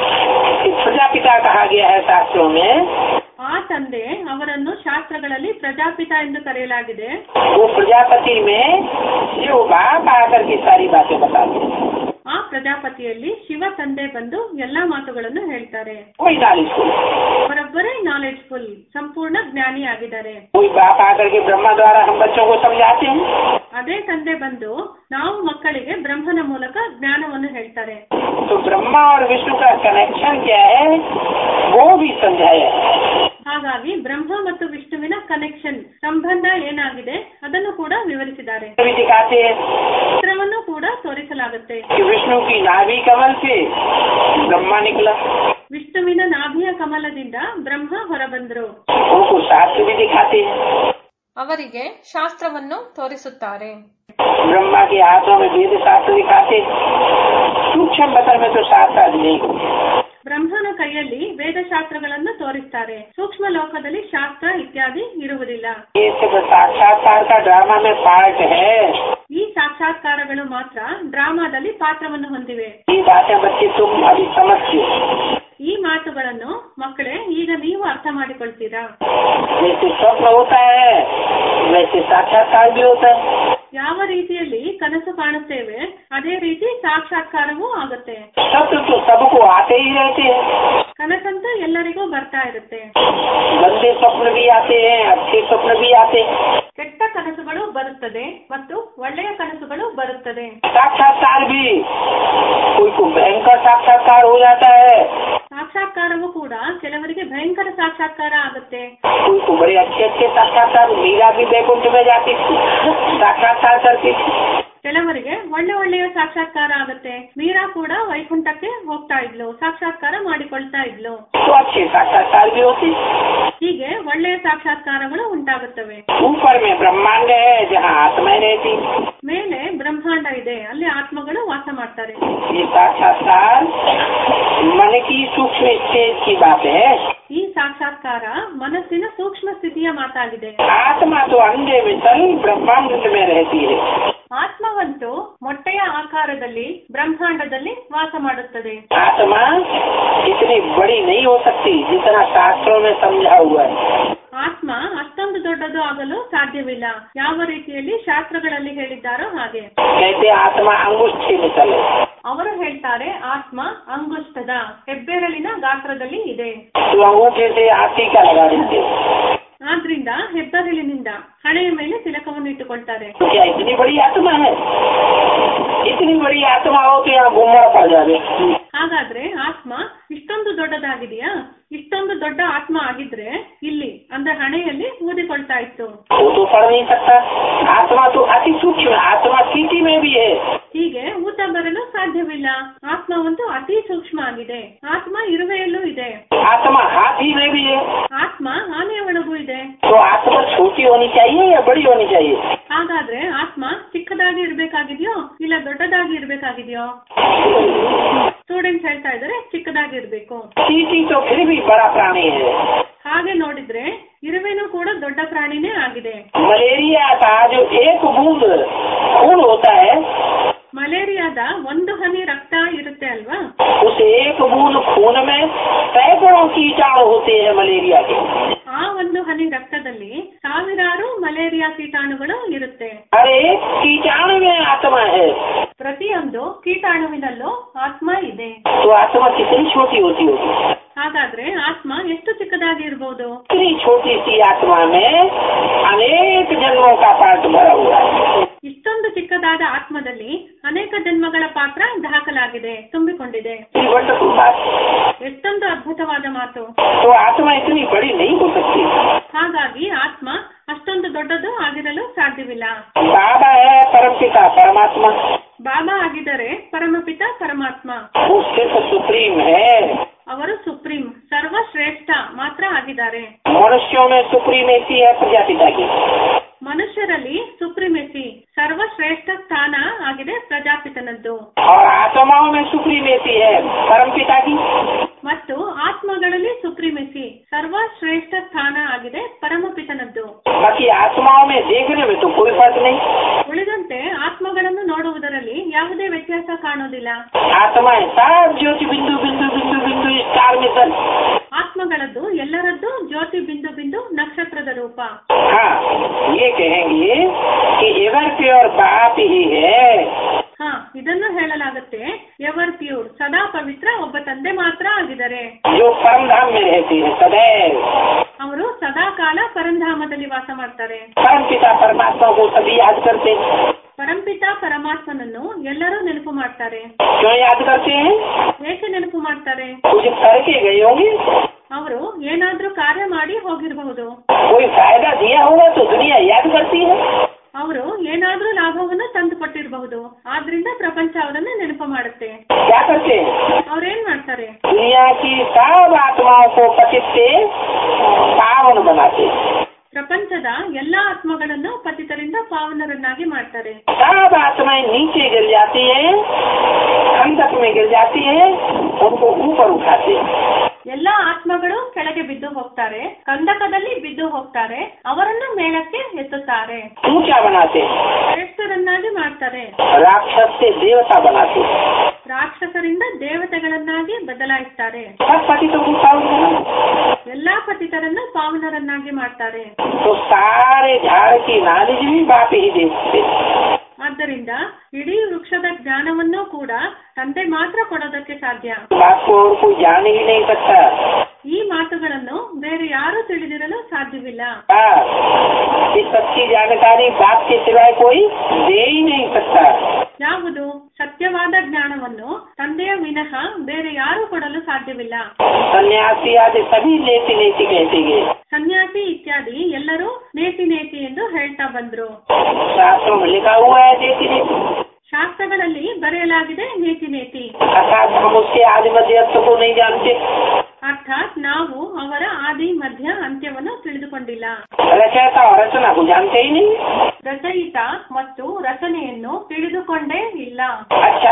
एक प्रजापिता कहा गया है शास्त्रों में ಆ ತಂದೆ ಅವರನ್ನು ಶಾಸ್ತ್ರಗಳಲ್ಲಿ ಪ್ರಜಾಪಿತ ಎಂದು ಕರೆಯಲಾಗಿದೆ वो प्रजापति में शिव बाप आकर के सारी बातें बताते हैं ಆ ಪ್ರಜಾಪತಿಯಲ್ಲಿ ಶಿವ ತಂದೆ ಬಂದು ಎಲ್ಲಾ ಮಾತುಗಳನ್ನು ಹೇಳ್ತಾರೆ कोई नॉलेज को ಅವರೊಬ್ಬರೇ ನಾಲೆಡ್ಜ್ ಫುಲ್ ಸಂಪೂರ್ಣ ಜ್ಞಾನಿ ಆಗಿದ್ದಾರೆ कोई बाप आकर के ब्रह्मा द्वारा हम बच्चों को समझाते हैं ಅದೇ ತಂದೆ ಬಂದು ನಾವು ಮಕ್ಕಳಿಗೆ ಬ್ರಹ್ಮನ ಮೂಲಕ ಜ್ಞಾನವನ್ನು ಹೇಳ್ತಾರೆ तो ब्रह्मा और विष्णु का कनेक्शन क्या है वो भी समझाया है ಹಾಗಾಗಿ ಬ್ರಹ್ಮ ಮತ್ತು ವಿಷ್ಣುವಿನ ಕನೆಕ್ಷನ್ ಸಂಬಂಧ ಏನಾಗಿದೆ ಅದನ್ನು ಕೂಡ ವಿವರಿಸಿದ್ದಾರೆ भी दिखाते हैं ಚಿತ್ರವನ್ನು ಕೂಡ ತೋರಿಸಲಾಗುತ್ತೆ कि विष्णु की नाभि कमल से ब्रह्मा निकला ವಿಷ್ಣುವಿನ ನಾಭಿಯ ಕಮಲದಿಂದ ಬ್ರಹ್ಮ ಹೊರಬಂದ್ರು उनको शास्त्र भी दिखाते हैं ಅವರಿಗೆ ಶಾಸ್ತ್ರವನ್ನು ತೋರಿಸುತ್ತಾರೆ ब्रह्मा के हाथों में वेद शास्त्र दिखाते हैं सूक्ष्म बदल में तो शास्त्र आदि नहीं ಬ್ರಹ್ಮನ ಕೈಯಲ್ಲಿ ವೇದಶಾಸ್ತ್ರಗಳನ್ನು ತೋರಿಸ್ತಾರೆ ಸೂಕ್ಷ್ಮ ಲೋಕದಲ್ಲಿ ಶಾಸ್ತ್ರ ಇತ್ಯಾದಿ ಇರುವುದಿಲ್ಲ ये सिर्फ साक्षात्कार का ड्रामा में पार्ट है ಈ ಸಾಕ್ಷಾತ್ಕಾರಗಳು ಮಾತ್ರ ಡ್ರಾಮಾದಲ್ಲಿ ಪಾತ್ರವನ್ನು ಹೊಂದಿವೆ ये बातें बच्चे तुम अभी समझते हो ಈ ಮಾತುಗಳನ್ನು ಮಕ್ಕಳೇ ಈಗ ನೀವು ಅರ್ಥ ಮಾಡಿಕೊಳ್ತೀರಾ जैसे स्वप्न होता है वैसे साक्षात्कार भी होता है ಯಾವ ರೀತಿಯಲ್ಲಿ ಕನಸು ಕಾಣುತ್ತೇವೆ ಅದೇ ರೀತಿ ಸಾಕ್ಷಾತ್ಕಾರವೂ ಆಗುತ್ತೆ स्वप्न तो सबको आते ही रहते हैं ಕನಸಂತೂ ಎಲ್ಲರಿಗೂ ಬರ್ತಾ ಇರುತ್ತೆ गंदे स्वप्न भी आते हैं अच्छे स्वप्न भी आते हैं ಕೆಟ್ಟ ಕನಸುಗಳು ಬರುತ್ತದೆ ಮತ್ತು ಒಳ್ಳೆಯ ಕನಸುಗಳು ಬರುತ್ತದೆ साक्षात्कार भी कोई को भयंकर साक्षात्कार हो जाता है ಸಾಕ್ಷಾತ್ಕಾರವೂ ಕೂಡ ಕೆಲವರಿಗೆ ಭಯಂಕರ ಸಾಕ್ಷಾತ್ಕಾರ ಆಗುತ್ತೆ कोई को बड़े अच्छे अच्छे साक्षात्कार मीरा भी बैकुंठ में जाती थी साक्षात्कार करती थी ಕೆಲವರಿಗೆ ಒಳ್ಳೆ ಒಳ್ಳೆಯ ಸಾಕ್ಷಾತ್ಕಾರ ಆಗುತ್ತೆ ಮೀರಾ ಕೂಡ ವೈಕುಂಠಕ್ಕೆ ಹೋಗ್ತಾ ಇದ್ಲು ಸಾಕ್ಷಾತ್ಕಾರ ಮಾಡಿಕೊಳ್ತಾ ಇದ್ಲು तो अच्छे साक्षात्कार भी होते ಹೀಗೆ ಒಳ್ಳೆಯ ಸಾಕ್ಷಾತ್ಕಾರಗಳು ಉಂಟಾಗುತ್ತವೆ ऊपर में ब्रह्मांड है जहाँ आत्माएं रहती ಮೇಲೆ ಬ್ರಹ್ಮಾಂಡ ಇದೆ ಅಲ್ಲಿ ಆತ್ಮಗಳು ವಾಸ ಮಾಡ್ತಾರೆ ये साक्षात्कार मन की सूक्ष्म स्टेज की बात है ಈ ಸಾಕ್ಷಾತ್ಕಾರ ಮನಸ್ಸಿನ ಸೂಕ್ಷ್ಮ ಸ್ಥಿತಿಯ ಮಾತಾಗಿದೆ आत्मा तो अंडे में तल ब्रह्मांड में रहती है ಆತ್ಮವಂತೂ ಮೊಟ್ಟೆಯ ಆಕಾರದಲ್ಲಿ ಬ್ರಹ್ಮಾಂಡದಲ್ಲಿ ವಾಸ ಮಾಡುತ್ತದೆ आत्मा इतनी बड़ी नहीं हो सकती जितना शास्त्रों में समझा हुआ है ಆತ್ಮ ಅಷ್ಟೊಂದು ದೊಡ್ಡದು ಆಗಲು ಸಾಧ್ಯವಿಲ್ಲ ಯಾವ ರೀತಿಯಲ್ಲಿ ಶಾಸ್ತ್ರಗಳಲ್ಲಿ ಹೇಳಿದ್ದಾರೋ ಹಾಗೆ कहते हैं, आत्मा अंगुष्ठी में चले ಅವರು ಹೇಳ್ತಾರೆ ಆತ್ಮ ಅಂಗುಷ್ಟದ ಹೆಬ್ಬೆರಳಿನ ಗಾತ್ರದಲ್ಲಿ ಇದೆ तो अंगूठे से हाथी का लगा देते हैं। ಆದ್ರಿಂದ ಹೆಬ್ಬೆರಳಿನಿಂದ ಹಣೆಯ ಮೇಲೆ ತಿಲಕವನ್ನು ಇಟ್ಟುಕೊಳ್ತಾರೆ तो क्या इतनी बड़ी आत्मा है इतनी बड़ी आत्मा हो तो यहाँ घूमर पड़ जावे ಹಾಗಾದ್ರೆ ಆತ್ಮ ಇಷ್ಟೊಂದು ದೊಡ್ಡದಾಗಿದೆಯಾ ಇಷ್ಟೊಂದು ದೊಡ್ಡ ಆತ್ಮ ಆಗಿದ್ರೆ ಇಲ್ಲಿ ಅಂದ್ರೆ ಹಣೆಯಲ್ಲಿ ಊದಿಕೊಳ್ತಾ ಇತ್ತು वो तो पढ़ नहीं सकता आत्मा तो अति सूक्ष्म है आत्मा चीटी में भी है ಹೀಗೆ ಊತ ಬರಲು ಸಾಧ್ಯವಿಲ್ಲ ಆತ್ಮವಂತೂ ಅತಿ ಸೂಕ್ಷ್ಮ ಆಗಿದೆ ಆತ್ಮ ಇರುವೆಯಲ್ಲೂ ಇದೆ आत्मा हाथी में भी है ಆತ್ಮ ಆನೆಯ ಒಳಗೂ ಇದೆ तो आत्मा छोटी होनी चाहिए या बड़ी होनी चाहिए ಹಾಗಾದ್ರೆ ಆತ್ಮ ಚಿಕ್ಕದಾಗಿ ಇರ್ಬೇಕಾಗಿದ್ಯೋ ಇಲ್ಲ ದೊಡ್ಡದಾಗಿ ಇರ್ಬೇಕಾಗಿದ್ಯೋ ಸ್ಟೂಡೆಂಟ್ಸ್ ಹೇಳ್ತಾ ಇದ್ದಾರೆ ಚಿಕ್ಕದಾಗಿ ಇರ್ಬೇಕು चीटी तो फिर भी बड़ा प्राणी है ಹಾಗೆ ನೋಡಿದ್ರೆ ಇರುವೆನೂ ಕೂಡ ದೊಡ್ಡ ಪ್ರಾಣಿನೇ ಆಗಿದೆ मलेरिया का जो एक बूंद खून होता है ಮಲೇರಿಯಾದ ಒಂದು ಹನಿ ರಕ್ತ ಇರುತ್ತೆ ಅಲ್ವಾ उस एक बूंद खून में सैकड़ों कीटाणु होते हैं मलेरिया के ಆ ಒಂದು ಹನಿ ರಕ್ತದಲ್ಲಿ ಸಾವಿರಾರು ಮಲೇರಿಯಾ ಕೀಟಾಣುಗಳು ಇರುತ್ತೆ हर एक कीटाणु में आत्मा है ಪ್ರತಿಯೊಂದು ಕೀಟಾಣುವಿನಲ್ಲೂ ಆತ್ಮ ಇದೆ तो आत्मा कितनी छोटी होती होगी ಹಾಗಾದ್ರೆ ಆತ್ಮ ಎಷ್ಟು ಚಿಕ್ಕದಾಗಿ ಇರಬಹುದು इतनी छोटी सी आत्मा में अनेक जन्मों का पाठ भरा हुआ है ಇಷ್ಟೊಂದು ಚಿಕ್ಕದಾದ ಆತ್ಮದಲ್ಲಿ ಅನೇಕ ಜನ್ಮಗಳ ಪಾತ್ರ ದಾಖಲಾಗಿದೆ ತುಂಬಿಕೊಂಡಿದೆ इतनी वंडरफुल बात ಎಷ್ಟೊಂದು ಅದ್ಭುತವಾದ ಮಾತು तो आत्मा इतनी बड़ी नहीं हो सकती ಹಾಗಾಗಿ ಆತ್ಮ ಅಷ್ಟೊಂದು ದೊಡ್ಡದು ಆಗಿರಲು ಸಾಧ್ಯವಿಲ್ಲ बाबा है परम पिता परमात्मा ಬಾಬಾ ಆಗಿದ್ದರೆ ಪರಮಪಿತ ಪರಮಾತ್ಮ वो सिर्फ सुप्रीम है ಅವರು ಸುಪ್ರೀಂ ಸರ್ವಶ್ರೇಷ್ಠ ಮಾತ್ರ ಆಗಿದ್ದಾರೆ मनुष्यों में सुप्रीमेसी है प्रजापिता की ಮನುಷ್ಯರಲ್ಲಿ ಸುಪ್ರೀಮೆಸಿ ಸರ್ವಶ್ರೇಷ್ಠ ಸ್ಥಾನ ಆಗಿದೆ ಪ್ರಜಾಪಿತನದ್ದು और आत्माओं में सुप्रीमेसी है परम पिता की ಮತ್ತು ಆತ್ಮಗಳಲ್ಲಿ ಸುಪ್ರೀಮೆಸಿ ಸರ್ವಶ್ರೇಷ್ಠ ಸ್ಥಾನ ಆಗಿದೆ ಪರಮಪಿತನದ್ದು बाकी आत्माओं में देखने में तो कोई फर्क नहीं ಉಳಿದಂತೆ ಆತ್ಮಗಳನ್ನು ನೋಡುವುದರಲ್ಲಿ ಯಾವುದೇ ವ್ಯತ್ಯಾಸ ಕಾಣೋದಿಲ್ಲ आत्माएं सब ज्योति बिंदु बिंदु बिंदु बिंदु स्टार मिशन ಆತ್ಮಗಳದ್ದು ಎಲ್ಲರದ್ದು ಜ್ಯೋತಿ ಬಿಂದು ಬಿಂದು ನಕ್ಷತ್ರದ ರೂಪ हाँ ये कहेंगे कि एवर प्योर बाप ही है ಹಾ ಇದನ್ನು ಹೇಳಲಾಗುತ್ತೆ ಎವರ್ ಪ್ಯೂರ್ ಸದಾ ಪವಿತ್ರ ಒಬ್ಬ ತಂದೆ ಮಾತ್ರ ಆಗಿದ್ದಾರೆ जो परम धाम में रहते हैं सदैव ಅವರು ಸದಾ ಕಾಲ ಪರಂಧಾಮದಲ್ಲಿ ವಾಸ ಮಾಡ್ತಾರೆ परम पिता परमात्मा को सभी याद करते हैं ಪರಂಪಿತ ಪರಮಾತ್ಮನನ್ನು ಎಲ್ಲರೂ ನೆನಪು ಮಾಡ್ತಾರೆ क्यों याद करते हैं ಏಕೆ ನೆನಪು ಮಾಡ್ತಾರೆ कुछ करके गए होंगे ಅವರು ಏನಾದ್ರೂ ಕಾರ್ಯ ಮಾಡಿ ಹೋಗಿರಬಹುದು कोई फायदा दिया होगा तो दुनिया याद करती है ಅವರು ಏನಾದ್ರೂ ಲಾಭವನ್ನು ತಂದು ಕೊಟ್ಟಿರಬಹುದು ಆದ್ರಿಂದ ಪ್ರಪಂಚ ಅವರನ್ನ ನೆನಪು ಮಾಡುತ್ತೆ क्या करते हैं ಅವ್ರೇನ್ ಮಾಡ್ತಾರೆ दुनिया की सब आत्माओं को पतित से पावन बनाते हैं ಪ್ರಪಂಚದ ಎಲ್ಲಾ ಆತ್ಮಗಳನ್ನು ಪತಿತರಿಂದ ಪಾವನರನ್ನಾಗಿ ಮಾಡ್ತಾರೆ सब आत्माएं नीचे गिर जाती हैं खंडक में गिर जाती हैं उनको ऊपर उठाते हैं ಎಲ್ಲಾ आत्मಗಳು ಕೆಳಗೆ ಬಿದ್ದು ಹೋಗ್ತಾರೆ ಕಂದಕದಲ್ಲಿ ಬಿದ್ದು ಹೋಗ್ತಾರೆ ಅವರನ್ನ ಮೇಲಕ್ಕೆ ಎತ್ತುತ್ತಾರೆ ऊंचा बनाते हैं ಶ್ರೇಷ್ಠರನ್ನಾಗಿ ಮಾಡ್ತಾರೆ राक्षस से देवता बनाते हैं ರಾಕ್ಷಸರಿಂದ ದೇವತೆಗಳನ್ನಾಗಿ ಬದಲಾಯಿಸ್ತಾರೆ सब पतितों को पावन बना ಎಲ್ಲಾ ಪತಿತರನ್ನು ಪಾವನರನ್ನಾಗಿ ಮಾಡ್ತಾರೆ तो सारे झाड़ की नॉलेज भी बाप ही देते ಆದ್ದರಿಂದ ಇಡೀ ವೃಕ್ಷದ ಜ್ಞಾನವನ್ನೂ ಕೂಡ ತಂದೆ ಮಾತ್ರ ಕೊಡೋದಕ್ಕೆ ಸಾಧ್ಯ बाप को और कोई जान ही नहीं सकता ಈ ಮಾತುಗಳನ್ನು ಬೇರೆ ಯಾರೂ ತಿಳಿದಿರಲು ಸಾಧ್ಯವಿಲ್ಲ हाँ, इस सच्ची जानकारी बाप के सिवाय कोई दे ही नहीं सकता ಯಾವುದು ಸತ್ಯವಾದ ಜ್ಞಾನವನ್ನು ತಂದೆಯ ವಿನಃ ಬೇರೆ ಯಾರೂ ಕೊಡಲು ಸಾಧ್ಯವಿಲ್ಲ सन्यासी आदि सभी लेती लेती कहते गए ಸನ್ಯಾಸಿ ಇತ್ಯಾದಿ ಎಲ್ಲರೂ ನೇತಿ ನೇತಿ ಎಂದು ಹೇಳ್ತಾ ಬಂದ್ರು शास्त्रों में लिखा हुआ है लेती लेती ಶಾಸ್ತ್ರಗಳಲ್ಲಿ ಬರೆಯಲಾಗಿದೆ ನೇತಿ ನೇತಿ अर्थात हम उसके आदि मध्यस्थ को नहीं जानते ಅರ್ಥಾತ್ ನಾವು ಅವರ ಆದಿ ಮಧ್ಯ ಅಂತ್ಯವನ್ನು ತಿಳಿದುಕೊಂಡಿಲ್ಲ रचयिता और रचना को जानते ही नहीं ರಚಯಿತ ಮತ್ತು ರಚನೆಯನ್ನು ತಿಳಿದುಕೊಂಡೇ ಇಲ್ಲ अच्छा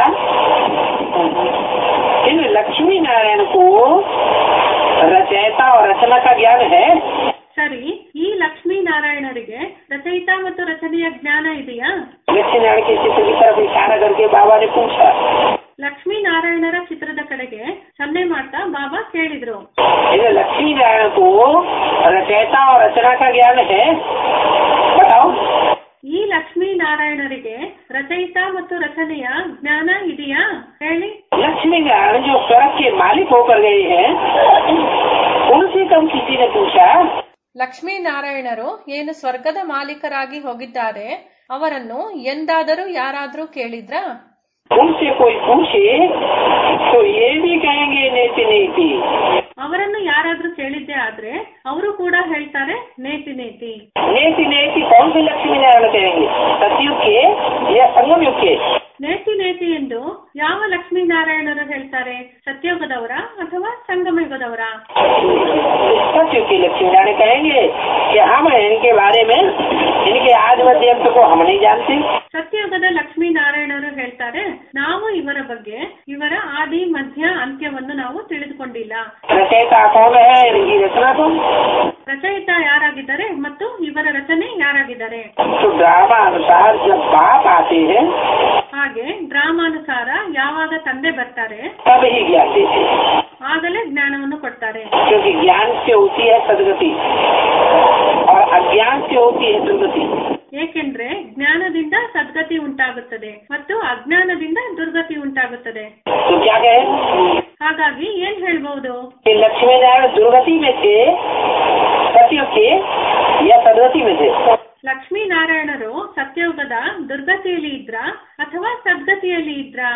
इन लक्ष्मी नारायण को रचयिता और रचना का ज्ञान है ಸರಿ ಈ ಲಕ್ಷ್ಮೀ ನಾರಾಯಣರಿಗೆ ರಚಯಿತ ಮತ್ತು ರಚನೆಯ ಜ್ಞಾನ ಇದೆಯಾ लक्ष्मी नारायण के चित्र की तरफ इशारा करके बाबा ने पूछा ಲಕ್ಷ್ಮೀ ನಾರಾಯಣರ ಚಿತ್ರದ ಕಡೆಗೆ ಸನ್ನೆ ಮಾಡ್ತಾ ಬಾಬಾ ಕೇಳಿದ್ರು इन लक्ष्मी नारायण को रचयिता और रचना का ज्ञान है बताओ ಈ ಲಕ್ಷ್ಮೀ ನಾರಾಯಣರಿಗೆ ರಚಯಿತ ಮತ್ತು ರಚನೆಯ ಜ್ಞಾನ ಇದೆಯಾ ಹೇಳಿ लक्ष्मी नारायण जो स्वर्ग के मालिक होकर गए हैं उनसे कब किसी ने पूछा ಲಕ್ಷ್ಮೀನಾರಾಯಣರು ಏನು ಸ್ವರ್ಗದ ಮಾಲೀಕರಾಗಿ ಹೋಗಿದ್ದಾರೆ ಅವರನ್ನು ಎಂದಾದರೂ ಯಾರಾದರೂ ಕೇಳಿದ್ರಾ उनसे कोई पूछे तो ये भी कहेंगे नेति नेति ಅವರನ್ನು ಯಾರಾದ್ರೂ ಕೇಳಿದ್ದೆ ಆದ್ರೆ ಅವರು ಕೂಡ ಹೇಳ್ತಾರೆ ನೇತಿ ನೇತಿ नेति नेति कौन से लक्ष्मी नारायण कहेंगे सतयुग के या संगम युग के ನೇತಿ ನೇತಿ ಎಂದು ಯಾವ ಲಕ್ಷ್ಮೀ ನಾರಾಯಣರು ಹೇಳ್ತಾರೆ ಸತ್ಯೋಗದವರ ಅಥವಾ ಸಂಗಮಯುಗದವರ सतयुग के लक्ष्मी नारायण कहेंगे कि हम इनके बारे में इनके आज मध्यंत को हम नहीं जानते ಸತ್ಯಯುಗದ ಲಕ್ಷ್ಮೀ ನಾರಾಯಣರು ಹೇಳ್ತಾರೆ ನಾವು ಇವರ ಬಗ್ಗೆ ಇವರ ಆದಿ ಮಧ್ಯ ಅಂತ್ಯವನ್ನು ನಾವು ತಿಳಿದುಕೊಂಡಿಲ್ಲ रचयिता कौन है इनकी रचना कौन ರಚಯಿತ ಯಾರಾಗಿದ್ದಾರೆ ಮತ್ತು ಇವರ ರಚನೆ ಯಾರಾಗಿದ್ದಾರೆ तो ड्रामा अनुसार जब बाप आते हैं ಹಾಗೆ ಡ್ರಾಮಾನುಸಾರ ಯಾವಾಗ ತಂದೆ ಬರ್ತಾರೆ तब ही ज्ञान देते हैं ಆಗಲೇ ಜ್ಞಾನವನ್ನು ಕೊಡ್ತಾರೆ क्योंकि ज्ञान से होती है सदगति और अज्ञान से होती है दुर्गति ಏಕೆಂದ್ರೆ ಜ್ಞಾನದಿಂದ ಸದ್ಗತಿ ಉಂಟಾಗುತ್ತದೆ ಮತ್ತು ಅಜ್ಞಾನದಿಂದ ದುರ್ಗತಿ ಉಂಟಾಗುತ್ತದೆ तो क्या कहे ಹಾಗಾಗಿ ಏನ್ ಹೇಳ್ಬಹುದು कि लक्ष्मी नारायण दुर्गति में थे सत्य के या सदगति में थे ಲಕ್ಷ್ಮೀ ನಾರಾಯಣರು ಸತ್ಯಯುಗದ ದುರ್ಗತಿಯಲ್ಲಿ ಇದ್ರಾ ಅಥವಾ ಸದ್ಗತಿಯಲ್ಲಿ ಇದ್ರಾ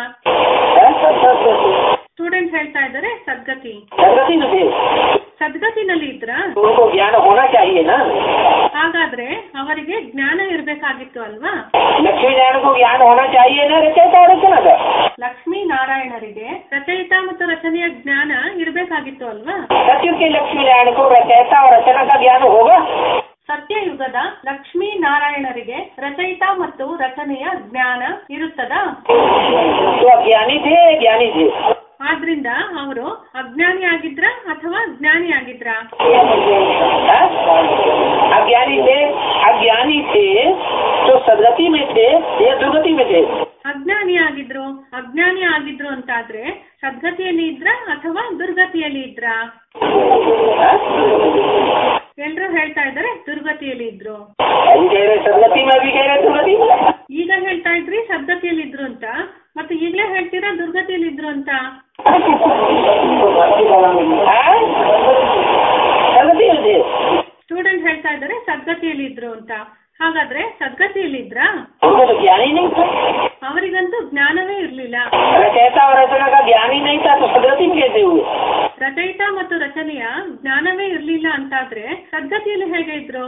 ಸ್ಟೂಡೆಂಟ್ ಹೇಳ್ತಾ ಇದ್ದಾರೆ ಸದ್ಗತಿ सदगति में थे ಸದ್ಗತಿನಲ್ಲಿ ಇದ್ರಾ तो उनको ज्ञान होना चाहिए ना ಹಾಗಾದ್ರೆ ಅವರಿಗೆ ಜ್ಞಾನ ಇರ್ಬೇಕಾಗಿತ್ತು ಅಲ್ವಾ लक्ष्मी नारायण को ज्ञान होना चाहिए ना रचयिता और रचना का ಲಕ್ಷ್ಮೀ ನಾರಾಯಣರಿಗೆ ರಚಯಿತ ಮತ್ತು ರಚನೆಯ ಜ್ಞಾನ ಇರ್ಬೇಕಾಗಿತ್ತು ಅಲ್ವಾ सत्य के लक्ष्मी नारायण को रचयिता और रचना का ज्ञान होगा ಸತ್ಯಯುಗದ ಲಕ್ಷ್ಮೀ ನಾರಾಯಣರಿಗೆ ರಚಯಿತ ಮತ್ತು ರಚನೆಯ ಜ್ಞಾನ ಇರುತ್ತದಾ तो अज्ञानी थे ज्ञानी थे ಆದ್ರಿಂದ ಅವರು ಅಜ್ಞಾನಿ ಆಗಿದ್ರ ಅಥವಾ ಜ್ಞಾನಿ ಆಗಿದ್ರ हाँ? अज्ञानी थे अज्ञानी थे तो सदगति में थे या दुर्गति में थे ಅಜ್ಞಾನಿ ಆಗಿದ್ರು ಅಜ್ಞಾನಿ ಆಗಿದ್ರು ಅಂತಾದ್ರೆ ಸದ್ಗತಿಯಲ್ಲಿ ಇದ್ರ ಅಥವಾ ದುರ್ಗತಿಯಲ್ಲಿ ಇದ್ರ हाँ? ಎಲ್ರು ಹೇಳ್ತಾ ಇದ್ದಾರೆ ದುರ್ಗತಿಯಲ್ಲಿ ಇದ್ರು अभी कह रहे सदगति में अभी कह रहे दुर्गति में ಈಗ ಹೇಳ್ತಾ ಇದ್ರಿ ಸದ್ಗತಿಯಲ್ಲಿ ಇದ್ರು ಅಂತ ಮತ್ತೆ ಈಗ್ಲೇ ಹೇಳ್ತೀರಾ ದುರ್ಗತಿಯಲ್ಲಿ ಇದ್ರು ಅಂತ हाँ? सदगति में थे ಸ್ಟೂಡೆಂಟ್ ಹೇಳ್ತಾ ಇದ್ದಾರೆ ಸದ್ಗತಿಯಲ್ಲಿ ಇದ್ರು ಅಂತ ಹಾಗಾದ್ರೆ ಸದ್ಗತಿಯಲ್ಲಿ ಇದ್ರಾ उनको तो ज्ञान ही नहीं था ಅವರಿಗಂತೂ ಜ್ಞಾನವೇ ಇರ್ಲಿಲ್ಲ रचयिता और रचना का ज्ञान ही नहीं था तो सदगति में कैसे हुए ರಚಯಿತ ಮತ್ತು ರಚನೆಯ ಜ್ಞಾನವೇ ಇರ್ಲಿಲ್ಲ ಅಂತಾದ್ರೆ ಸದ್ಗತಿಯಲ್ಲಿ ಹೇಗೆ ಇದ್ರು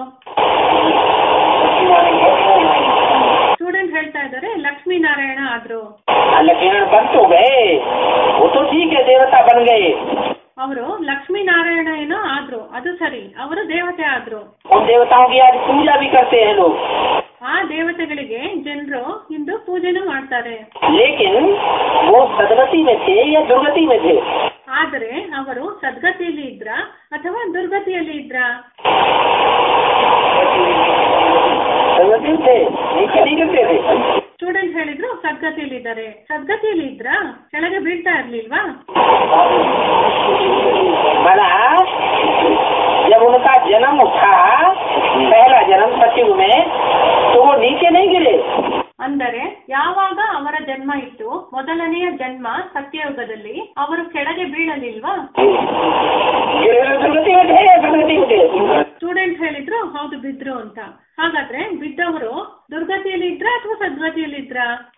ಸ್ಟೂಡೆಂಟ್ ಹೇಳ್ತಾ ಇದ್ದಾರೆ ಲಕ್ಷ್ಮೀ ನಾರಾಯಣ ಆದ್ರು लक्ष्मण बन तो गए वो तो ठीक है देवता बन गए ಅವರು ಲಕ್ಷ್ಮೀ ನಾರಾಯಣ ಏನೋ ಆದ್ರು ಅದು ಸರಿ ಅವರು ದೇವತೆ ಆದ್ರು उन देवताओं की आज पूजा भी करते हैं लोग ಆ ದೇವತೆಗಳಿಗೆ ಜನರು ಇಂದು ಪೂಜೆನೂ ಮಾಡ್ತಾರೆ लेकिन वो सदगति में थे या दुर्गति में थे ಆದರೆ ಅವರು ಸದ್ಗತಿಯಲ್ಲಿ ಇದ್ರ ಅಥವಾ ದುರ್ಗತಿಯಲ್ಲಿ ಇದ್ರ सदगति में थे नहीं नहीं करते थे ಸ್ಟೂಡೆಂಟ್ ಹೇಳಿದ್ರು ಸದ್ಗತಿಯಲ್ಲಿದ್ದಾರೆ ಸದ್ಗತಿಯಲ್ಲಿ ಇದ್ರಾ ಕೆಳಗೆ ಬೀಳ್ತಾ ಇರ್ಲಿಲ್ವಾ बना जब उनका जन्म था पहला जन्म सचिव में तो वो नीचे नहीं गिरे ಅಂದರೆ ಯಾವಾಗ ಅವರ ಜನ್ಮ ಇತ್ತು ಮೊದಲನೆಯ ಜನ್ಮ ಸತ್ಯಯುಗದಲ್ಲಿ ಅವರು ಕೆಳಗೆ ಬೀಳಲಿಲ್ವಾ गिरे तो दुर्गति में थे या सदगति में थे ಸ್ಟೂಡೆಂಟ್ ಹೇಳಿದ್ರು ಹೌದು ಬಿದ್ರು ಅಂತ ಹಾಗಾದ್ರೆ ಬಿದ್ದವರು ದುರ್ಗತಿಯಲ್ಲಿ ಇದ್ರ ಅಥವಾ ಸದ್ಗತಿಯಲ್ಲಿ ಇದ್ರ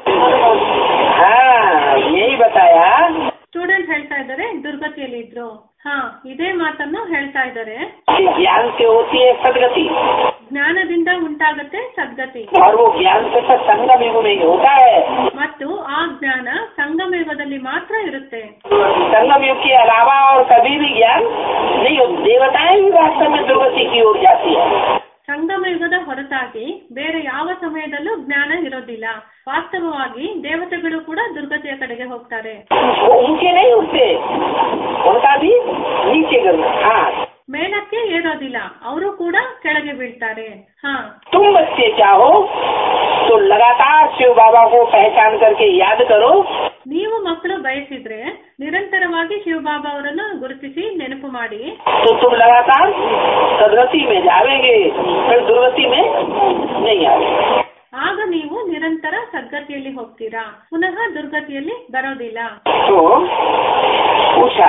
हाँ यही बताया ಸ್ಟೂಡೆಂಟ್ ಹೇಳ್ತಾ ಇದ್ದಾರೆ ದುರ್ಗತಿಯಲ್ಲಿ ಇದ್ರು ಹಾ ಇದೇ ಮಾತನ್ನು ಹೇಳ್ತಾ ಇದ್ದಾರೆ कि ज्ञान से होती है सदगति ಜ್ಞಾನದಿಂದ ಉಂಟಾಗತ್ತೆ ಸದ್ಗತಿ और वो ज्ञान से तो संगम युग में ही होता है ಮತ್ತು ಆ ಜ್ಞಾನ ಸಂಗಮ ಯುಗದಲ್ಲಿ ಮಾತ್ರ ಇರುತ್ತೆ संगम युग के अलावा और कभी भी ज्ञान नहीं हो देवताएं भी वास्तव में दुर्गति की ओर जाती है ಸಂಗಮ ಯುಗದ ಹೊರತಾಗಿ ಬೇರೆ ಯಾವ ಸಮಯದಲ್ಲೂ ಜ್ಞಾನ ಇರೋದಿಲ್ಲ ವಾಸ್ತವವಾಗಿ ದೇವತೆಗಳು ಕೂಡ ದುರ್ಗತಿಯ ಕಡೆಗೆ ಹೋಗ್ತಾರೆ वो ऊंचे नहीं उठते उनका भी नीचे गिरना हाँ ಮೇಲಕ್ಕೆ ಏರೋದಿಲ್ಲ ಅವರು ಕೂಡ ಕೆಳಗೆ ಬೀಳ್ತಾರೆ ಹಾ तुम बच्चे चाहो तो लगातार शिव बाबा को पहचान करके याद करो ನೀವು मಕ್ಕಳು ಬಯಸಿದ್ರೆ ನಿರಂತರವಾಗಿ ಶಿವಬಾಬಾ ಅವರನ್ನು ಗುರುತಿಸಿ ನೆನಪು ಮಾಡಿ तो तुम लगातार सदगति में जावेंगे फिर दुर्गति में नहीं आवेंगे ಆಗ ನೀವು ನಿರಂತರ ಸದ್ಗತಿಯಲ್ಲಿ ಹೋಗ್ತೀರಾ ಪುನಃ ದುರ್ಗತಿಯಲ್ಲಿ ಬರೋದಿಲ್ಲ तो पूछा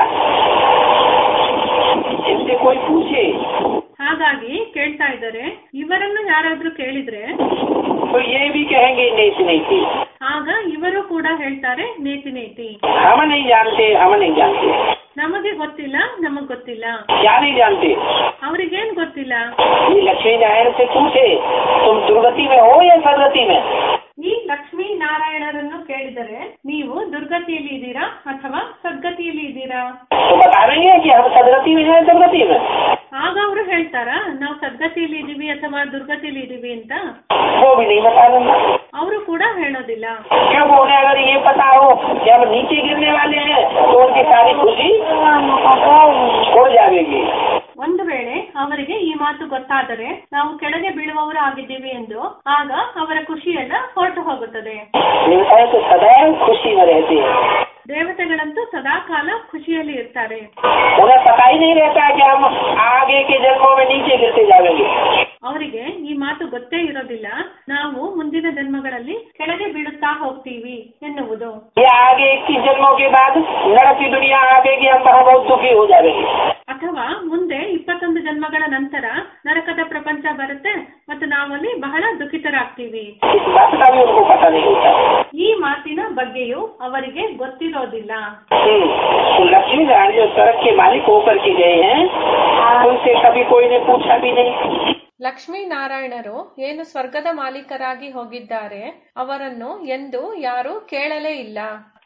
इनसे कोई पूछे ಹಾಗಾಗಿ ಕೇಳ್ತಾ ಇದ್ದಾರೆ ಇವರನ್ನು ಯಾರಾದ್ರೂ ಕೇಳಿದ್ರೆ तो ये भी कहेंगे नहीं से नहीं थी ಆಗ ಇವರು ಕೂಡ ಹೇಳ್ತಾರೆ ನೇತಿ ನೇತಿ हम नहीं जानते हम नहीं जानते ನಮಗೆ ಗೊತ್ತಿಲ್ಲ ನಮಗ್ ಗೊತ್ತಿಲ್ಲ क्या नहीं जानते ಅವ್ರಿಗೇನ್ ಗೊತ್ತಿಲ್ಲ ये लक्ष्मी नारायण से पूछे तुम दुर्गति में हो या सदगति में ಈ ಲಕ್ಷ್ಮೀ ನಾರಾಯಣರನ್ನು ಕೇಳಿದರೆ ನೀವು ದುರ್ಗತಿಯಲ್ಲಿ ಇದ್ದೀರಾ ಅಥವಾ ಸದ್ಗತಿಯಲ್ಲಿ ಇದ್ದೀರಾ तो बता देंगे कि हम सदगति में हैं दुर्गति में ಆಗ ಅವರು ಹೇಳ್ತಾರಾ ನಾವು ಸದ್ಗತಿಯಲ್ಲಿ ಇದೀವಿ ಅಥವಾ ದುರ್ಗತಿಯಲ್ಲಿ ಇದೀವಿ ಅಂತ वो भी नहीं बता देंगे ಅವರು ಕೂಡ ಹೇಳೋದಿಲ್ಲ क्योंकि उन्हें अगर ये पता हो कि हम नीचे गिरने वाले हैं तो उनकी सारी खुशी उड़ जाएगी ಒಂದು ವೇಳೆ ಅವರಿಗೆ ಈ ಮಾತು ಗೊತ್ತಾದರೆ ನಾವು ಕೆಳಗೆ ಬೀಳುವವರು ಆಗಿದ್ದೀವಿ ಎಂದು ಆಗ ಅವರ ಖುಷಿಯೆಲ್ಲ ಹೊರಟು ಹೋಗುತ್ತದೆ देवताएं तो सदैव खुशी में रहते हैं ದೇವತೆಗಳಂತೂ ಸದಾಕಾಲ ಖುಷಿಯಲ್ಲಿ ಇರ್ತಾರೆ उन्हें पता ही नहीं रहता कि हम आगे के जन्मों में नीचे गिरते जाएंगे ಅವರಿಗೆ ಈ ಮಾತು ಗೊತ್ತೇ ಇರೋದಿಲ್ಲ ನಾವು ಮುಂದಿನ ಜನ್ಮಗಳಲ್ಲಿ ಕೆಳಗೆ ಬೀಳುತ್ತಾ ಹೋಗ್ತೀವಿ ಎನ್ನುವುದು या आगे इक्कीस जन्मों के बाद नरक की दुनिया आगे हम वहाँ बहुत दुखी हो जाएंगे ಅಥವಾ ಮುಂದೆ ಇಪ್ಪತ್ತೊಂದು ಜನ್ಮಗಳ ನಂತರ ನರಕದ ಪ್ರಪಂಚ ಬರುತ್ತೆ ಮತ್ತು ನಾವಲ್ಲಿ ಬಹಳ ದುಃಖಿತರಾಗ್ತೀವಿ इस बात का भी उनको पता नहीं होता ಈ ಮಾತಿನ ಬಗ್ಗೆಯೂ ಅವರಿಗೆ ಗೊತ್ತಿರೋದಿಲ್ಲ हम्म, तो लक्ष्मी नारायण जो सड़क के मालिक होकर के गए हैं उनसे कभी कोई ने पूछा भी नहीं ಲಕ್ಷ್ಮೀನಾರಾಯಣರು ಏನು ಸ್ವರ್ಗದ ಮಾಲೀಕರಾಗಿ ಹೋಗಿದ್ದಾರೆ ಅವರನ್ನು ಎಂದು ಯಾರೂ ಕೇಳಲೇ ಇಲ್ಲ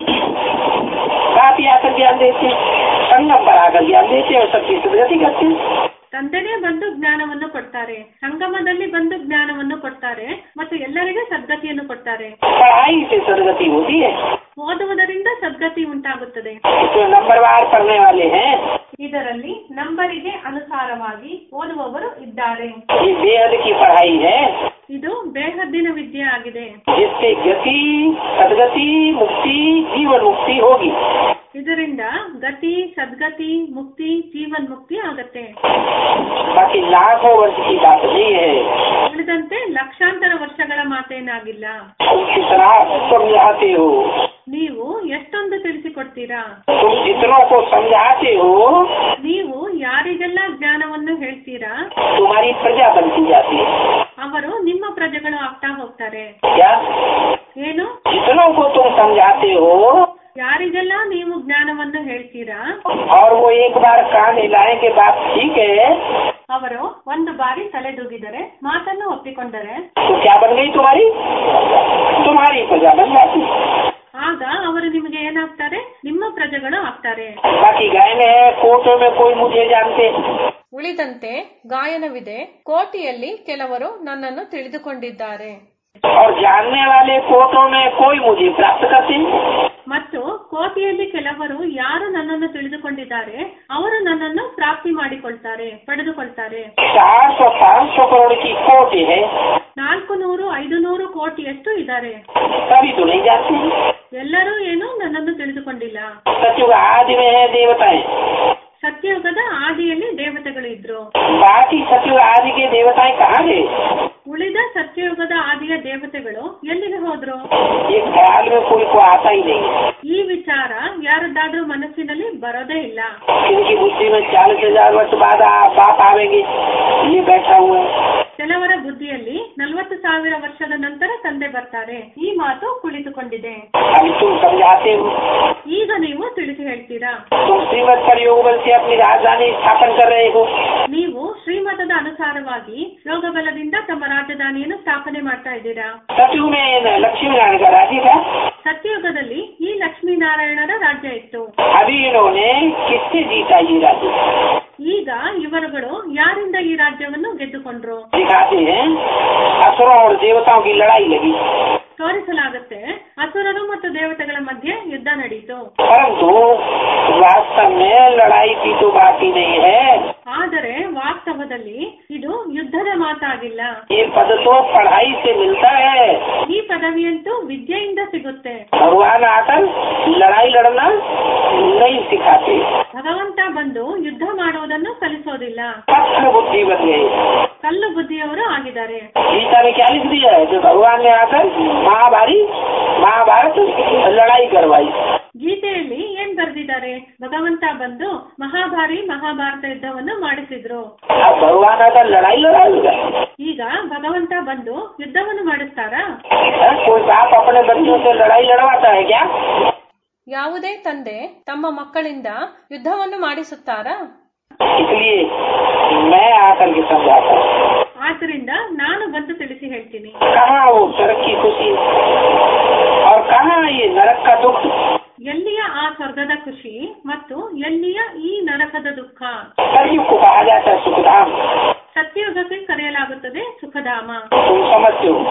साथ ही आकर ज्ञान देते हैं संगम पर आकर ज्ञान देते हैं और सबकी सदगति करते हैं ತಂದೆನೇ ಬಂದು ಜ್ಞಾನವನ್ನು ಕೊಡ್ತಾರೆ ಸಂಗಮದಲ್ಲಿ ಬಂದು ಜ್ಞಾನವನ್ನು ಕೊಡ್ತಾರೆ ಮತ್ತು ಎಲ್ಲರಿಗೂ ಸದ್ಗತಿಯನ್ನು ಕೊಡ್ತಾರೆ पढ़ाई से सदगति होती है ಓದುವುದರಿಂದ ಸದ್ಗತಿ ಉಂಟಾಗುತ್ತದೆ इसमें नंबरवार पढ़ने वाले हैं ಇದರಲ್ಲಿ ನಂಬರಿಗೆ ಅನುಸಾರವಾಗಿ ಓದುವವರು ಇದ್ದಾರೆ ये बेहद की पढ़ाई है ಇದು ಬೇಹದ್ದಿನ ವಿದ್ಯೆ ಆಗಿದೆ जिससे गति सदगति मुक्ति जीवन मुक्ति होगी ಇದರಿಂದ ಗತಿ ಸದ್ಗತಿ ಮುಕ್ತಿ ಜೀವನ್ ಮುಕ್ತಿ ಆಗತ್ತೆ बाकी लाखों वर्ष की बात नहीं है ಉಳಿದಂತೆ ಲಕ್ಷಾಂತರ ವರ್ಷಗಳ ಮಾತೇನಾಗಿಲ್ಲ तुम कितना समझाते हो ನೀವು ಎಷ್ಟೊಂದು ತಿಳಿಸಿಕೊಡ್ತೀರಾ तुम जितनों को समझाते हो ನೀವು ಯಾರಿಗೆಲ್ಲ ಜ್ಞಾನವನ್ನು ಹೇಳ್ತೀರಾ तुम्हारी प्रजा बनती जाती है ಅವರು ನಿಮ್ಮ ಪ್ರಜೆಗಳು ಆಗ್ತಾ ಹೋಗ್ತಾರೆ क्या ಏನು जितनों को तुम समझाते हो ಯಾರಿಗೆಲ್ಲ ನೀವು ಜ್ಞಾನವನ್ನು ಹೇಳ್ತೀರಾ और वो एक बार कान हिलाने के बाद ठीक है ಅವರು ಒಂದು ಬಾರಿ ತಲೆದೂಗಿದರೆ ಮಾತನ್ನು ಒಪ್ಪಿಕೊಂಡರೆ तो क्या बन गई तुम्हारी तुम्हारी प्रजा बन जाती ಆಗ ಅವರು ನಿಮಗೆ ಏನಾಗ್ತಾರೆ ನಿಮ್ಮ ಪ್ರಜೆಗಳು ಆಗ್ತಾರೆ बाकी गायन है कोर्टों में कोई मुझे जानते ಉಳಿದಂತೆ ಗಾಯನವಿದೆ ಕೋಟಿಯಲ್ಲಿ ಕೆಲವರು ನನ್ನನ್ನು ತಿಳಿದುಕೊಂಡಿದ್ದಾರೆ और जानने वाले कोर्टों में कोई मुझे प्राप्त करते ಮತ್ತು ಕೋಟಿಯಲ್ಲಿ ಕೆಲವರು ಯಾರು ನನ್ನನ್ನು ತಿಳಿದುಕೊಂಡಿದ್ದಾರೆ ಅವರು ನನ್ನನ್ನು ಪ್ರಾಪ್ತಿ ಮಾಡಿಕೊಳ್ತಾರೆ ಪಡೆದುಕೊಳ್ತಾರೆ चार सौ पाँच सौ करोड़ की कोटि है ನಾಲ್ಕು ನೂರು ಐದು ನೂರು ಕೋಟಿಯಷ್ಟು ಇದ್ದಾರೆ सभी तो नहीं जानते हैं ಎಲ್ಲರೂ ಏನು ನನ್ನನ್ನು ತಿಳಿದುಕೊಂಡಿಲ್ಲ सत्युग आदि में है देवताएं ಸತ್ಯಯುಗದ ಆದಿಯಲ್ಲಿ ದೇವತೆಗಳು ಇದ್ರು बाकी सत्युग आदि के देवताएं कहाँ गए ಉಳಿದ ಸತ್ಯಯುಗದ ಆದಿಯ ದೇವತೆಗಳು ಎಲ್ಲಿಗೆ ಹೋದ್ರು ये ख्याल में कोई को आता ही नहीं ಈ ವಿಚಾರ ಯಾರದ್ದಾದ್ರೂ ಮನಸ್ಸಿನಲ್ಲಿ ಬರೋದೇ ಇಲ್ಲ इनकी बुद्धि में चालीस हजार वर्ष बाद आप बाप आवेंगे ये बैठा हुआ है ಕೆಲವರ ಬುದ್ಧಿಯಲ್ಲಿ ನಲವತ್ತು ಸಾವಿರ ವರ್ಷದ ನಂತರ ತಂದೆ ಬರ್ತಾರೆ ಈ ಮಾತು ಕುಳಿತುಕೊಂಡಿದೆ अभी तुम समझाते हो ಈಗ ನೀವು ತಿಳಿಸಿ ಹೇಳ್ತೀರಾ तुम श्रीमद पर योग बल से अपनी राजधानी स्थापन कर रहे हो ನೀವು ಶ್ರೀಮತದ ಅನುಸಾರವಾಗಿ ಯೋಗ ಬಲದಿಂದ ತಮ್ಮ ರಾಜಧಾನಿಯನ್ನು ಸ್ಥಾಪನೆ ಮಾಡ್ತಾ ಇದ್ದೀರಾ सतयुग में लक्ष्मी नारायण का राज्य था ಸತ್ಯಯುಗದಲ್ಲಿ ಈ ಲಕ್ಷ್ಮೀನಾರಾಯಣರ ರಾಜ್ಯ ಇತ್ತು अभी इन्होंने किससे जीता ये राज्य ಈಗ ಇವರುಗಳು ಯಾರಿಂದ ಈ ರಾಜ್ಯವನ್ನು ಗೆದ್ದುಕೊಂಡ್ರು दिखाते हैं असुरों और देवताओं की लड़ाई लगी ತೋರಿಸಲಾಗುತ್ತೆ ಅಸುರರು ಮತ್ತು ದೇವತೆಗಳ ಮಧ್ಯೆ ಯುದ್ಧ ನಡೆಯಿತು परंतु वास्तव में लड़ाई की तो बात ही नहीं है ಆದರೆ ವಾಸ್ತವದಲ್ಲಿ ಇದು ಯುದ್ಧದ ಮಾತಾಗಿಲ್ಲ ये पद तो पढ़ाई से मिलता है ಈ ಪದವಿಯಂತೂ ವಿದ್ಯೆಯಿಂದ ಸಿಗುತ್ತೆ भगवान आकर लड़ाई लड़ना नहीं सिखाते ಭಗವಂತ ಬಂದು ಯುದ್ಧ ಮಾಡುವುದನ್ನು ಕಲಿಸೋದಿಲ್ಲ पक्ष बुद्धि बन गए ಕಲ್ಲು ಬುದ್ಧಿಯವರು ಆಗಿದ್ದಾರೆ गीता में क्या लिख दिया है जो भगवान ने आकर महाभारी महाभारत लड़ाई करवाई ಗೀತೆಯಲ್ಲಿ ಏನ್ ಬರೆದಿದ್ದಾರೆ ಭಗವಂತ ಬಂದು ಮಹಾಭಾರಿ ಮಹಾಭಾರತ ಯುದ್ಧವನ್ನು ಮಾಡಿಸಿದ್ರು अब भगवान आकर लड़ाई लड़ाएगा ಈಗ ಭಗವಂತ ಬಂದು ಯುದ್ಧವನ್ನು ಮಾಡಿಸ್ತಾರಾ हाँ, कोई बाप अपने बच्चों से लड़ाई लड़वाता है क्या ಯಾವುದೇ ತಂದೆ ತಮ್ಮ ಮಕ್ಕಳಿಂದ ಯುದ್ಧವನ್ನು ಮಾಡಿಸುತ್ತಾರಾ इसलिए मैं आकर के समझाता हूँ ಆದ್ರಿಂದ ನಾನು ಬಂದು ತಿಳಿಸಿ ಹೇಳ್ತೀನಿ कहाँ वो स्वर्ग की खुशी और कहाँ ये नरक का दुख ಎಲ್ಲಿಯ ಆ ಸ್ವರ್ಗದ ಖುಷಿ ಮತ್ತು ಎಲ್ಲಿಯ ಈ ನರಕದ ದುಃಖ सरयू को कहा जाता है सुखधाम ಸತ್ಯಯುಗಕ್ಕೆ ಕರೆಯಲಾಗುತ್ತದೆ ಸುಖಧಾಮ तुम समझते हो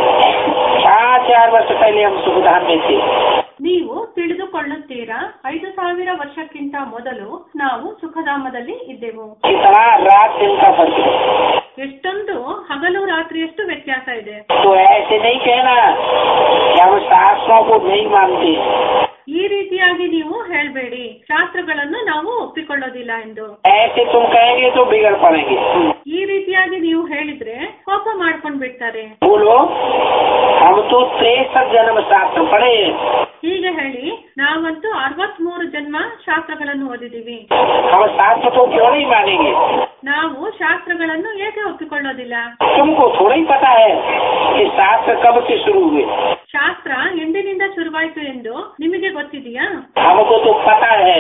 पाँच हजार वर्ष पहले हम सुखधाम में थे ನೀವು ತಿಳಿದುಕೊಳ್ಳುತ್ತೀರಾ ಐದು ಸಾವಿರ ವರ್ಷಕ್ಕಿಂತ ಮೊದಲು ನಾವು ಸುಖಧಾಮದಲ್ಲಿ ಇದ್ದೆವು कितना रात दिन का फर्क है ಎಷ್ಟೊಂದು ಹಗಲು ರಾತ್ರಿಯಷ್ಟು ವ್ಯತ್ಯಾಸ ಇದೆ तो ऐसे नहीं कहना कि हम शास्त्रों को नहीं मानते ಈ ರೀತಿಯಾಗಿ ನೀವು ಹೇಳ್ಬೇಡಿ ಶಾಸ್ತ್ರಗಳನ್ನು ನಾವು ಒಪ್ಪಿಕೊಳ್ಳೋದಿಲ್ಲ ಎಂದು ऐसे तुम कहेंगे तो बिगड़ पड़ेंगे ಈ ರೀತಿಯಾಗಿ ನೀವು ಹೇಳಿದ್ರೆ ಕೋಪ ಮಾಡ್ಕೊಂಡ್ ಬಿಡ್ತಾರೆ बोलो हम तो तिरसठ जन्म शास्त्र पढ़े हैं। ಹೀಗೆ ಹೇಳಿ ನಾವಂತೂ ಅರವತ್ಮೂರು ಜನ್ಮ ಶಾಸ್ತ್ರಗಳನ್ನು ಓದಿದೀವಿ हम शास्त्र को क्यों नहीं मानेंगे ನಾವು ಶಾಸ್ತ್ರಗಳನ್ನು ಏಕೆ ಒಪ್ಪಿಕೊಳ್ಳೋದಿಲ್ಲ तुमको थोड़ा ही पता है कि शास्त्र कब से शुरू हुए ಶಾಸ್ತ್ರ ಎಂದಿನಿಂದ ಶುರುವಾಯಿತು ಎಂದು ನಿಮಗೆ ಗೊತ್ತಿದೆಯಾ हमको तो पता है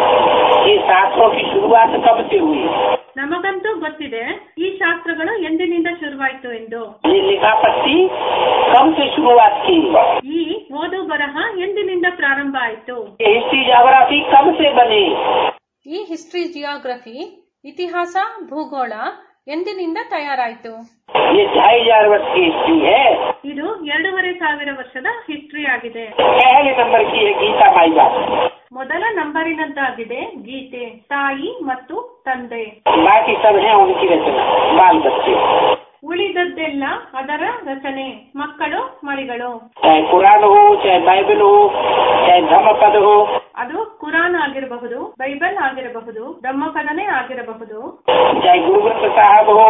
कि शास्त्रों की शुरुआत कब से हुई ನಮಗಂತೂ ಗೊತ್ತಿದೆ ಈ ಶಾಸ್ತ್ರಗಳು ಎಂದಿನಿಂದ ಶುರುವಾಯಿತು ಎಂದು ये लिखा पट्टी कब से शुरुआत की ಈ ಓದು ಬರಹ ಎಂದಿನಿಂದ ಪ್ರಾರಂಭ ಆಯಿತು ये हिस्ट्री जाग्राफी कब से बनी ಈ ಹಿಸ್ಟ್ರಿ ಜಿಯೋಗ್ರಫಿ ಇತಿಹಾಸ ಭೂಗೋಳ ಎಂದಿನಿಂದ ತಯಾರಾಯಿತು ये ढाई हजार वर्ष की हिस्ट्री है ಇದು ಎರಡೂವರೆ ಸಾವಿರ ವರ್ಷದ ಹಿಸ್ಟ್ರಿ ಆಗಿದೆ पहले नंबर की है गीता माई बाप ಮೊದಲ ನಂಬರಿನದ್ದಾಗಿದೆ ಗೀತೆ ತಾಯಿ ಮತ್ತು ತಂದೆ बाकी सब है उनकी रचना बाल बच्चे ಉಳಿದದ್ದೆಲ್ಲ ಅದರ ರಚನೆ ಮಕ್ಕಳು ಮರಿಗಳು चाहे कुरान हो चाहे बाइबल हो चाहे धम्मपद हो ಅದು ಕುರಾನ್ ಆಗಿರಬಹುದು ಬೈಬಲ್ ಆಗಿರಬಹುದು ಧಮ್ಮಪದನೇ ಆಗಿರಬಹುದು चाहे गुरु ग्रंथ साहब हो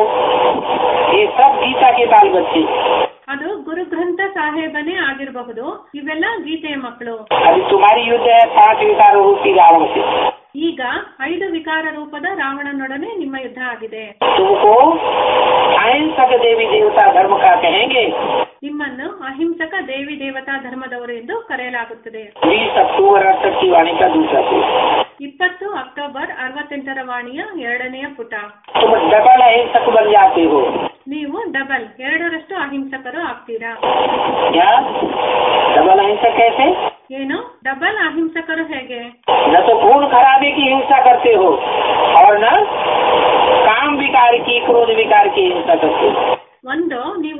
ये सब गीता के बाल बच्चे ಅದು ಗುರುಗ್ರಂಥ ಸಾಹೇಬನೇ ಆಗಿರಬಹುದು ಇವೆಲ್ಲ ಗೀತೆಯ ಮಕ್ಕಳು अभी तुम्हारी युद्ध है पांच विकार रूपी रावण से ಈಗ ಐದು ವಿಕಾರ ರೂಪದ ರಾವಣನೊಡನೆ ನಿಮ್ಮ ಯುದ್ಧ ಆಗಿದೆ तुमको अहिंसक देवी देवता धर्म का कहेंगे ನಿಮ್ಮನ್ನು ಅಹಿಂಸಕ ದೇವಿ ದೇವತಾ ಧರ್ಮದವರು ಎಂದು ಕರೆಯಲಾಗುತ್ತದೆ बीस अक्टूबर अड़सठ की वाणी का दूसरा पेज ಇಪ್ಪತ್ತು ಅಕ್ಟೋಬರ್ ಅರವತ್ತೆಂಟರ ವಾಣಿಯ ಎರಡನೆಯ ಪುಟ तुम डबल अहिंसक बन जाते हो ನೀವು ಡಬಲ್ ಎರಡರಷ್ಟು ಅಹಿಂಸಕರು ಆಗ್ತೀರಾ क्या डबल अहिंसक कैसे ಏನು ಡಬಲ್ ಅಹಿಂಸಕರು ಹೇಗೆ न तो खून खराबे की हिंसा करते हो और न काम विकार की क्रोध विकार की हिंसा करते हो ಒಂದು ನೀವು ರಕ್ತಪಾತ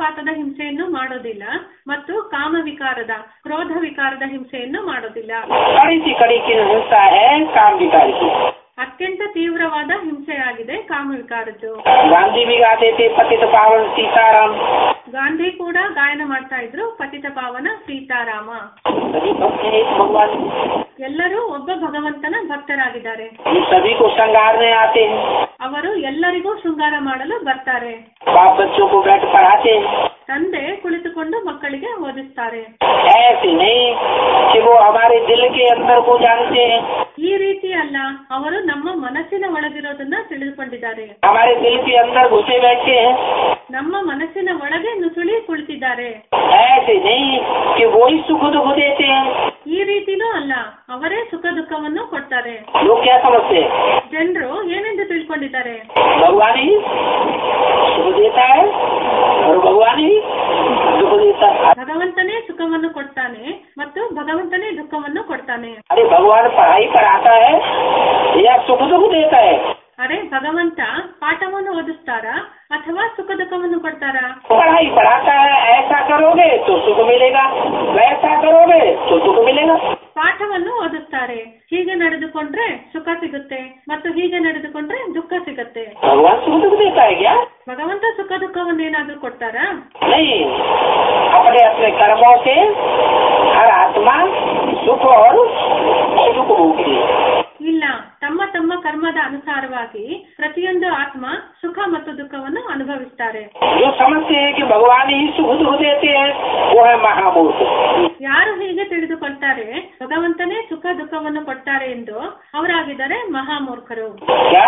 ಪಕ್ಷಪಾತದ ಹಿಂಸೆಯನ್ನು ಮಾಡೋದಿಲ್ಲ ಮತ್ತು ಕಾಮ ವಿಕಾರದ ಕ್ರೋಧ ವಿಕಾರದ ಹಿಂಸೆಯನ್ನು ಮಾಡೋದಿಲ್ಲ कड़ी सी कड़ी की हिंसा है काम विकार की ಅತ್ಯಂತ ತೀವ್ರವಾದ ಹಿಂಸೆಯಾಗಿದೆ ಕಾಮ ವಿಕಾರದ್ದು गांधी भी गाते थे पतित पावन सीताराम ಗಾಂಧಿ ಕೂಡ ಗಾಯನ ಮಾಡ್ತಾ ಇದ್ರು ಪತಿತ ಪಾವನ ಸೀತಾರಾಮ सभी भक्त हैं एक भगवान ಎಲ್ಲರೂ ಒಬ್ಬ ಭಗವಂತನ ಭಕ್ತರಾಗಿದ್ದಾರೆ ये सभी को श्रृंगारने आते हैं ಅವರು ಎಲ್ಲರಿಗೂ ಶೃಂಗಾರ ಮಾಡಲು ಬರ್ತಾರೆ बाप बच्चों को बैठ पढ़ाते हैं ತಂದೆ ಕುಳಿತುಕೊಂಡು ಮಕ್ಕಳಿಗೆ ಓದಿಸ್ತಾರೆ ऐसे नहीं कि वो हमारे दिल के अंदर को जानते हैं ಈ ರೀತಿ ಅಲ್ಲ ಅವರು ನಮ್ಮ ಮನಸ್ಸಿನ ಒಳಗಿರೋದನ್ನ ತಿಳಿದುಕೊಂಡಿದ್ದಾರೆ हमारे दिल के अंदर घुसे बैठे हैं ನಮ್ಮ ಮನಸ್ಸಿನ ಒಳಗೆ ನುಸುಳಿ ಕುಳಿತಿದ್ದಾರೆ ऐसे नहीं कि वो ही सुख दुख देते हैं ಈ ರೀತಿನೂ ಅಲ್ಲ ಅವರೇ ಸುಖ ದುಃಖವನ್ನು ಕೊಡ್ತಾರೆ लोग क्या समझते हैं ಜನರು ಏನೆಂದು ತಿಳ್ಕೊಂಡಿದ್ದಾರೆ भगवान ही सुख देता है और भगवान ही दुख देता है ಭಗವಂತನೇ ಸುಖವನ್ನು ಕೊಡ್ತಾನೆ ಮತ್ತು ಭಗವಂತನೇ ದುಃಖವನ್ನು ಕೊಡ್ತಾನೆ अरे भगवान पढ़ाई पढ़ाता है या सुख दुख देता है ಅರೆ ಭಗವಂತ ಪಾಠವನ್ನು ಓದಿಸ್ತಾರಾ ಅಥವಾ ಸುಖ ದುಃಖವನ್ನು ಕೊಡ್ತಾರಾ पढ़ाई पढ़ाता है ऐसा करोगे तो सुख मिलेगा वैसा करोगे तो दुख मिलेगा ಪಾಠವನ್ನು ಓದಿಸ್ತಾರೆ ಹೀಗೆ ನಡೆದುಕೊಂಡ್ರೆ ಸುಖ ಸಿಗುತ್ತೆ ಮತ್ತು ಹೀಗೆ ನಡೆದುಕೊಂಡ್ರೆ ದುಃಖ ಸಿಗುತ್ತೆ भगवान सुख दुख देता है क्या ಭಗವಂತ ಸುಖ ದುಃಖವನ್ನು ಏನಾದ್ರೂ ಕೊಡ್ತಾರಾ नहीं अपने अपने कर्मों से हर आत्मा सुख और दुख भोगती है ಇಲ್ಲ ತಮ್ಮ ತಮ್ಮ ಕರ್ಮದ ಅನುಸಾರವಾಗಿ ಪ್ರತಿಯೊಂದು ಆತ್ಮ ಸುಖ ಮತ್ತು ದುಃಖವನ್ನು ಅನುಭವಿಸ್ತಾರೆ जो समझते हैं कि भगवान ही सुख दुख देते हैं वो है महामूर्ख ಯಾರು ಹೀಗೆ ತಿಳಿದುಕೊಳ್ತಾರೆ ಭಗವಂತನೇ ಸುಖ ದುಃಖವನ್ನು ಕೊಡ್ತಾರೆ ಎಂದು ಅವರಾಗಿದ್ದಾರೆ ಮಹಾಮೂರ್ಖರು क्या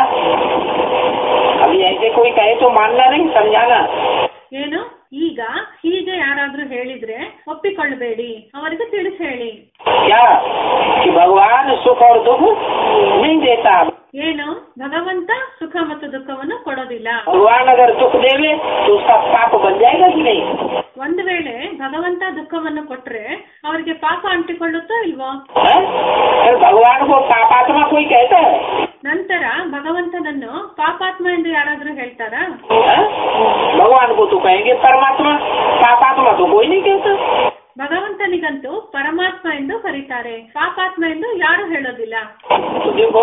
अभी ऐसे कोई कहे तो मानना नहीं समझाना ಏನು ಈಗ ಹೀಗೆ ಯಾರಾದ್ರೂ ಹೇಳಿದ್ರೆ ಒಪ್ಪಿಕೊಳ್ಳಬೇಡಿ ಅವರಿಗೆ ತಿಳಿಸಿ ಹೇಳಿ क्या कि भगवान सुख और दुख नहीं देता ಏನು ಭಗವಂತ ಸುಖ ಮತ್ತು ದುಃಖವನ್ನು ಕೊಡೋದಿಲ್ಲ भगवान अगर दुख देवे तो उसका पाप बन जाएगा कि नहीं ಒಂದು ವೇಳೆ ಭಗವಂತ ದುಃಖವನ್ನು ಕೊಟ್ರೆ ಅವರಿಗೆ ಪಾಪ ಅಂಟಿಕೊಳ್ಳುತ್ತೋ ಇಲ್ವೋ है? फिर भगवान को पापात्मा कोई कहता है ನಂತರ ಭಗವಂತನನ್ನು ಪಾಪಾತ್ಮ ಎಂದು ಯಾರಾದ್ರೂ ಹೇಳ್ತಾರಾ है? भगवान को तो कहेंगे परमात्मा पापात्मा तो कोई नहीं कहता ಭಗವಂತನಿಗಂತೂ ಪರಮಾತ್ಮ ಎಂದು ಕರೀತಾರೆ ಪಾಪಾತ್ಮ ಎಂದು ಯಾರು ಹೇಳೋದಿಲ್ಲ तो देखो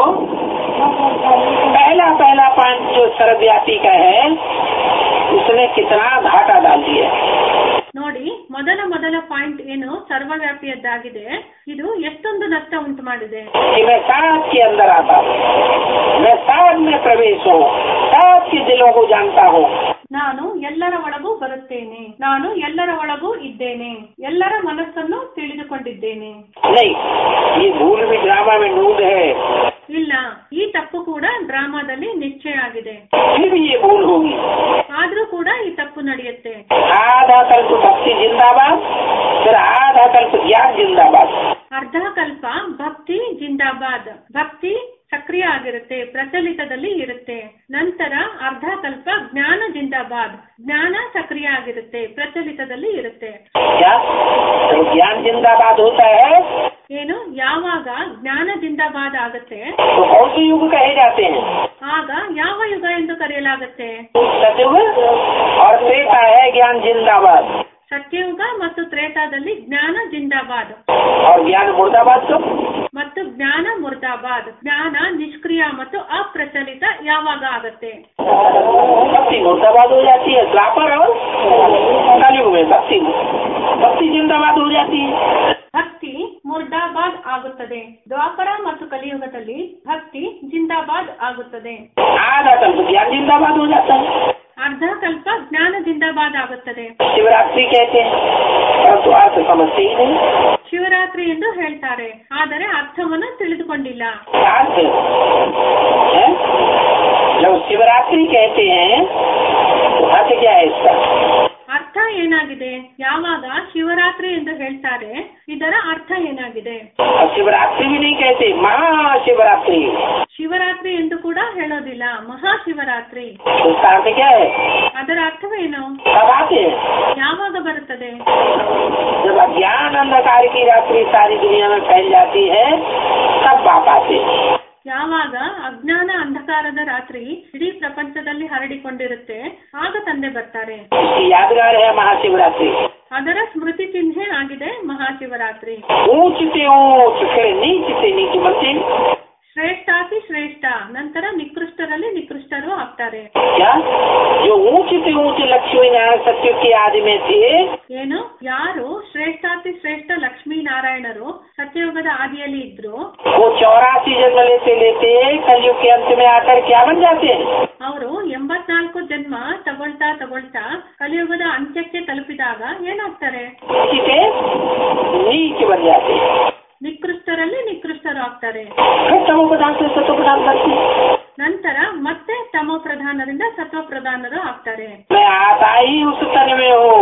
पहला पहला पॉइंट जो सर्वव्यापी का है उसने कितना घाटा डाल दिया ನೋಡಿ ಮೊದಲ ಮೊದಲ ಪಾಯಿಂಟ್ ಏನು ಸರ್ವವ್ಯಾಪಿಯದ್ದಾಗಿದೆ ಇದು ಎಷ್ಟೊಂದು ನಷ್ಟ ಉಂಟು ಮಾಡಿದೆ कि मैं साथ के अंदर आता हूँ मैं साथ में प्रवेश हूँ साथ के दिलों को जानता हूँ ನಾನು ಎಲ್ಲರ ಒಳಗೂ ಬರುತ್ತೇನೆ ನಾನು ಎಲ್ಲರ ಒಳಗೂ ಇದ್ದೇನೆ ಎಲ್ಲರ ಮನಸ್ಸನ್ನು ತಿಳಿದುಕೊಂಡಿದ್ದೇನೆ नहीं ये भूल भी ड्रामा में नूद है ಇಲ್ಲ ಈ ತಪ್ಪು ಕೂಡ ಡ್ರಾಮಾದಲ್ಲಿ ನಿಶ್ಚಯ ಆಗಿದೆ फिर भी ये भूल होगी ಆದ್ರೂ ಕೂಡ ಈ ತಪ್ಪು ನಡೆಯುತ್ತೆ आधा कल्प भक्ति जिंदाबाद फिर आधा कल्प ज्ञान जिंदाबाद ಅರ್ಧ ಕಲ್ಪ ಭಕ್ತಿ ಜಿಂದಾಬಾದ್ ಭಕ್ತಿ ಸಕ್ರಿಯ ಆಗಿರುತ್ತೆ ಪ್ರಚಲಿತದಲ್ಲಿ ಇರುತ್ತೆ ನಂತರ ಅರ್ಧ ಕಲ್ಪ ಜ್ಞಾನ ಜಿಂದಾಬಾದ್ ಜ್ಞಾನ ಸಕ್ರಿಯ ಆಗಿರುತ್ತೆ ಪ್ರಚಲಿತದಲ್ಲಿ ಇರುತ್ತೆ क्या जब ज्ञान जिंदाबाद होता है ಏನು ಯಾವಾಗ ಜ್ಞಾನ ಜಿಂದಾಬಾದ್ ಆಗತ್ತೆ तो कौन से युग कहे जाते हैं ಆಗ ಯಾವ ಯುಗ ಎಂದು ಕರೆಯಲಾಗುತ್ತೆ सतयुग और त्रेता है ज्ञान जिंदाबाद ಸತ್ಯಯುಗ ಮತ್ತು ತ್ರೇತಾದಲ್ಲಿ ಜ್ಞಾನ ಜಿಂದಾಬಾದ್ और ज्ञान मुर्दाबाद तो ಮತ್ತು ಜ್ಞಾನ ಮುರ್ದಾಬಾದ್ ಜ್ಞಾನ ನಿಷ್ಕ್ರಿಯ ಮತ್ತು ಅಪ್ರಚಲಿತ ಯಾವಾಗ ಆಗತ್ತೆ भक्ति मुर्दाबाद हो जाती है द्वापर और कलयुग में भक्ति भक्ति जिंदाबाद हो जाती है ಭಕ್ತಿ ಮುರ್ದಾಬಾದ್ ಆಗುತ್ತದೆ ದ್ವಾಪರ ಮತ್ತು ಕಲಿಯುಗದಲ್ಲಿ ಭಕ್ತಿ ಜಿಂದಾಬಾದ್ ಆಗುತ್ತದೆ आधा कल्प ज्ञान जिंदाबाद हो जाता है ಅರ್ಧ ಕಲ್ಪ ಜ್ಞಾನ ಜಿಂದಾಬಾದ್ ಆಗುತ್ತದೆ शिवरात्रि कहते हैं परंतु अर्थ समझते ही नहीं ಶಿವರಾತ್ರಿ ಎಂದು ಹೇಳ್ತಾರೆ ಆದರೆ ಅರ್ಥವನ್ನು ತಿಳಿದುಕೊಂಡಿಲ್ಲ अर्थ है जब शिवरात्रि कहते हैं तो अर्थ क्या है इसका ಅರ್ಥ ಏನಾಗಿದೆ ಯಾವಾಗ ಶಿವರಾತ್ರಿ ಎಂದು ಹೇಳ್ತಾರೆ ಇದರ ಅರ್ಥ ಏನಾಗಿದೆ और शिवरात्रि भी नहीं कहते महाशिवरात्रि ಶಿವರಾತ್ರಿ ಎಂದು ಕೂಡ ಹೇಳೋದಿಲ್ಲ ಮಹಾಶಿವರಾತ್ರಿ उसका अर्थ क्या है ಅದರ ಅರ್ಥವೇನು कब आते हैं ಯಾವಾಗ ಬರುತ್ತದೆ जब अज्ञान अंधकार की रात्रि सारी दुनिया में फैल जाती है तब बाप आते हैं ಯಾವಾಗ ಅಜ್ಞಾನ ಅಂಧಕಾರದ ರಾತ್ರಿ ಇಡೀ ಪ್ರಪಂಚದಲ್ಲಿ ಹರಡಿಕೊಂಡಿರುತ್ತೆ ಆಗ ತಂದೆ ಬರ್ತಾರೆ इसकी यादगार है महाशिवरात्रि ಅದರ ಸ್ಮೃತಿ ಚಿಹ್ನೆ ಆಗಿದೆ ಮಹಾಶಿವರಾತ್ರಿ ऊंच से ऊंच फिर नीच से नीच मंदिर ಶ್ರೇಷ್ಠಾತಿ ಶ್ರೇಷ್ಠ ನಂತರ ನಿಕೃಷ್ಟರಲ್ಲಿ ನಿಕೃಷ್ಟರು ಆಗ್ತಾರೆ क्या जो ऊंच से ऊंच लक्ष्मी नारायण सत्य के आदि में थे ಏನು ಯಾರು ಶ್ರೇಷ್ಠಾತಿ ಶ್ರೇಷ್ಠ ಲಕ್ಷ್ಮೀನಾರಾಯಣರು ಸತ್ಯಯುಗದ ಆದಿಯಲ್ಲಿ ಇದ್ರು वो चौरासी जन्म लेते लेते कलयुग के अंत में आकर क्या बन जाते हैं ಅವರು ಎಂಬತ್ನಾಲ್ಕು ಜನ್ಮ ತಗೊಳ್ತಾ ತಗೊಳ್ತಾ ಕಲಿಯುಗದ ಅಂತ್ಯಕ್ಕೆ ತಲುಪಿದಾಗ ಏನಾಗ್ತಾರೆ इसी से नीच बन जाते हैं ನಿಕೃಷ್ಟರಲ್ಲಿ ನಿಕೃಷ್ಟರು ಆಗ್ತಾರೆ फिर तमो प्रधान से सतो प्रधान करते हैं ನಂತರ ಮತ್ತೆ ತಮೋ ಪ್ರಧಾನರಿಂದ ಸತ್ವ ಪ್ರಧಾನರು ಆಗ್ತಾರೆ मैं आता ही उस तन में हूँ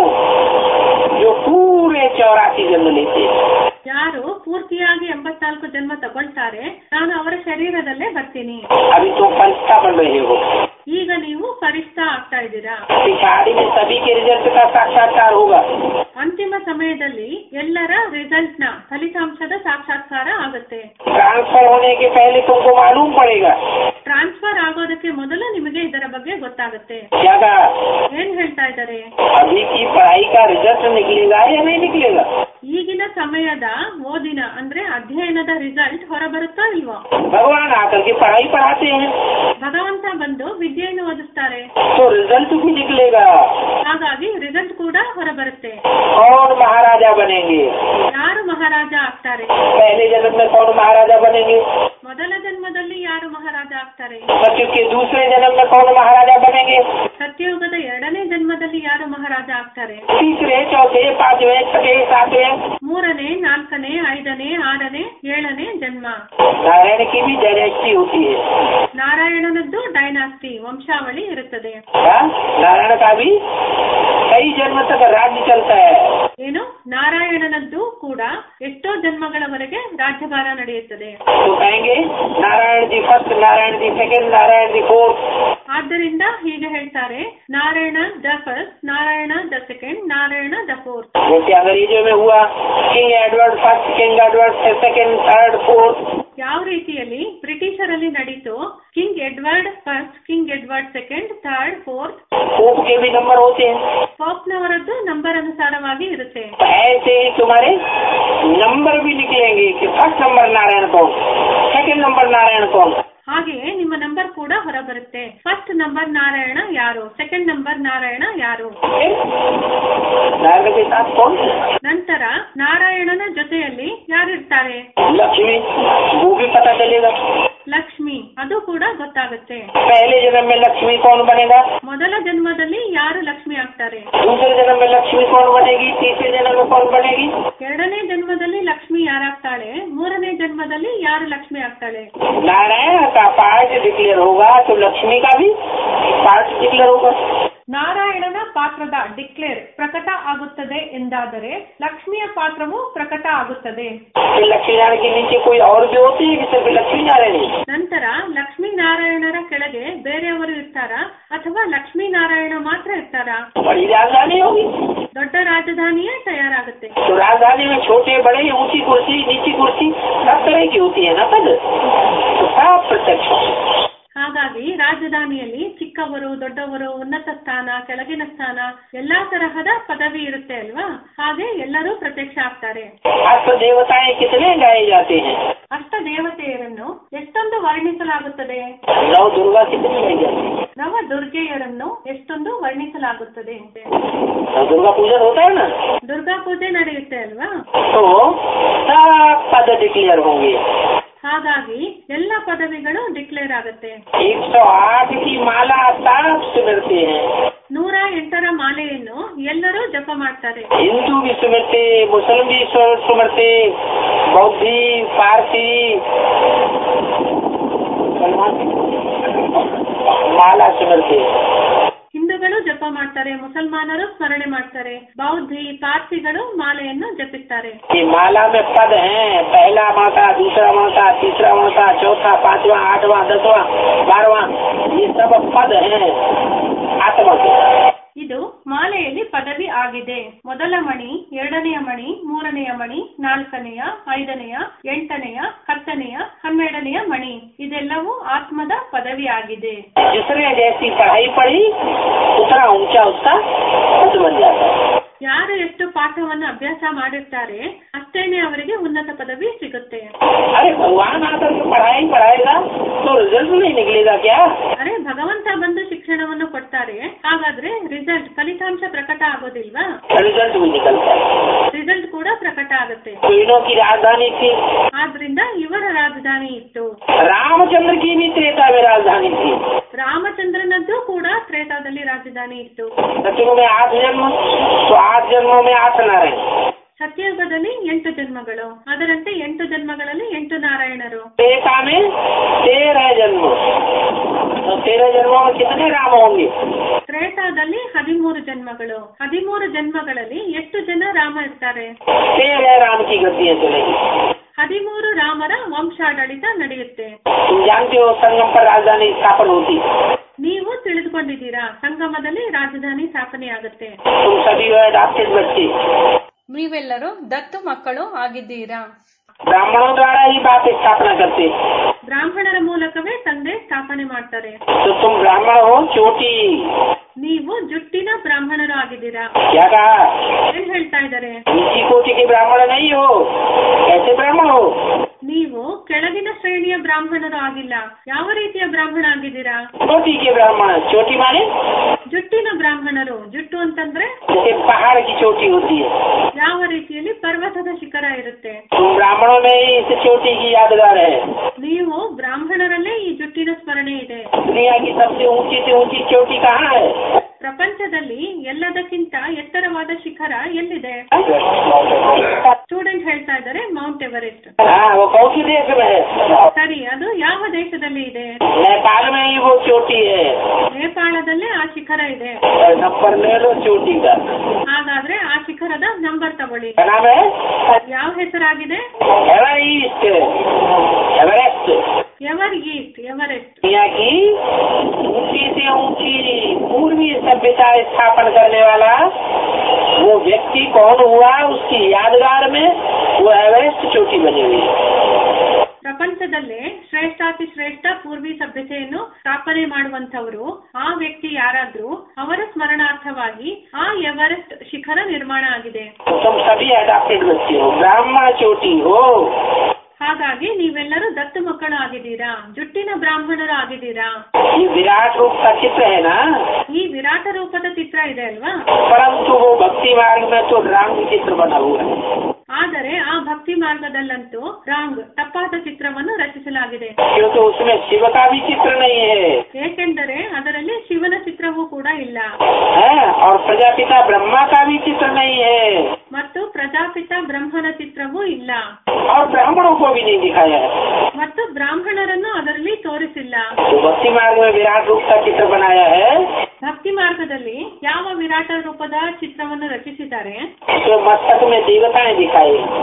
जो पूरे चौरासी जन्म लेते हैं ಯಾರು ಪೂರ್ತಿಯಾಗಿ ಎಂಬತ್ನಾಲ್ಕು ಜನ್ಮ ತಗೊಳ್ತಾರೆ ನಾನು ಅವರ ಶರೀರದಲ್ಲೇ ಬರ್ತೀನಿ अभी तो फरिश्ता बन रहे हो ಈಗ ನೀವು ಫರಿಷ್ಠ ಆಗ್ತಾ ಇದ್ದೀರಾ पिछाड़ी में सभी के रिजल्ट का साक्षात्कार होगा ಅಂತಿಮ ಸಮಯದಲ್ಲಿ ಎಲ್ಲರ ರಿಸಲ್ಟ್ ನ ಫಲಿತಾಂಶದ ಸಾಕ್ಷಾತ್ಕಾರ ಆಗುತ್ತೆ ट्रांसफर होने के पहले तुमको मालूम पड़ेगा ಟ್ರಾನ್ಸ್ಫರ್ ಆಗೋದಕ್ಕೆ ಮೊದಲು ನಿಮಗೆ ಇದರ ಬಗ್ಗೆ ಗೊತ್ತಾಗುತ್ತೆ क्या कहा ಏನ್ ಹೇಳ್ತಾ ಇದ್ದಾರೆ अभी की पढ़ाई का रिजल्ट निकलेगा या नहीं निकलेगा ಈಗಿನ ಸಮಯದ ಓದಿನ ಅಂದ್ರೆ ಅಧ್ಯಯನದ ರಿಸಲ್ಟ್ ಹೊರಬರುತ್ತೋ ಇಲ್ವೋ भगवान आकर के पढ़ाई पढ़ाते हैं ಭಗವಂತ ಬಂದು ವಿದ್ಯೆಯನ್ನು ಓದಿಸ್ತಾರೆ तो रिजल्ट भी निकलेगा ಹಾಗಾಗಿ ರಿಸಲ್ಟ್ ಕೂಡ ಹೊರಬರುತ್ತೆ कौन महाराजा बनेंगे ಯಾರು ಮಹಾರಾಜ ಆಗ್ತಾರೆ पहले जन्म में कौन महाराजा बनेंगे ಮೊದಲ ಜನ್ಮದಲ್ಲಿ ಯಾರು ಮಹಾರಾಜ ಆಗ್ತಾರೆ सत्य के दूसरे जन्म में कौन महाराजा बनेंगे ಸತ್ಯಯುಗದ ಎರಡನೇ ಜನ್ಮದಲ್ಲಿ ಯಾರು ಮಹಾರಾಜ ಆಗ್ತಾರೆ तीसरे चौथे पांचवे छठे सातवें ಮೂರನೇ ನಾಲ್ಕನೇ ಐದನೇ ಆರನೇ ಏಳನೇ ಜನ್ಮ नारायण की भी डायनेस्टी होती है ನಾರಾಯಣನದ್ದು ಡೈನಾಸ್ಟಿ ವಂಶಾವಳಿ ಇರುತ್ತದೆ हाँ? नारायण का भी कई जन्म तक राज्य चलता है ಏನು ನಾರಾಯಣನದ್ದು ಕೂಡ ಎಷ್ಟೋ ಜನ್ಮಗಳವರೆಗೆ ರಾಜ್ಯಭಾರ ನಡೆಯುತ್ತದೆ तो कहेंगे Narayan ji first Narayan ji second Narayan ji fourth ಆದ್ದರಿಂದ ಹೀಗೆ ಹೇಳ್ತಾರೆ Narayana the first Narayana the second Narayana the fourth जैसे अंग्रेजों में हुआ king Edward first king Edward second third fourth ಯಾವ ರೀತಿಯಲ್ಲಿ ಬ್ರಿಟಿಷರಲ್ಲಿ ನಡೀತು king Edward first king Edward second third fourth pope के भी नंबर होते हैं ಪೋಪ್ನವರದ್ದು ನಂಬರ್ ಅನುಸಾರವಾಗಿ ಇರುತ್ತೆ तो ऐसे ही तुम्हारे नंबर भी निकलेंगे कि फर्स्ट नंबर नारायण कौन सेकंड नंबर नारायण कौन ಹಾಗೆಯೇ ನಿಮ್ಮ ನಂಬರ್ ಕೂಡ ಹೊರಬರುತ್ತೆ ಫಸ್ಟ್ ನಂಬರ್ ನಾರಾಯಣ ಯಾರು ಸೆಕೆಂಡ್ ನಂಬರ್ ನಾರಾಯಣ ಯಾರು फिर नारायण के साथ कौन ನಂತರ ನಾರಾಯಣನ ಜೊತೆಯಲ್ಲಿ ಯಾರಿರ್ತಾರೆ लक्ष्मी वो भी पता चलेगा ಲಕ್ಷ್ಮಿ ಅದು ಕೂಡ ಗೊತ್ತಾಗುತ್ತೆ पहले जन्म में लक्ष्मी कौन बनेगा ಮೊದಲ ಜನ್ಮದಲ್ಲಿ ಯಾರು ಲಕ್ಷ್ಮಿ ಆಗ್ತಾರೆ दूसरे जन्म में लक्ष्मी कौन बनेगी तीसरे जन्म में कौन बनेगी ಎರಡನೇ ಜನ್ಮದಲ್ಲಿ ಲಕ್ಷ್ಮಿ ಯಾರಾಗ್ತಾಳೆ ಮೂರನೇ ಜನ್ಮದಲ್ಲಿ ಯಾರು ಲಕ್ಷ್ಮಿ ಆಗ್ತಾಳೆ नारायण का पार्ट डिक्लेयर होगा तो लक्ष्मी का भी पार्ट डिक्लेयर होगा ನಾರಾಯಣನ ಪಾತ್ರದ ಡಿಕ್ಲೇರ್ ಪ್ರಕಟ ಆಗುತ್ತದೆ ಎಂದಾದರೆ ಲಕ್ಷ್ಮಿಯ ಪಾತ್ರವು ಪ್ರಕಟ ಆಗುತ್ತದೆ फिर लक्ष्मी नारायण के नीचे कोई और भी होती है कि सिर्फ लक्ष्मी नारायण ही ನಂತರ ಲಕ್ಷ್ಮೀ ನಾರಾಯಣರ ಕೆಳಗೆ ಬೇರೆಯವರು ಇರ್ತಾರಾ ಅಥವಾ ಲಕ್ಷ್ಮೀ ನಾರಾಯಣ ಮಾತ್ರ ಇರ್ತಾರಾ बड़ी राजधानी होगी ದೊಡ್ಡ ರಾಜಧಾನಿಯೇ ತಯಾರಾಗುತ್ತೆ तो राजधानी में छोटे बड़े ऊंची कुर्सी नीची कुर्सी सब तरह की होती है ना पद तो सब प्रत्यक्ष हो। ಹಾಗಾಗಿ ರಾಜಧಾನಿಯಲ್ಲಿ ಚಿಕ್ಕವರು ದೊಡ್ಡವರು ಉನ್ನತ ಸ್ಥಾನ ಕೆಳಗಿನ ಸ್ಥಾನ ಎಲ್ಲಾ ತರಹದ ಪದವಿ ಇರುತ್ತೆ ಅಲ್ವಾ ಹಾಗೆ ಎಲ್ಲರೂ ಪ್ರತ್ಯಕ್ಷ ಆಗ್ತಾರೆ अष्ट देवताएं कितने गाए जाते हैं ಅಷ್ಟ ದೇವತೆಯರನ್ನು ಎಷ್ಟೊಂದು ವರ್ಣಿಸಲಾಗುತ್ತದೆ नौ दुर्गा कितनी गाई जाती है ನವ ದುರ್ಗೆಯರನ್ನು ಎಷ್ಟೊಂದು ವರ್ಣಿಸಲಾಗುತ್ತದೆ ಅಂತೆ नौ दुर्गा पूजन होता है ना ದುರ್ಗಾ ಪೂಜೆ ನಡೆಯುತ್ತೆ ಅಲ್ವಾ तो सब पद डिक्लेयर होंगे ಹಾಗಾಗಿ ಎಲ್ಲ ಪದವಿಗಳು ಡಿಕ್ಲೇರ್ ಆಗುತ್ತೆ एक सौ आठ की माला सब सुनते हैं ನೂರ ಎಂಟರ ಮಾಲೆಯನ್ನು ಎಲ್ಲರೂ ಜಪ ಮಾಡ್ತಾರೆ हिंदू भी सुमरते मुस्लिम भी सु- सुमरते बौद्धि पारसी माला सुमरते ಹಿಂದೂಗಳು ಜಪ ಮಾಡ್ತಾರೆ ಮುಸಲ್ಮಾನರು ಸ್ಮರಣೆ ಮಾಡ್ತಾರೆ ಬೌದ್ಧಿ ಪಾರ್ಸಿಗಳು ಮಾಲೆಯನ್ನು ಜಪಿಸ್ತಾರೆ ये माला में पद हैं पहला माता दूसरा माता तीसरा माता चौथा पांचवा आठवां दसवां बारहवां ये सब पद हैं आत्मा के ಇದು ಮಾಲೆಯಲ್ಲಿ ಪದವಿ ಆಗಿದೆ ಮೊದಲ ಮಣಿ ಎರಡನೆಯ ಮಣಿ ಮೂರನೆಯ ಮಣಿ ನಾಲ್ಕನೆಯ ಐದನೆಯ ಎಂಟನೆಯ ಹತ್ತನೆಯ ಹನ್ನೆರಡನೆಯ ಮಣಿ ಇದೆಲ್ಲವೂ ಆತ್ಮದ ಪದವಿ ಆಗಿದೆ जिसने जैसी पढ़ाई पढ़ी उतना ऊंचा उसका पद बन जाता है ಯಾರು ಎಷ್ಟು ಪಾಠವನ್ನು ಅಭ್ಯಾಸ ಮಾಡಿರ್ತಾರೆ ಅಷ್ಟೇನೆ ಅವರಿಗೆ ಉನ್ನತ ಪದವಿ ಸಿಗುತ್ತೆ अरे भगवान आकर के पढ़ाई पढ़ाएगा तो रिजल्ट नहीं निकलेगा क्या ಅರೆ ಭಗವಂತ ಬಂದು ಶಿಕ್ಷಣವನ್ನು ಕೊಡ್ತಾರೆ ಹಾಗಾದ್ರೆ ರಿಸಲ್ಟ್ ಫಲಿತಾಂಶ ಪ್ರಕಟ ಆಗೋದಿಲ್ವಾ रिजल्ट भी निकलता है ರಿಸಲ್ಟ್ ಕೂಡ ಪ್ರಕಟ ಆಗುತ್ತೆ तो इनों की राजधानी थी ಆದ್ರಿಂದ ಇವರ ರಾಜಧಾನಿ ಇತ್ತು रामचंद्र की भी त्रेता में राजधानी थी ರಾಮಚಂದ್ರನದ್ದು ಕೂಡ ತ್ರೇತಾದಲ್ಲಿ ರಾಜಧಾನಿ ಇತ್ತು सतयुग में आठ जन्म तो आठ जन्मों में आठ नारायण ಸತ್ಯಯುಗದಲ್ಲಿ ಎಂಟು ಜನ್ಮಗಳು ಅದರಂತೆ ಎಂಟು ಜನ್ಮಗಳಲ್ಲಿ ಎಂಟು ನಾರಾಯಣರು त्रेता में तेरह जन्म तो तेरह जन्मों में कितने राम होंगे ತ್ರೇತಾದಲ್ಲಿ ಹದಿಮೂರು ಜನ್ಮಗಳು ಹದಿಮೂರು ಜನ್ಮಗಳಲ್ಲಿ ಎಷ್ಟು ಜನ ರಾಮ ಇರ್ತಾರೆ तेरह राम की गद्दियां चलेगी ಹದಿಮೂರು ರಾಮರ ವಂಶಾಡಳಿತ ನಡೆಯುತ್ತೆ तुम जानते हो संगम पर राजधानी स्थापन होती ನೀವು ತಿಳಿದುಕೊಂಡಿದ್ದೀರಾ ಸಂಗಮದಲ್ಲಿ ರಾಜಧಾನಿ ಸ್ಥಾಪನೆ ಆಗುತ್ತೆ तुम सभी हो अडॉप्टेड बच्चे ನೀವೆಲ್ಲರೂ ದತ್ತು ಮಕ್ಕಳು ಆಗಿದ್ದೀರಾ ब्राह्मणों द्वारा ही बात स्थापना करते ಬ್ರಾಹ್ಮಣರ ಮೂಲಕವೇ ತಂದೆ ಸ್ಥಾಪನೆ ಮಾಡ್ತಾರೆ तो तुम ब्राह्मण हो चोटी ನೀವು ಜುಟ್ಟಿನ ಬ್ರಾಹ್ಮಣರು ಆಗಿದ್ದೀರಾ क्या कहा ಏನ್ ಹೇಳ್ತಾ ಇದ್ದಾರೆ नीची कोटि के ब्राह्मण नहीं हो कैसे ब्राह्मण हो ನೀವು ಕೆಳಗಿನ ಶ್ರೇಣಿಯ ಬ್ರಾಹ್ಮಣರು ಆಗಿಲ್ಲ ಯಾವ ರೀತಿಯ ಬ್ರಾಹ್ಮಣ ಆಗಿದ್ದೀರಾ चोटी के ब्राह्मण चोटी माने ಜುಟ್ಟಿನ ಬ್ರಾಹ್ಮಣರು ಜುಟ್ಟು ಅಂತಂದ್ರೆ जैसे पहाड़ की चोटी होती है ಯಾವ ರೀತಿಯಲ್ಲಿ ಪರ್ವತದ ಶಿಖರ ಇರುತ್ತೆ तुम ब्राह्मणों में ही इस चोटी की यादगार है ನೀವು ಬ್ರಾಹ್ಮಣರಲ್ಲೇ ಈ ಜುಟ್ಟಿನ ಸ್ಮರಣೆ ಇದೆ दुनिया की सबसे ऊंची से ऊंची चोटी कहाँ है ಪ್ರಪಂಚದಲ್ಲಿ ಎಲ್ಲದಕ್ಕಿಂತ ಎತ್ತರವಾದ ಶಿಖರ ಎಲ್ಲಿದೆ ಸ್ಟೂಡೆಂಟ್ ಹೇಳ್ತಾ ಇದ್ದಾರೆ ಮೌಂಟ್ ಎವರೆಸ್ಟ್ हाँ वो कौन सी देश में है ಸರಿ ಅದು ಯಾವ ದೇಶದಲ್ಲಿ ಇದೆ नेपाल में ही वो चोटी है ನೇಪಾಳದಲ್ಲೇ ಆ ಶಿಖರ ಇದೆ नंबर ले लो चोटी का ಹಾಗಾದ್ರೆ ಆ ಶಿಖರದ ನಂಬರ್ ತಗೊಳ್ಳಿ क्या नाम है ಯಾವ ಹೆಸರಾಗಿದೆ Everest Everest ever east Everest दुनिया की ऊंची से ऊंची पूर्वी सभ्यता स्थापन करने वाला वो व्यक्ति कौन हुआ उसकी यादगार में वो एवरेस्ट चोटी बनी हुई है ಪ್ರಪಂಚದಲ್ಲೇ ಶ್ರೇಷ್ಠಾತಿ ಶ್ರೇಷ್ಠ ಪೂರ್ವಿ ಸಭ್ಯತೆಯನ್ನು ಸ್ಥಾಪನೆ ಮಾಡುವಂತವರು ಆ ವ್ಯಕ್ತಿ ಯಾರಾದ್ರೂ ಅವರ ಸ್ಮರಣಾರ್ಥವಾಗಿ ಆ ಎವರೆಸ್ಟ್ ಶಿಖರ ನಿರ್ಮಾಣ ಆಗಿದೆ तुम सभी अडॉप्टेड बच्चे हो ब्राह्मण चोटी हो ಹಾಗಾಗಿ ನೀವೆಲ್ಲರೂ ದತ್ತು ಮಕ್ಕಳು ಆಗಿದ್ದೀರಾ ಜುಟ್ಟಿನ ಬ್ರಾಹ್ಮಣರು ಆಗಿದ್ದೀರಾ ये विराट रूप का चित्र है ना ಈ ವಿರಾಟ ರೂಪದ ಚಿತ್ರ ಇದೆ ಅಲ್ವಾ परंतु वो भक्ति मार्ग में तो राम चित्र बना हुआ है ಆದರೆ ಆ ಭಕ್ತಿ ಮಾರ್ಗದಲ್ಲಂತೂ ರಾಂಗ್ ತಪ್ಪಾದ ಚಿತ್ರವನ್ನು ರಚಿಸಲಾಗಿದೆ क्योंकि उसमें शिव का भी चित्र नहीं है ಏಕೆಂದರೆ ಅದರಲ್ಲಿ ಶಿವನ ಚಿತ್ರವೂ ಕೂಡ ಇಲ್ಲ है और प्रजापिता ब्रह्मा का भी चित्र नहीं है ಮತ್ತು ಪ್ರಜಾಪಿತ ಬ್ರಹ್ಮನ ಚಿತ್ರವೂ ಇಲ್ಲ और ब्राह्मणों को भी नहीं दिखाया है ಮತ್ತು ಬ್ರಾಹ್ಮಣರನ್ನು ಅದರಲ್ಲಿ ತೋರಿಸಿಲ್ಲ तो भक्ति मार्ग में विराट रूप का चित्र बनाया है ಭಕ್ತಿ ಮಾರ್ಗದಲ್ಲಿ ಯಾವ ವಿರಾಟ ರೂಪದ ಚಿತ್ರವನ್ನು ರಚಿಸಿದ್ದಾರೆ उसमें मस्तक में देवताएं दिखाई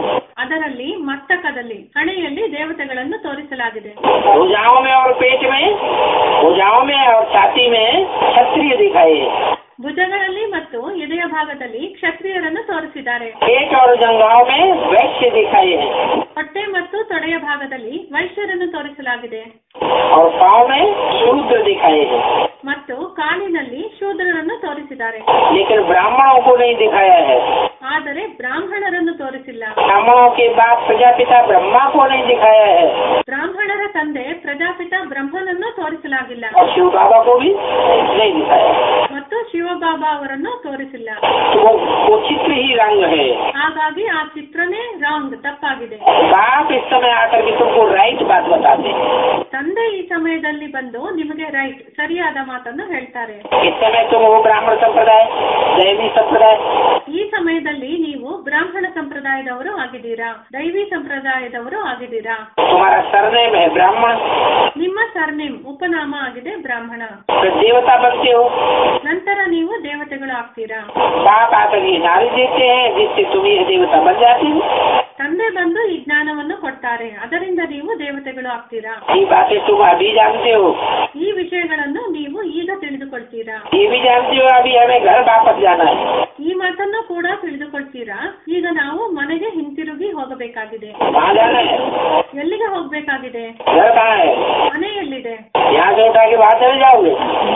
ಅದರಲ್ಲಿ ಮಸ್ತಕದಲ್ಲಿ ಹಣೆಯಲ್ಲಿ ದೇವತೆಗಳನ್ನು ತೋರಿಸಲಾಗಿದೆ भुजाओं में और पेट में भुजाओं में और छाती में क्षत्रिय दिखाए ಭುಜಗಳಲ್ಲಿ ಮತ್ತು ಎದೆಯ ಭಾಗದಲ್ಲಿ ಕ್ಷತ್ರಿಯರನ್ನು ತೋರಿಸಿದ್ದಾರೆ पेट और जंगाओं में वैश्य दिखाए हैं ಹೊಟ್ಟೆ ಮತ್ತು ತೊಡೆಯ ಭಾಗದಲ್ಲಿ ವೈಶ್ಯರನ್ನು ತೋರಿಸಲಾಗಿದೆ और पाँव में शूद्र दिखाए हैं ಮತ್ತು ಕಾಲಿನಲ್ಲಿ ಶೂದ್ರರನ್ನು ತೋರಿಸಿದ್ದಾರೆ लेकिन ब्राह्मणों को नहीं दिखाया है ಆದರೆ ಬ್ರಾಹ್ಮಣರನ್ನು ತೋರಿಸಿಲ್ಲ ब्राह्मणों के बाद प्रजापिता ब्रह्मा को नहीं दिखाया है ಬ್ರಾಹ್ಮಣರ ತಂದೆ ಪ್ರಜಾಪಿತ ಬ್ರಹ್ಮನನ್ನು ತೋರಿಸಲಾಗಿಲ್ಲ और शिव बाबा को भी नहीं दिखाया ಮತ್ತು ಶಿವಬಾಬಾ ಅವರನ್ನು ತೋರಿಸಿಲ್ಲ तो वो वो चित्र ही रंग है ಹಾಗಾಗಿ ಆ ಚಿತ್ರನೇ ರಾಂಗ್ ತಪ್ಪಾಗಿದೆ बाप इस समय आकर के तुमको राइट बात बताते हैं ತಂದೆ ಈ ಸಮಯದಲ್ಲಿ ಬಂದು ನಿಮಗೆ ರೈಟ್ ಸರಿಯಾದ ಮಾತನ್ನು ಹೇಳ್ತಾರೆ इस समय तुम हो ब्राह्मण संप्रदाय दैवी संप्रदाय ಈ ಸಮಯದಲ್ಲಿ ನೀವು ಬ್ರಾಹ್ಮಣ ಸಂಪ್ರದಾಯದವರು ಆಗಿದ್ದೀರಾ ದೈವಿ ಸಂಪ್ರದಾಯದವರು ಆಗಿದ್ದೀರಾ तुम्हारा सरनेम है ब्राह्मण ನಿಮ್ಮ ಸರ್ನೇಮ್ ಉಪನಾಮ ಆಗಿದೆ ಬ್ರಾಹ್ಮಣ फिर देवता बनते हो ನಂತರ ನೀವು ದೇವತೆಗಳು ಆಗ್ತೀರಾ बाप आकर ये नारी देते हैं जिससे तुम ये देवता बन जाते हो ತಂದೆ ಬಂದು ಈ ಜ್ಞಾನವನ್ನು ಕೊಡ್ತಾರೆ ಅದರಿಂದ ನೀವು ದೇವತೆಗಳು ಆಗ್ತೀರಾ ये बातें तुम अभी जानते हो ಈ ವಿಷಯಗಳನ್ನು ನೀವು ಈಗ ತಿಳಿದುಕೊಳ್ತೀರಾ ये भी जानते हो अभी हमें घर वापस जाना है ಈ ಮಾತನ್ನು ಕೂಡ ತಿಳಿದುಕೊಳ್ತೀರಾ ಈಗ ನಾವು ಮನೆಗೆ ಹಿಂತಿರುಗಿ ಹೋಗಬೇಕಾಗಿದೆ कहाँ जाना है ಎಲ್ಲಿಗೆ ಹೋಗ್ಬೇಕಾಗಿದೆ घर कहाँ है ಮನೆ ಎಲ್ಲಿದೆ यहाँ से उठा के बाहर चले जाओगे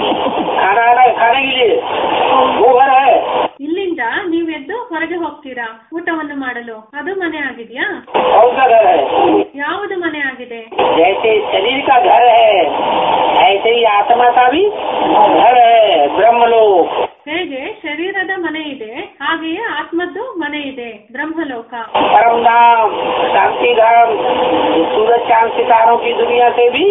खाना आना खाने के लिए वो घर है ಇಲ್ಲಿಂದ ನೀವು ಎದ್ದು ಹೊರಗೆ ಹೋಗ್ತೀರಾ ಊಟವನ್ನು ಮಾಡಲು ಅದು ಮನೆ ಆಗಿದ್ಯಾ कौन सा घर है ಯಾವುದು ಮನೆ ಆಗಿದೆ जैसे शरीर का घर है ऐसे ही आत्मा का भी घर है ब्रह्मलोक ಹೇಗೆ ಶರೀರದ ಮನೆ ಇದೆ ಹಾಗೆಯೇ ಆತ್ಮದ್ದು ಮನೆ ಇದೆ ಬ್ರಹ್ಮಲೋಕ परम धाम शांति धाम ये सूरज चांद सितारों की दुनिया से भी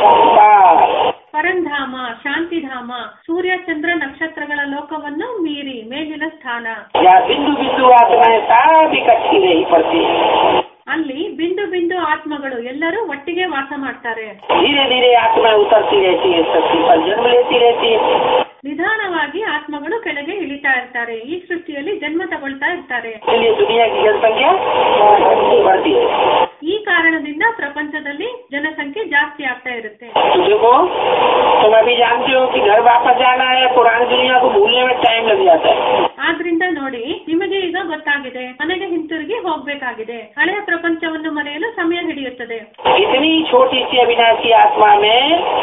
पार ಪರಂಧಾಮ ಶಾಂತಿಧಾಮ ಸೂರ್ಯ ಚಂದ್ರ ನಕ್ಷತ್ರಗಳ ಲೋಕವನ್ನು ಮೀರಿ ಮೇಲಿನ ಸ್ಥಾನ या बिंदु बिंदु आत्माएं सब इकट्ठी रही पड़ती है ಅಲ್ಲಿ ಬಿಂದು ಬಿಂದು ಆತ್ಮಗಳು ಎಲ್ಲರೂ ಒಟ್ಟಿಗೆ ವಾಸ ಮಾಡ್ತಾರೆ धीरे धीरे आत्माएं उतरती रहती है शक्ति पर जन्म लेती रहती है ನಿಧಾನವಾಗಿ ಆತ್ಮಗಳು ಕೆಳಗೆ ಇಳಿತಾ ಇರ್ತಾರೆ ಈ ಸೃಷ್ಟಿಯಲ್ಲಿ ಜನ್ಮ ತಗೊಳ್ತಾ ಇರ್ತಾರೆ इसलिए दुनिया की जनसंख्या बढ़ती है ಈ ಕಾರಣದಿಂದ ಪ್ರಪಂಚದಲ್ಲಿ ಜನಸಂಖ್ಯೆ ಜಾಸ್ತಿ ಆಗ್ತಾ ಇರುತ್ತೆ तो देखो तुम अभी जानते हो कि घर वापस जाना है पुरानी दुनिया को भूलने में टाइम लग जाता है ಆದ್ರಿಂದ ನೋಡಿ ನಿಮಗೆ ಈಗ ಗೊತ್ತಾಗಿದೆ ಮನೆಗೆ ಹಿಂತಿರುಗಿ ಹೋಗ್ಬೇಕಾಗಿದೆ ಹಳೆಯ ಪ್ರಪಂಚವನ್ನು ಮರೆಯಲು ಸಮಯ ಹಿಡಿಯುತ್ತದೆ इतनी छोटी सी अविनाशी आत्मा में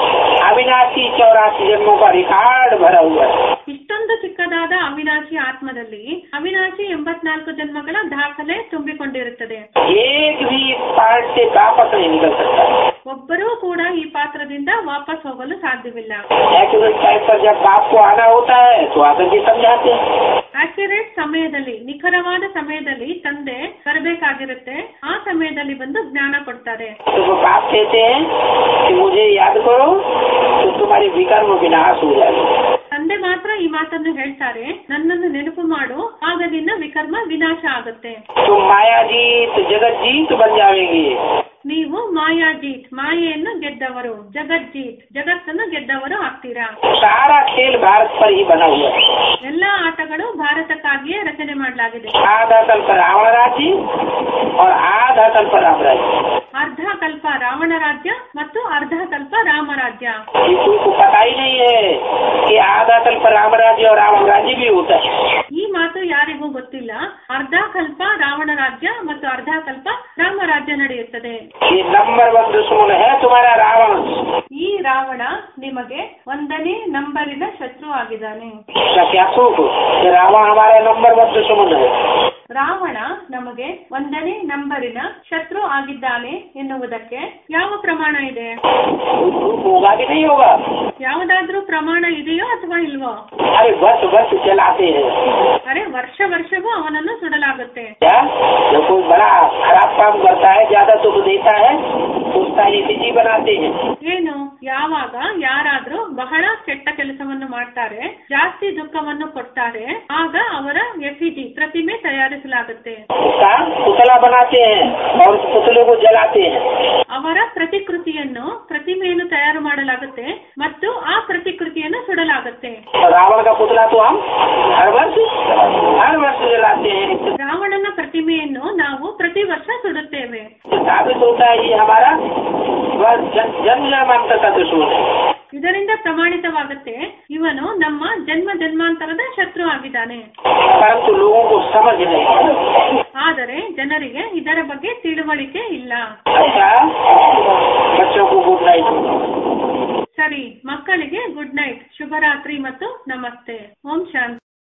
अविनाशी चौरासी जन्मों का रिकॉर्ड भरा हुआ है ಇಷ್ಟೊಂದು ಚಿಕ್ಕದಾದ ಅವಿನಾಶಿ ಆತ್ಮದಲ್ಲಿ ಅವಿನಾಶಿ ಎಂಬತ್ನಾಲ್ಕು ಜನ್ಮಗಳ ದಾಖಲೆ ತುಂಬಿಕೊಂಡಿರುತ್ತದೆ एक भी इस पार्ट से वापस नहीं निकल सकता ಒಬ್ಬರೂ ಕೂಡ ಈ ಪಾತ್ರದಿಂದ ವಾಪಸ್ ಹೋಗಲು ಸಾಧ್ಯವಿಲ್ಲ एक्यूरेट टाइम पर जब बाप को आना होता है तो आकर के समझाते हैं ಆಕ್ಯುರೇಟ್ ಸಮಯದಲ್ಲಿ ನಿಖರವಾದ ಸಮಯದಲ್ಲಿ ತಂದೆ ಬರಬೇಕಾಗಿರುತ್ತೆ ಆ ಸಮಯದಲ್ಲಿ ಬಂದು ಜ್ಞಾನ ಕೊಡ್ತಾರೆ तो वो बाप कहते हैं कि मुझे याद करो तो तुम्हारी विकर्म विनाश हो जाएगी ತಂದೆ ಮಾತ್ರ ಈ ಮಾತನ್ನು ಹೇಳ್ತಾರೆ ನನ್ನನ್ನು ನೆನಪು ಮಾಡು ಆಗ ನಿನ್ನ ವಿಕರ್ಮ ವಿನಾಶ ಆಗುತ್ತೆ तुम माया जीत जगत जीत बन जाएंगे ನೀವು ಮಾಯಾಜೀತ್ ಮಾಯೆಯನ್ನು ಗೆದ್ದವರು ಜಗಜ್ಜೀತ್ ಜಗತ್ತನ್ನು ಗೆದ್ದವರು ಆಗ್ತೀರಾ सारा खेल भारत पर ही बना हुआ है ಎಲ್ಲಾ ಆಟಗಳು ಭಾರತಕ್ಕಾಗಿಯೇ ರಚನೆ ಮಾಡಲಾಗಿದೆ आधा कल पर रावण राज्य और आधा कल पर राम राज्य ಅರ್ಧ ಕಲ್ಪ ರಾವಣ ರಾಜ್ಯ ಮತ್ತು ಅರ್ಧ ಕಲ್ಪ ರಾಮ ರಾಜ್ಯ ये तुमको पता ही नहीं है कि आधा कल पर राम राज्य और रावण राज्य भी होता है ಈ ಮಾತು ಯಾರಿಗೂ ಗೊತ್ತಿಲ್ಲ ಅರ್ಧ ಕಲ್ಪ ರಾವಣ ರಾಜ್ಯ ಮತ್ತು ಅರ್ಧ ಕಲ್ಪ ರಾಮ ರಾಜ್ಯ ನಡೆಯುತ್ತದೆ ये नंबर वन दुश्मन है तुम्हारा रावण ಈ ರಾವಣ ನಿಮಗೆ ಒಂದನೇ ನಂಬರಿನ ಶತ್ರು ಆಗಿದ್ದಾನೆ क्या क्या सुख कि रावण हमारा नंबर वन दुश्मन है ರಾವಣ ನಮಗೆ ಒಂದನೇ ನಂಬರಿನ ಶತ್ರು ಆಗಿದ್ದಾನೆ ಎನ್ನುವುದಕ್ಕೆ ಯಾವ ಪ್ರಮಾಣ ಇದೆ कोई प्रूफ होगा कि नहीं होगा ಯಾವುದಾದ್ರೂ ಪ್ರಮಾಣ ಇದೆಯೋ ಅಥವಾ ಇಲ್ವೋ अरे बस बस चलाते हैं ಅರೆ ವರ್ಷ ವರ್ಷವೂ ಅವನನ್ನು ಸುಡಲಾಗುತ್ತೆ क्या जब कोई बड़ा खराब काम करता है ज्यादा दुख देता है तो उसका ये बनाते हैं ಏನು ಯಾವಾಗ ಯಾರಾದ್ರೂ ಬಹಳ ಕೆಟ್ಟ ಕೆಲಸವನ್ನು ಮಾಡ್ತಾರೆ ಜಾಸ್ತಿ ದುಃಖವನ್ನು ಕೊಡ್ತಾರೆ ಆಗ ಅವರ ಎಫಿಜಿ ಪ್ರತಿಮೆ ತಯಾರಿಸಲಾಗುತ್ತೆ उसका पुतला बनाते हैं और उस पुतले को जलाते हैं ಅವರ ಪ್ರತಿಕೃತಿಯನ್ನು ಪ್ರತಿಮೆಯನ್ನು ತಯಾರು ಮಾಡಲಾಗುತ್ತೆ ಮತ್ತು ಆ ಪ್ರತಿಕೃತಿಯನ್ನು ಸುಡಲಾಗುತ್ತೆ और रावण का पुतला तो हम हर वर्ष हर वर्ष जलाते हैं ರಾವಣನ ಪ್ರತಿಮೆಯನ್ನು ನಾವು ಪ್ರತಿ ವರ್ಷ ಸುಡುತ್ತೇವೆ तो साबित होता है ये हमारा बस जन- जन्म जन्मांतर का दुश्मन है ಇದರಿಂದ ಪ್ರಮಾಣಿತವಾಗುತ್ತೆ ಇವನು ನಮ್ಮ ಜನ್ಮ ಜನ್ಮಾಂತರದ ಶತ್ರು ಆಗಿದ್ದಾನೆ परंतु लोगों को समझ नहीं ಆದರೆ ಜನರಿಗೆ ಇದರ ಬಗ್ಗೆ ತಿಳುವಳಿಕೆ ಇಲ್ಲ अच्छा बच्चों को गुड नाइट ಸರಿ ಮಕ್ಕಳಿಗೆ ಗುಡ್ ನೈಟ್ ಶುಭರಾತ್ರಿ ಮತ್ತು ನಮಸ್ತೆ ಓಂ ಶಾಂತಿ